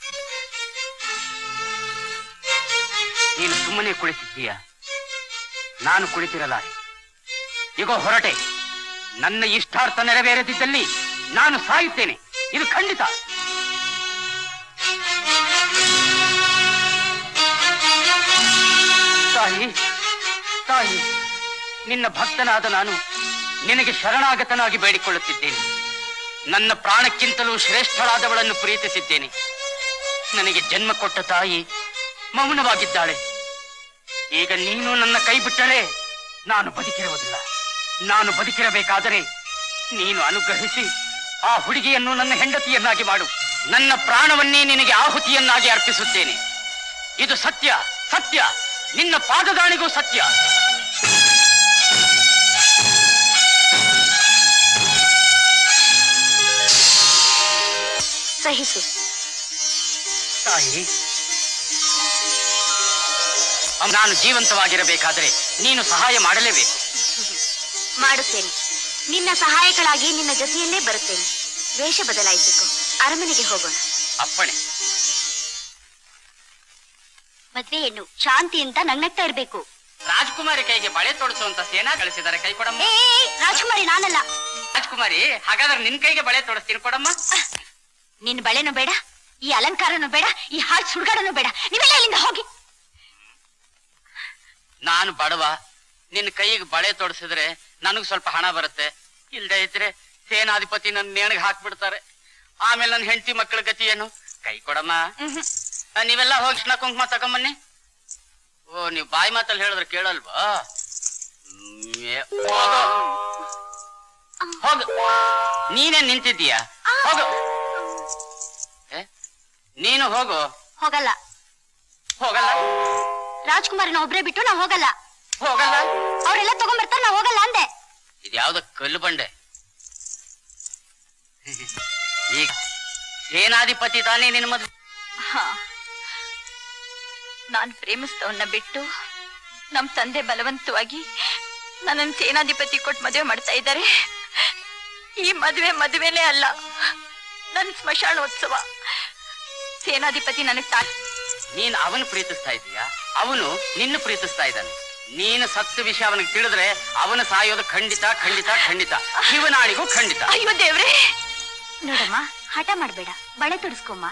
ನೀನು ಸುಮ್ಮನೆ ಕುಳಿತಿದ್ದೀಯ ನಾನು ಕುಳಿತಿರಲಾರೆ ಈಗ ಹೊರಟೆ ನನ್ನ ಇಷ್ಟಾರ್ಥ ನೆರವೇರದಿದ್ದಲ್ಲಿ ನಾನು ಸಾಯುತ್ತೇನೆ ಇದು ಖಂಡಿತ ತಾಯಿ ತಾಯಿ ನಿನ್ನ ಭಕ್ತನಾದ ನಾನು ನಿನಗೆ ಶರಣಾಗತನಾಗಿ ಬೇಡಿಕೊಳ್ಳುತ್ತಿದ್ದೇನೆ ನನ್ನ ಪ್ರಾಣಕ್ಕಿಂತಲೂ ಶ್ರೇಷ್ಠಳಾದವಳನ್ನು ಪ್ರೀತಿಸಿದ್ದೇನೆ ನನಗೆ ಜನ್ಮ ಕೊಟ್ಟ ತಾಯಿ ಮೌನವಾಗಿದ್ದಾಳೆ ಈಗ ನೀನು ನನ್ನ ಕೈ ಬಿಟ್ಟರೆ ನಾನು ಬದುಕಿರುವುದಿಲ್ಲ ನಾನು ಬದುಕಿರಬೇಕಾದರೆ ನೀನು ಅನುಗ್ರಹಿಸಿ ಆ ಹುಡುಗಿಯನ್ನು ನನ್ನ ಹೆಂಡತಿಯನ್ನಾಗಿ ಮಾಡು ನನ್ನ ಪ್ರಾಣವನ್ನೇ ನಿನಗೆ ಆಹುತಿಯನ್ನಾಗಿ ಅರ್ಪಿಸುತ್ತೇನೆ ಇದು ಸತ್ಯ ಸತ್ಯ ನಿನ್ನ ಪಾದದಾಣಿಗೂ ಸತ್ಯ ಸಹಿಸು ತಾಯಿ ನಾನು ಜೀವಂತವಾಗಿರಬೇಕಾದರೆ ನೀನು ಸಹಾಯ ಮಾಡಲೇಬೇಕು ಮಾಡುತ್ತೇನೆ ನಿನ್ನ ಸಹಾಯಕಳಾಗಿ ನಿನ್ನ ಜೊತೆಯಲ್ಲೇ ಬರುತ್ತೇನೆ ವೇಷ ಬದಲಾಯಿಸಿಕೊ ಅರಮನೆಗೆ ಹೋಗೋಣ ಅಪ್ಪಣೆ ಮದ್ವೆ ಹೆಣ್ಣು ಶಾಂತಿ ಅಂತ ನಗ್ನಗ್ತಾ ಇರ್ಬೇಕು ರಾಜ್ಕುಮಾರಿ ಕೈಗೆ ಬಳೆ ತೊಡಿಸುವಂತ ಸೇನಾ ಕಳಿಸಿದ್ದಾರೆ ಕೈ ಕೊಡಮ್ಮ ಏ ರಾಜ್ಕುಮಾರಿ ನಾನಲ್ಲ ರಾಜ್ಕುಮಾರಿ ಹಾಗಾದ್ರೆ ನಿನ್ ಕೈಗೆ ಬಳೆ ತೊಡಿಸ್ತೀನಿ ಕೊಡಮ್ಮ ನಿನ್ ಬಳೆನೂ ಬೇಡ ಈ ಅಲಂಕಾರನೂ ಬೇಡ ಈ ಹಾಳು ಸುಡ್ಗಾಡನು ಬೇಡ ನೀವೆಲ್ಲ ಇಲ್ಲಿಂದ ಹೋಗಿ ನಾನು ಬಡವ ನಿನ್ನ ಕೈಗೆ ಬಳೆ ತೊಡಿಸಿದ್ರೆ ನನಗ್ ಸ್ವಲ್ಪ ಹಣ ಬರುತ್ತೆ ಇಲ್ದೇ ಇದ್ರೆ ಸೇನಾಧಿಪತಿ ನನ್ನ ನೇಣಿಗೆ ಹಾಕ್ಬಿಡ್ತಾರೆ ಆಮೇಲೆ ನನ್ನ ಹೆಂಡತಿ ಮಕ್ಕಳ ಗತಿ ಏನು ಕೈ ಕೊಡಮ್ಮ ಆ, ನೀವೆಲ್ಲ ಹೋಗಿ ಕೃಷ್ಣ ಕುಂಕುಮ ತಗೊಂಬನ್ನಿ ಓ ನೀವು ಬಾಯಿ ಮಾತಲ್ಲಿ ಹೇಳಿದ್ರೆ ಕೇಳಲ್ವಾ ಹ್ಮ್, ಏ- ಹೋಗು ಹೋಗು ನೀನೇ ನಿಂತಿದ್ದೀಯಾ ಹೋಗು ಏ, ನೀನು ಹೋಗು ಹೋಗಲ್ಲ ಹೋಗಲ್ಲ ರಾಜ್ಕುಮಾರಿನ ಒಬ್ರೇ ಬಿಟ್ಟು ನಾ ಹೋಗಲ್ಲ ಹೋಗಲ್ಲ ಅವರೆಲ್ಲ ತಗೊಂಡ್ಬರ್ತಾರೆ ನಾ ಹೋಗಲ್ಲ ಅಂದೆ ಇದ್ಯಾವ್ದ ಕಲ್ಲು ಬಂಡೆ ಈಗ ಸೇನಾಧಿಪತಿ ತಾನೇ ನಿನ್ನ ಮದ್ವೆ ಹಾ ನಾನ್ ಪ್ರೇಮಿಸ್ತವನ್ನ ಬಿಟ್ಟು ನಮ್ ತಂದೆ ಬಲವಂತವಾಗಿ ನನ್ನನ್ನು ಸೇನಾಧಿಪತಿ ಕೊಟ್ಟು ಮದುವೆ ಮಾಡ್ತಾ ಇದ್ದಾರೆ ಈ ಮದುವೆ ಮದುವೆನೇ ಅಲ್ಲ ನನ್ ಸ್ಮಶಾನೋತ್ಸವ ಸೇನಾಧಿಪತಿ ನನಗ್ ತಾ ನೀನ್ ಅವನು ಪ್ರೀತಿಸ್ತಾ ಇದೀಯಾ ಅವನು ನಿನ್ನ ಪ್ರೀತಿಸ್ತಾ ಇದ್ದಾನೆ ನೀನು ಸತ್ತು ವಿಷಯ ಅವನಿಗೆ ತಿಳಿದ್ರೆ ಅವನು ಸಾಯೋದು ಖಂಡಿತ ಖಂಡಿತ ಖಂಡಿತ ಶಿವನಾಳಿಗೂ ಖಂಡಿತ ಅಯ್ಯೋ ದೇವ್ರೆ ನೋಡಮ್ಮ ಹಠ ಮಾಡ್ಬೇಡ ಬಳೆ ತೊಡಿಸ್ಕೊಮ್ಮ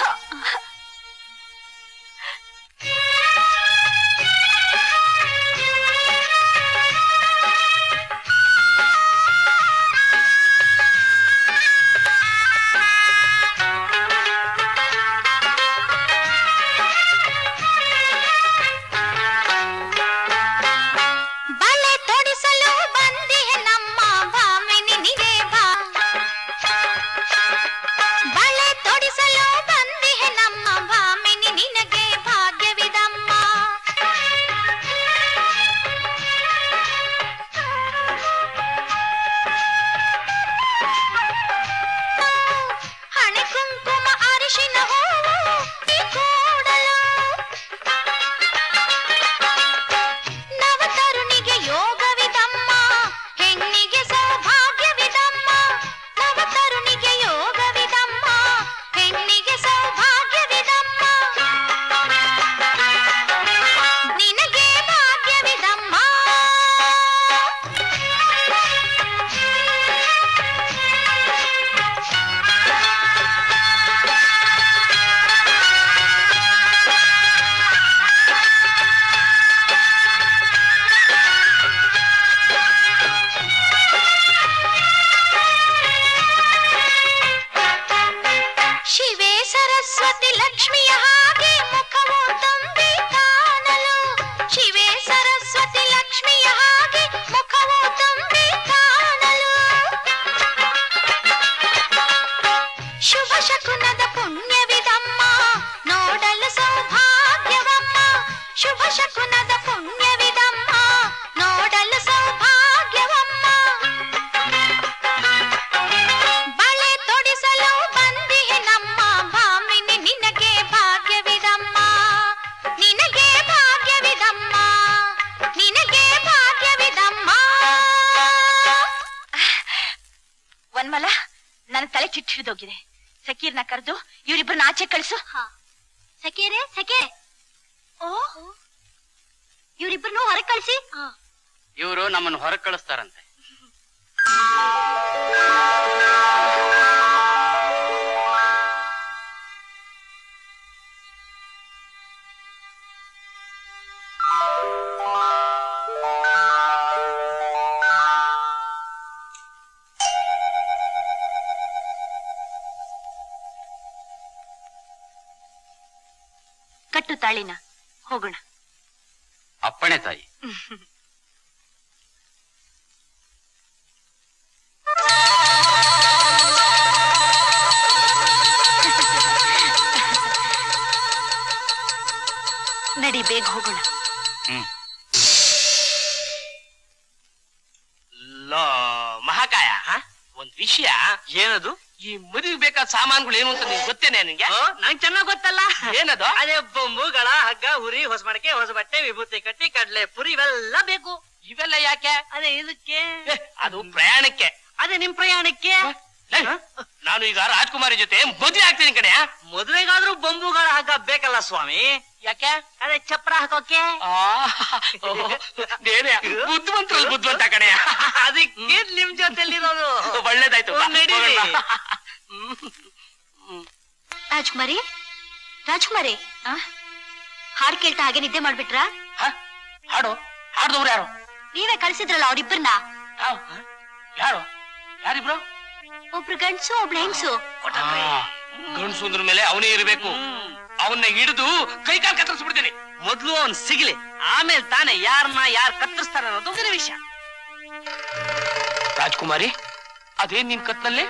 ಬಳೆ ತೊಡಿಸಲು ಬಂದಿಹೆ ನಮ್ಮ ಭಾಮಿನಿ ನಿರೇ ಬಾ ಬಳೆ ತೊಡಿಸಲು ಬಂದಿಹೆ ನಮ್ಮ ಭಾಮಿನಿ ನಿನಗೆ ಭಾಗ್ಯವಿದಮ್ಮ ಹಣೆ ಕುಂಕುಮ ಅರಿಶಿನ ಹೂವು ಈ ಕೂಡಲು ನವತರುಣಿಗೆ ಯೋಗವಿದಮ್ಮ ಹೆಣ್ಣಿಗೆ ಸೌಭಾಗ್ಯವಿದಮ್ಮ ನವತರುಣಿಗೆ ಯೋಗವಿದಮ್ಮ ಹೆಣ್ಣಿಗೆ ಸೌಭಾಗ್ಯವಿದಮ್ಮ ನಿನಗೆ ಭಾಗ್ಯವಿದಮ್ಮ ಶಿವೆ ಸರಸ್ವತಿ ಲಕ್ಷ್ಮಿಯ ಹಾಗೆ ಮುಖವು ತುಂಬಿ ಕಾಣಲು ಶಿವೆ ಸರಸ್ವತಿ ಲಕ್ಷ್ಮಿಯ ಹಾಗೆ ಮುಖವು ತುಂಬಿ ಕಾಣಲು ಶುಭ ಶಕುನದ ಪುಣ್ಯವಿದಮ್ಮ ನೋಡಲು ಸೌಭಾಗ್ಯವಮ್ಮ ಶುಭ ಶಕುನದ ಪುಣ್ಯವಿದಮ್ಮ ನೋಡಲು ಸೌಭಾಗ್ಯವಮ್ಮ ಬಳೆ ತೊಡಿಸಲು ಬಂದಿಹೆ ನಮ್ಮ ಭಾಮಿನಿ ನಿನಗೆ ಭಾಗ್ಯವಿದಮ್ಮ ನಿನಗೆ ಭಾಗ್ಯವಿದಮ್ಮ ನಿನಗೆ ಭಾಗ್ಯವಿದಮ್ಮ ವನ್ಮಲ ನನ್ನ ತಲೆ ಚಿಟ್ಟು ಹಿಡಿದೋಗಿದೆ ಸಕೀರ್ನ ಕರೆದು ಇವರಿಬ್ಬರನ್ನ ಆಚೆ ಕಳಿಸು ಸಕೀರೆ ಸಕೀರೆ ಓ ಇವರಿಬ್ಬರನ್ನು ಹೊರಗೆ ಕಳಿಸಿ ಇವರು ನಮ್ಮನ್ನು ಹೊರಗೆ ಕಳಿಸ್ತಾರಂತೆ ಕಟ್ಟು ತಾಳಿನ ಹೋಗೋಣ ಅಪ್ಪಣೆ ತಾಯಿ ನಡಿ ಬೇಗ ಹೋಗೋಣ ಲೋ ಮಹಾಕಾಯ ಒಂದ್ ವಿಷಯ ಏನದು ಈ ಮದುವೆ ಬೇಕಾದ ಸಾಮಾನುಗಳು ಏನು ಅಂತ ನಿಂಗೆ ಗೊತ್ತೇನೆ ನಿಂಗೆ ನಂಗೆ ಚೆನ್ನಾಗ್ ಗೊತ್ತಲ್ಲ ಏನದು ಅದೇ ಬೊಂಬುಗಳ ಹಗ್ಗ ಹುರಿ ಹೊಸ ಮಡಕೆ ಹೊಸ ಬಟ್ಟೆ ವಿಭೂತಿ ಕಟ್ಟಿ ಕಡ್ಲೆ ಪುರಿ ಇವೆಲ್ಲ ಬೇಕು ಇವೆಲ್ಲ ಯಾಕೆ ಅದೇ ಇದಕ್ಕೆ ಏ, ಅದು ಪ್ರಯಾಣಕ್ಕೆ ಅದೇ ನಿಮ್ ಪ್ರಯಾಣಕ್ಕೆ ಲೇ, ನಾನು ಈಗ ರಾಜ್ಕುಮಾರಿ ಜೊತೆ ಮದುವೆ ಆಗ್ತೀನಿ ಕಣೆ ಮದ್ವೆಗಾದ್ರೂ ಬಂಬುಗಳ ಹಾಕ ಬೇಕಲ್ಲ ಸ್ವಾಮಿ ಯಾಕೆ ಅದೇ ಚಪ್ರ ಹಾಕೋಕೆ ಆ, ಓಹೋ, ಬೇರೆ ಬುದ್ಧಿವಂತರಲ್ಲಿ ಬುದ್ಧಿವಂತ ಕಣೆ ಅದಕ್ಕೆ ನಿಮ್ ಜೊತೆಲಿರೋದು ಒಳ್ಳೇದಾಯ್ತು ಬಾ, ನಡೀರಿ. ಹೋಗೋಣ ಬಾ. ರಾಜ್ಕುಮಾರಿ ರಾಜ್ಕುಮಾರಿ ಆ? ಹಾಡ್ ಕೇಳ್ತಾ ಹಾಗೆ ನಿದ್ದೆ ಮಾಡ್ಬಿಟ್ರಾ ಹ? ಹಾಡು ಹಾಡ್ದವ್ರು ಯಾರು ನೀವೇ ಕಳ್ಸಿದ್ರಲ್ಲ ಅವ್ರಿಬ್ಬರನ್ನ ಯಾವ? ಯಾರು ಯಾರಿಬ್ರು ಒಬ್ರು ಗಂಡ್ಸು ಒಬ್ಳು ಹೆಂಗ್ಸು ಗಂಡಸು ಅಂದ್ರ ಮೇಲೆ ಅವನೇ ಇರಬೇಕು ಅವನ್ನ ಹಿಡಿದು ಕೈ ಕಾಲು ಕತ್ತರಿಸ್ಬಿಡ್ತೀನಿ ಮೊದ್ಲು ಅವ್ನ್ ಸಿಗ್ಲಿ ಆಮೇಲೆ ತಾನೇ ಯಾರನ್ನ ಯಾರ್ ಕತ್ತರಿಸ್ತಾರ ಅನ್ನೋದು ಬೇರೆ ವಿಷಯ ರಾಜ್ಕುಮಾರಿ ಅದೇನ್ ನಿನ್ ಕತ್ನಲ್ಲಿ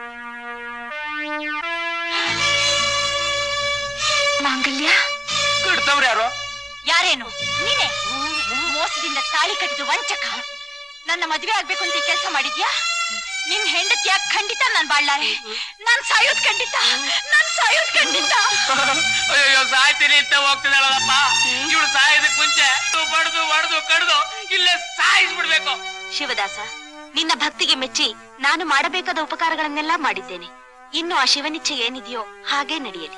ಮಾಂಗಲ್ಯ ಕಟ್ತವ್ರು ಯಾರು ಯಾರೇನು ನೀನೆ ಮೋಸದಿಂದ ತಾಳಿ ಕಟ್ಟಿದ ವಂಚಕ ನನ್ನ ಮದುವೆ ಆಗ್ಬೇಕು ಅಂತ ಕೆಲಸ ಮಾಡಿದ್ಯಾ ನಿನ್ ಹೆಂಡತಿಯ ಖಂಡಿತ ನಾನ್ ಬಾಳ್ಲಾರೆ ನಾನ್ ಸಾಯೋದ್ ಖಂಡಿತ ನಾನ್ ಸಾಯೋದ್ ಖಂಡಿತ ಅಯ್ಯೋ ಸಾಯ್ತೀನಿ ಅಂತ ಹೋಗ್ತಿದ್ದಾಳಪ್ಪ ಇವಳು ಸಾಯೋದಕ್ ಮುಂಚೆ ಬಡ್ದು ಬಡ್ದು ಕಡ್ದು ಇಲ್ಲೇ ಸಾಯಿಸ್ಬಿಡ್ಬೇಕು ಶಿವದಾಸ ನಿನ್ನ ಭಕ್ತಿಗೆ ಮೆಚ್ಚಿ ನಾನು ಮಾಡಬೇಕಾದ ಉಪಕಾರಗಳನ್ನೆಲ್ಲ ಮಾಡಿದ್ದೇನೆ ಇನ್ನು ಆ ಶಿವನಿಚ್ಛೆ ಏನಿದೆಯೋ ಹಾಗೆ ನಡೆಯಲಿ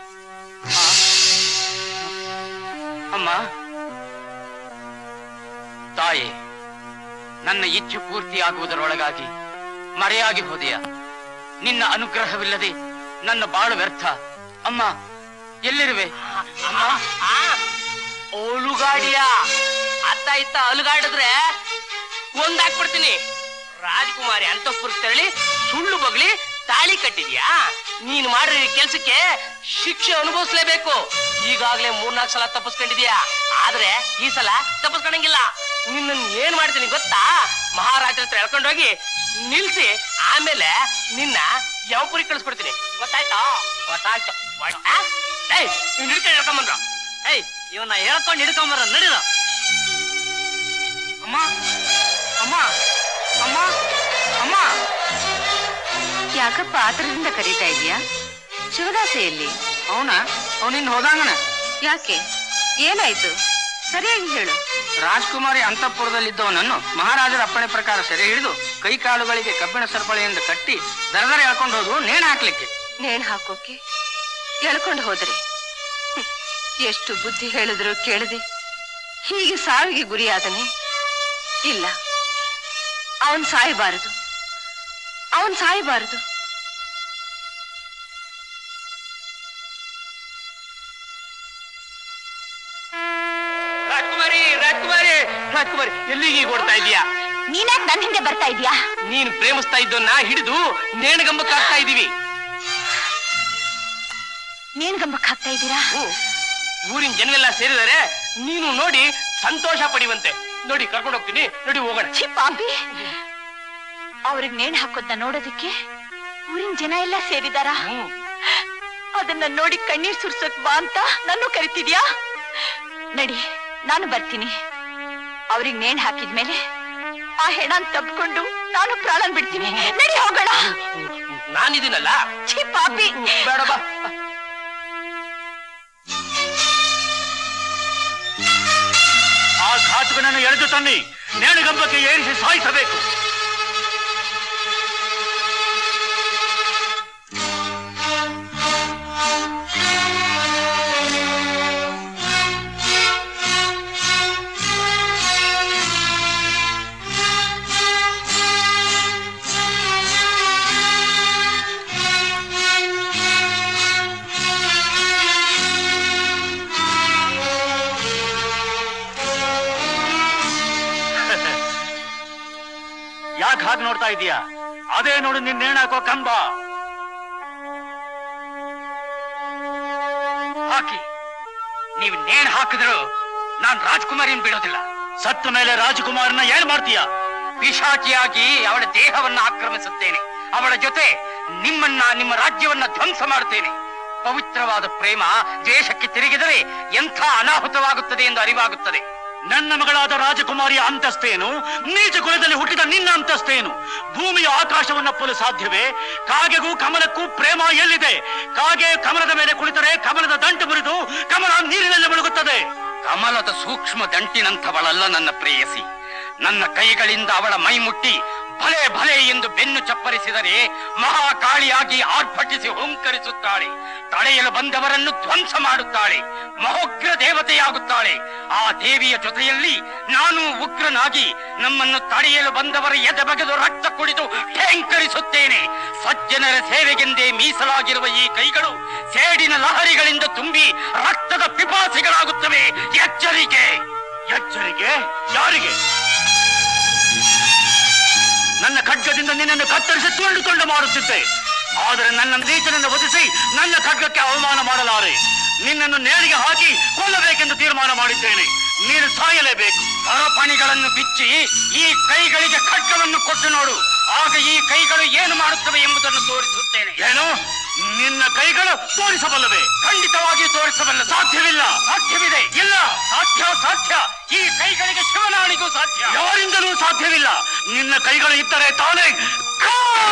ಅಮ್ಮ ತಾಯಿ ನನ್ನ ಇಚ್ಛೆ ಪೂರ್ತಿಯಾಗುವುದರೊಳಗಾಗಿ ಮರೆಯಾಗಿ ಹೋದೆಯ ನಿನ್ನ ಅನುಗ್ರಹವಿಲ್ಲದೆ ನನ್ನ ಬಾಳು ವ್ಯರ್ಥ ಅಮ್ಮ ಎಲ್ಲಿರುವೆ ಓಲುಗಾಡಿಯ ಅತ್ತ ಇತ್ತ ಅಲುಗಾಡಿದ್ರೆ ಒಂದಾಕ್ಬಿಡ್ತೀನಿ ರಾಜಕುಮಾರಿ ಅಂತಃಪುರ ತೆರಳಿ ಸುಳ್ಳು ಬಗ್ಲಿ ತಾಳಿ ಕಟ್ಟಿದ್ಯಾ ನೀನ್ ಮಾಡಿರೋ ಈ ಕೆಲ್ಸಕ್ಕೆ ಶಿಕ್ಷೆ ಅನುಭವಿಸ್ಲೇಬೇಕು ಈಗಾಗ್ಲೇ ಮೂರ್ನಾಲ್ಕು ಸಲ ತಪ್ಪಿಸ್ಕೊಂಡಿದ್ಯಾ ಆದ್ರೆ ಈ ಸಲ ತಪ್ಪಿಸ್ಕೊಳಂಗಿಲ್ಲ ನಿನ್ನ ಏನ್ ಮಾಡ್ತೀನಿ ಗೊತ್ತಾ ಮಹಾರಾಜರ ಹತ್ರ ಎಳ್ಕೊಂಡೋಗಿ ನಿಲ್ಸಿ ಆಮೇಲೆ ನಿನ್ನ ಯಾವಪುರಿ ಕಳಿಸ್ಕೊಡ್ತೀನಿ ಗೊತ್ತಾಯ್ತಾ ಗೊತ್ತಾಯ್ತು ಆ? ಏಯ್ ನೀನ್ ಹಿಡ್ಕೊಂಡು ಎಳ್ಕೊಂಬಂದ್ರು ಏಯ್ ಇವನ್ನ ಹೇಳ್ಕೊಂಡು ಹಿಡ್ಕೊಂಬರ ನಡೀರ ಅಮ್ಮ ಅಮ್ಮ ಅಮ್ಮ ಅಮ್ಮ ಯಾಕಪ್ಪ ಆತರದಿಂದ ಕರೀತಾ ಇದೀಯಾ ಶಿವದಾಸೆಯಲ್ಲಿ ಅವನ ಅವನಿಂದ ಹೋದಂಗನ ಯಾಕೆ ಏನಾಯ್ತು ಸರಿಯಾಗಿ ಹೇಳು ರಾಜ್ಕುಮಾರಿ ಅಂತಃಪುರದಲ್ಲಿದ್ದವನನ್ನು ಮಹಾರಾಜರ ಅಪ್ಪಣೆ ಪ್ರಕಾರ ಸೆರೆ ಹಿಡಿದು ಕೈ ಕಾಲುಗಳಿಗೆ ಕಬ್ಬಿಣ ಸರಪಳಿಯಿಂದ ಕಟ್ಟಿ ದರದರ ಎಳ್ಕೊಂಡು ಹೋದ್ರು ನೇಣು ಹಾಕ್ಲಿಕ್ಕೆ ನೇಣ್ ಹಾಕೋಕೆ ಎಳ್ಕೊಂಡು ಹೋದ್ರೆ ಹ್ಮ್. ಎಷ್ಟು ಬುದ್ಧಿ ಹೇಳಿದ್ರು ಕೇಳದೆ ಹೀಗೆ ಸಾವಿಗೆ ಗುರಿಯಾದನೆ ಇಲ್ಲ ಅವನ್ ಸಾಯಬಾರದು ಅವನ್ ಸಾಯಬಾರದು ರಾಜ್ಕುಮಾರಿ ರಾಜ್ಕುಮಾರಿ ರಾಜ್ಕುಮಾರಿ ಎಲ್ಲಿಗೆ ಈಗ ಓಡ್ತಾ ಇದೀಯಾ ನೀನ್ಯಾಕ್ ನನ್ ಹಿಂದೆ ಬರ್ತಾ ಇದ್ಯಾ ನೀನು ಪ್ರೇಮಿಸ್ತಾ ಇದ್ದವನ್ನ ಹಿಡಿದು ನೇಣಗಂಬಕ್ಕೆ ಹಾಕ್ತಾ ಇದೀವಿ ನೀನ್ ಗಂಬಕ್ ಹಾಕ್ತಾ ಇದ್ದೀರಾ ಹ್ಮ್. ಊರಿನ ಜನವೆಲ್ಲ ಸೇರಿದರೆ ನೀನು ನೋಡಿ ಸಂತೋಷ ಪಡಿವಂತೆ ನೋಡಿ ಕರ್ಕೊಂಡು ಹೋಗ್ತೀನಿ ನೋಡಿ ಹೋಗೋಣ ಛೀ ಪಾಪಿ ಅವ್ರಿಗೆ ನೇಣ್ ಹಾಕೋದ್ನ ನೋಡೋದಕ್ಕೆ ಊರಿನ ಜನ ಎಲ್ಲ ಸೇರಿದಾರ ಹ್ಮ್. ಅದನ್ನ ನೋಡಿ ಕಣ್ಣೀರ್ ಸುರ್ಸೋಕ್ ಬಾ ಅಂತ ನಾನು ಕರಿತಿದ್ಯಾ ನಡಿ ನಾನು ಬರ್ತೀನಿ ಅವ್ರಿಗೆ ನೇಣ್ ಹಾಕಿದ್ಮೇಲೆ ಆ ಹೆಣನ್ ತಪ್ಕೊಂಡು ನಾನು ಪ್ರಾಣನ್ ಬಿಡ್ತೀನಿ ನಡಿ ಹೋಗೋಣ ನಾನಿದ್ದೀನಲ್ಲ ಛೀ ಪಾಪಿ ಬೇಡ ಬಾ ಆ ಘಾತುಕನನ್ನು ಎಳೆದು ತನ್ನಿ ನೇಣುಗಂಬಕ್ಕೆ ಏರಿಸಿ ಸಾಯಿಸಬೇಕು ಯಾಕೆ ಹಾಗೆ ನೋಡ್ತಾ ಇದೀಯಾ ಅದೇ ನೋಡು ನಿನ್ ನೇಣಾಕೋ ಕಂಬ ಹಾಕಿ ನೀವು ನೇಣು ಹಾಕಿದ್ರು ನಾನ್ ರಾಜ್ಕುಮಾರಿಯನ್ನು ಬಿಡೋದಿಲ್ಲ ಸತ್ತ ಮೇಲೆ ರಾಜಕುಮಾರನ ಏನ್ ಮಾಡ್ತೀಯ ಪಿಶಾಚಿಯಾಗಿ ಅವಳ ದೇಹವನ್ನ ಆಕ್ರಮಿಸುತ್ತೇನೆ ಅವಳ ಜೊತೆ ನಿಮ್ಮನ್ನ ನಿಮ್ಮ ರಾಜ್ಯವನ್ನ ಧ್ವಂಸ ಮಾಡುತ್ತೇನೆ ಪವಿತ್ರವಾದ ಪ್ರೇಮ ದ್ವೇಷಕ್ಕೆ ತಿರುಗಿದರೆ ಎಂಥ ಅನಾಹುತವಾಗುತ್ತದೆ ಎಂದು ಅರಿವಾಗುತ್ತದೆ ನನ್ನ ಮಗಳಾದ ರಾಜಕುಮಾರಿಯ ಅಂತಸ್ತೇನು ನೀಚ ಕುಲದಲ್ಲಿ ಹುಟ್ಟಿದ ನಿನ್ನ ಅಂತಸ್ತೇನು ಭೂಮಿಯ ಆಕಾಶವನ್ನ ಅಪ್ಪಲು ಸಾಧ್ಯವೇ ಕಾಗೆಗೂ ಕಮಲಕ್ಕೂ ಪ್ರೇಮ ಎಲ್ಲಿದೆ ಕಾಗೆ ಕಮಲದ ಮೇಲೆ ಕುಳಿತರೆ ಕಮಲದ ದಂಟು ಮುರಿದು ಕಮಲ ನೀರಿನಲ್ಲಿ ಮುಳುಗುತ್ತದೆ ಕಮಲದ ಸೂಕ್ಷ್ಮ ದಂಟಿನಂಥವಳಲ್ಲ ನನ್ನ ಪ್ರೇಯಸಿ ನನ್ನ ಕೈಗಳಿಂದ ಅವಳ ಮೈ ಮುಟ್ಟಿ ಭಲೆ ಭಲೆ ಎಂದು ಬೆನ್ನು ಚಪ್ಪರಿಸಿದರೆ ಮಹಾಕಾಳಿಯಾಗಿ ಆರ್ಭಟಿಸಿ ಹುಂಕರಿಸುತ್ತಾಳೆ ತಡೆಯಲು ಬಂದವರನ್ನು ಧ್ವಂಸ ಮಾಡುತ್ತಾಳೆ ಮಹೋಗ್ರ ದೇವತೆಯಾಗುತ್ತಾಳೆ ಆ ದೇವಿಯ ಜೊತೆಯಲ್ಲಿ ನಾನು ಉಗ್ರನಾಗಿ ನಮ್ಮನ್ನು ತಡೆಯಲು ಬಂದವರ ಎದೆ ಬಗೆದು ರಕ್ತ ಕುಡಿದು ಠೇಂಕರಿಸುತ್ತೇನೆ ಸಜ್ಜನರ ಸೇವೆಗೆಂದೇ ಮೀಸಲಾಗಿರುವ ಈ ಕೈಗಳು ಸೇಡಿನ ಲಹರಿಗಳಿಂದ ತುಂಬಿ ರಕ್ತದ ಪಿಪಾಸಿಗಳಾಗುತ್ತವೆ ಎಚ್ಚರಿಕೆ ಎಚ್ಚರಿಕೆ ಯಾರಿಗೆ ನನ್ನ ಖಡ್ಗದಿಂದ ನಿನ್ನನ್ನು ಕತ್ತರಿಸಿ ತುಂಡು ತುಂಡು ಮಾಡುತ್ತಿದ್ದೆ ಆದರೆ ನನ್ನ ನೀಚನನ್ನು ವಧಿಸಿ ನನ್ನ ಖಡ್ಗಕ್ಕೆ ಅವಮಾನ ಮಾಡಲಾರೆ ನಿನ್ನನ್ನು ನೇಣಿಗೆ ಹಾಕಿ ಕೊಲ್ಲಬೇಕೆಂದು ತೀರ್ಮಾನ ಮಾಡಿದ್ದೇನೆ ನೀನು ಸಾಯಲೇಬೇಕು ಸರಪಣಿಗಳನ್ನು ಬಿಚ್ಚಿ ಈ ಕೈಗಳಿಗೆ ಖಡ್ಗವನ್ನು ಕೊಟ್ಟು ನೋಡು ಆಗ ಈ ಕೈಗಳು ಏನು ಮಾಡುತ್ತವೆ ಎಂಬುದನ್ನು ತೋರಿಸುತ್ತೇನೆ ಏನು ನಿನ್ನ ಕೈಗಳು ತೋರಿಸಬಲ್ಲವೆ ಖಂಡಿತವಾಗಿ ತೋರಿಸಬಲ್ಲ ಸಾಧ್ಯವಿಲ್ಲ ಸಾಧ್ಯವಿದೆ ಇಲ್ಲ ಸಾಧ್ಯ ಸಾಧ್ಯ ಈ ಕೈಗಳಿಗೆ ಶಿವನಾಣಿಗೂ ಸಾಧ್ಯ ಯಾರಿಂದಲೂ ಸಾಧ್ಯವಿಲ್ಲ ನಿನ್ನ ಕೈಗಳು ಇದ್ದರೆ ತಾನೇ ಕಾ!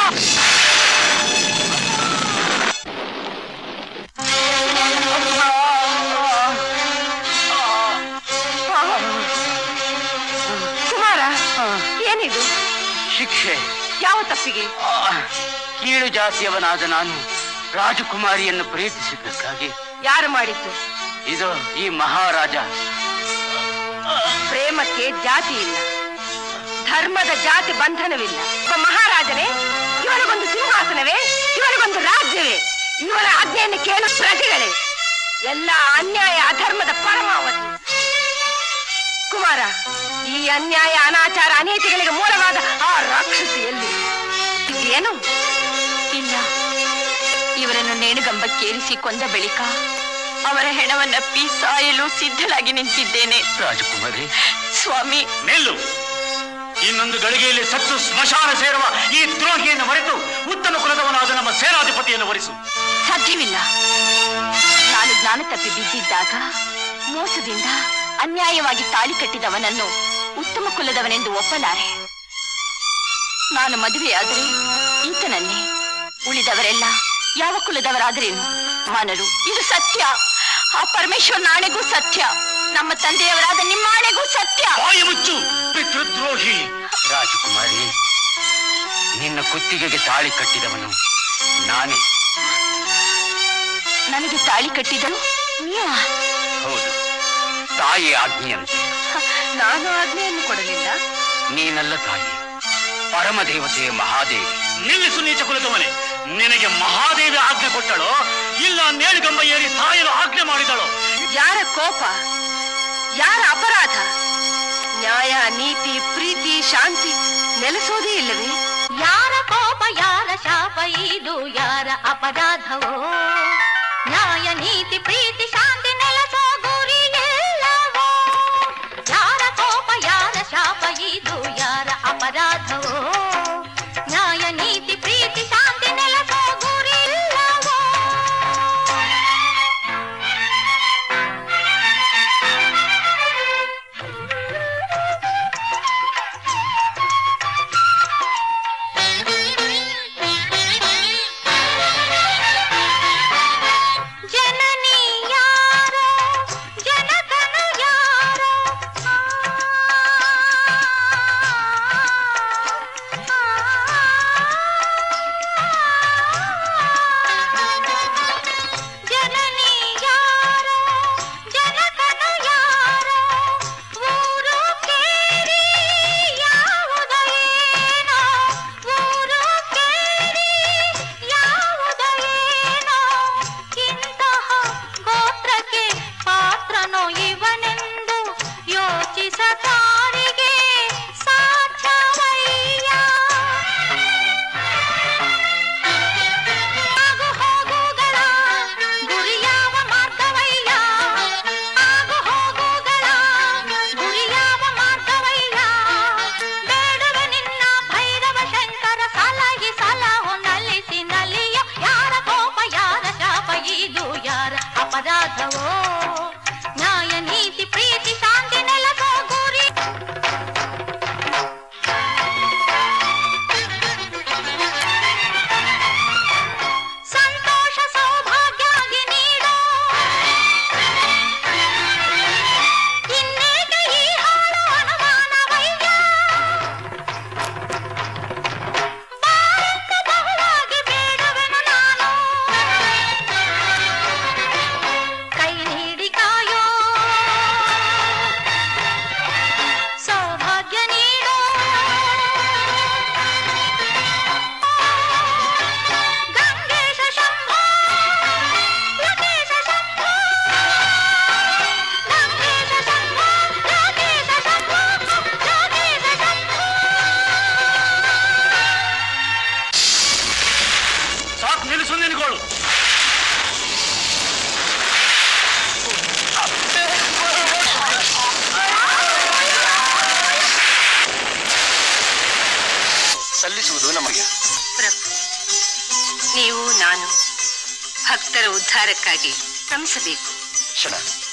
ಕುಮಾರ ಏನಿದು ಶಿಕ್ಷೆ ಯಾವ ತಪ್ಪಿಗೆ ಆ, ಕೀಳು ಜಾತಿಯವನಾದ ನಾನು ರಾಜಕುಮಾರಿಯನ್ನು ಪ್ರೀತಿಸಿದ್ದಕ್ಕಾಗಿ ಯಾರು ಮಾಡಿದ್ದು ಇದು ಈ ಮಹಾರಾಜ ಪ್ರೇಮಕ್ಕೆ ಜಾತಿ ಇಲ್ಲ ಧರ್ಮದ ಜಾತಿ ಬಂಧನವಿಲ್ಲ ಒಬ್ಬ ಮಹಾರಾಜನೇ ಇವನಿಗೊಂದು ಸಿಂಹಾಸನವೇ ಇವನಿಗೊಂದು ರಾಜ್ಯವೇ ಇವನ ಆಜ್ಞೆಯನ್ನು ಕೇಳು ಪ್ರಜೆಗಳೇ ಎಲ್ಲ ಅನ್ಯಾಯ ಅಧರ್ಮದ ಪರಮಾವಧಿ ಕುಮಾರ ಈ ಅನ್ಯಾಯ ಅನಾಚಾರ ಅನೀತಿಗಳಿಗೆ ಮೂಲವಾದ ಆ ರಾಕ್ಷಸಿಯಲ್ಲಿ ಇದೇನು ಇಲ್ಲ ಇವರನ್ನು ನೇಣುಗಂಬಕ್ಕೇರಿಸಿ ಕೊಂದ ಬಳಿಕ ಅವರ ಹೆಣವನ್ನಪ್ಪಿ ಸಾಯಲು ಸಿದ್ಧಳಾಗಿ ನಿಂತಿದ್ದೇನೆ ರಾಜಕುಮಾರಿ ಸ್ವಾಮಿ ನಿಲ್ಲು ಇನ್ನೊಂದು ಗಳಿಗೆಯಲ್ಲಿ ಸತ್ತು ಸ್ಮಶಾನ ಸೇರುವ ಈ ದ್ರೋಹಿಯನ್ನು ಮರೆತು ಉತ್ತಮ ಕುಲದವನಾದ ನಮ್ಮ ಸೇನಾಧಿಪತಿಯನ್ನು ವರಿಸು ಸಾಧ್ಯವಿಲ್ಲ ನಾನು ಜ್ಞಾನ ತಪ್ಪಿ ಬಿದ್ದಿದ್ದಾಗ ಮೋಸದಿಂದ ಅನ್ಯಾಯವಾಗಿ ತಾಳಿ ಕಟ್ಟಿದವನನ್ನು ಉತ್ತಮ ಕುಲದವನೆಂದು ಒಪ್ಪಲಾರೆ ನಾನು ಮದುವೆಯಾದರೆ ಈತನನ್ನೇ ಉಳಿದವರೆಲ್ಲ ಯಾವ ಕುಲದವರಾದರೇನು ಮಾನರು ಇದು ಸತ್ಯ ಆ ಪರಮೇಶ್ವರ ನಾಣೆಗೂ ಸತ್ಯ ನಮ್ಮ ತಂದೆಯವರಾದ ನಿಮ್ಮ ಆಣೆಗೂ ಸತ್ಯ ಬಾಯಿ ಮುಚ್ಚು ಪಿತೃದ್ರೋಹಿ ರಾಜಕುಮಾರಿ ನಿನ್ನ ಕುತ್ತಿಗೆಗೆ ತಾಳಿ ಕಟ್ಟಿದವನು ನಾನೇ ನನಗೆ ತಾಳಿ ಕಟ್ಟಿದಳು ನೀವಾ ಹೌದು ತಾಯಿ ಆಜ್ಞೆಯಂತೆ ನಾನು ಆಜ್ಞೆಯನ್ನು ಕೊಡಲಿಲ್ಲ ನೀನಲ್ಲ ತಾಯಿ ಪರಮದೇವತೆ ಮಹಾದೇವಿ ನಿಲ್ಲಿಸು ನೀಚ ಕುಲದವನೇ ನಿನಗೆ ಮಹಾದೇವಿ ಆಜ್ಞೆ ಕೊಟ್ಟಳೋ ಇಲ್ಲ ನೇಳುಗಂಬ ಏರಿ ಸಾಯಲು ಆಜ್ಞೆ ಮಾಡಿದಳೋ ಯಾರ ಕೋಪ ಯಾರ ಅಪರಾಧ ನ್ಯಾಯ ನೀತಿ ಪ್ರೀತಿ ಶಾಂತಿ ನೆಲೆಸೋದೇ ಇಲ್ಲವೇ ಯಾರ ಕೋಪ ಯಾರ ಶಾಪ ಇದು ಯಾರ ಅಪರಾಧವೋ ನ್ಯಾಯ ನೀತಿ ಪ್ರೀತಿ ಶಾಂತಿ ನೆಲೆಸೋ ಗುರಿ ಎಲ್ಲವೋ ಯಾರ ಕೋಪ ಯಾರ ಶಾಪ ಇದು ಯಾರ ಅಪರಾಧವೋ ನ್ಯಾಯ ನೀತಿ ಪ್ರೀತಿ ಶಾಂತಿ ನೆಲೆಸೋ ಗುರಿ ಎಲ್ಲವೋ ಜನನಿ ಯಾರೋ ಜನಕನು ಯಾರೋ ಜನನಿ ಯಾರೋ ಜನಕನು ಯಾರೋ ಊರು ಕೇರಿ ಯಾವುದೇನೋ ಊರು ಕೇರಿ ಯಾವುದೇನೋ ಇಂತಹ ಗೋತ್ರಕ್ಕೆ ಪಾತ್ರನೋ ಇವನೆಂದು ಯೋಚಿಸತಾರಿಗೆ ಸಾಧ್ಯವಯ್ಯ ಆಗು ಹೋಗುಗಳ ಗುರಿಯಾವ ಮಾರ್ಗವಯ್ಯ ಆಗು ಹೋಗುಗಳ ಗುರಿಯಾವ ಮಾರ್ಗವಯ್ಯ ಬೇಡುವೆ ನಿನ್ನ ಭೈರವ ಶಂಕರ ಸಲಹಿ ಸಲಹು ನಲ್ಲಿಸಿ ನಲಿಯ ಯಾರ ಕೋಪ ಯಾರ ಶಾಪ ಇದು ಯಾರ ಅಪರಾಧವೋ ನ್ಯಾಯ ನೀತಿ ಪ್ರೀತಿ ಶಾಂತಿ ನೆಲಸೋ ಗುರಿ ಸಂತೋಷ ಸೌಭಾಗ್ಯಾಗಿ ನೀಡೋ ಇನ್ನೇಕೆ ಈ ಹಾಳು ಅನುಮಾನವಯ್ಯ ನಿಲ್ಲಿಸು ನಿನ್ಗಳು ಸಲ್ಲಿಸುವುದು ನಮಗೆ ಪ್ರಭು ನೀವು ನಾನು ಭಕ್ತರ ಉದ್ಧಾರಕ್ಕಾಗಿ ಶ್ರಮಿಸಬೇಕು ಕ್ಷಣ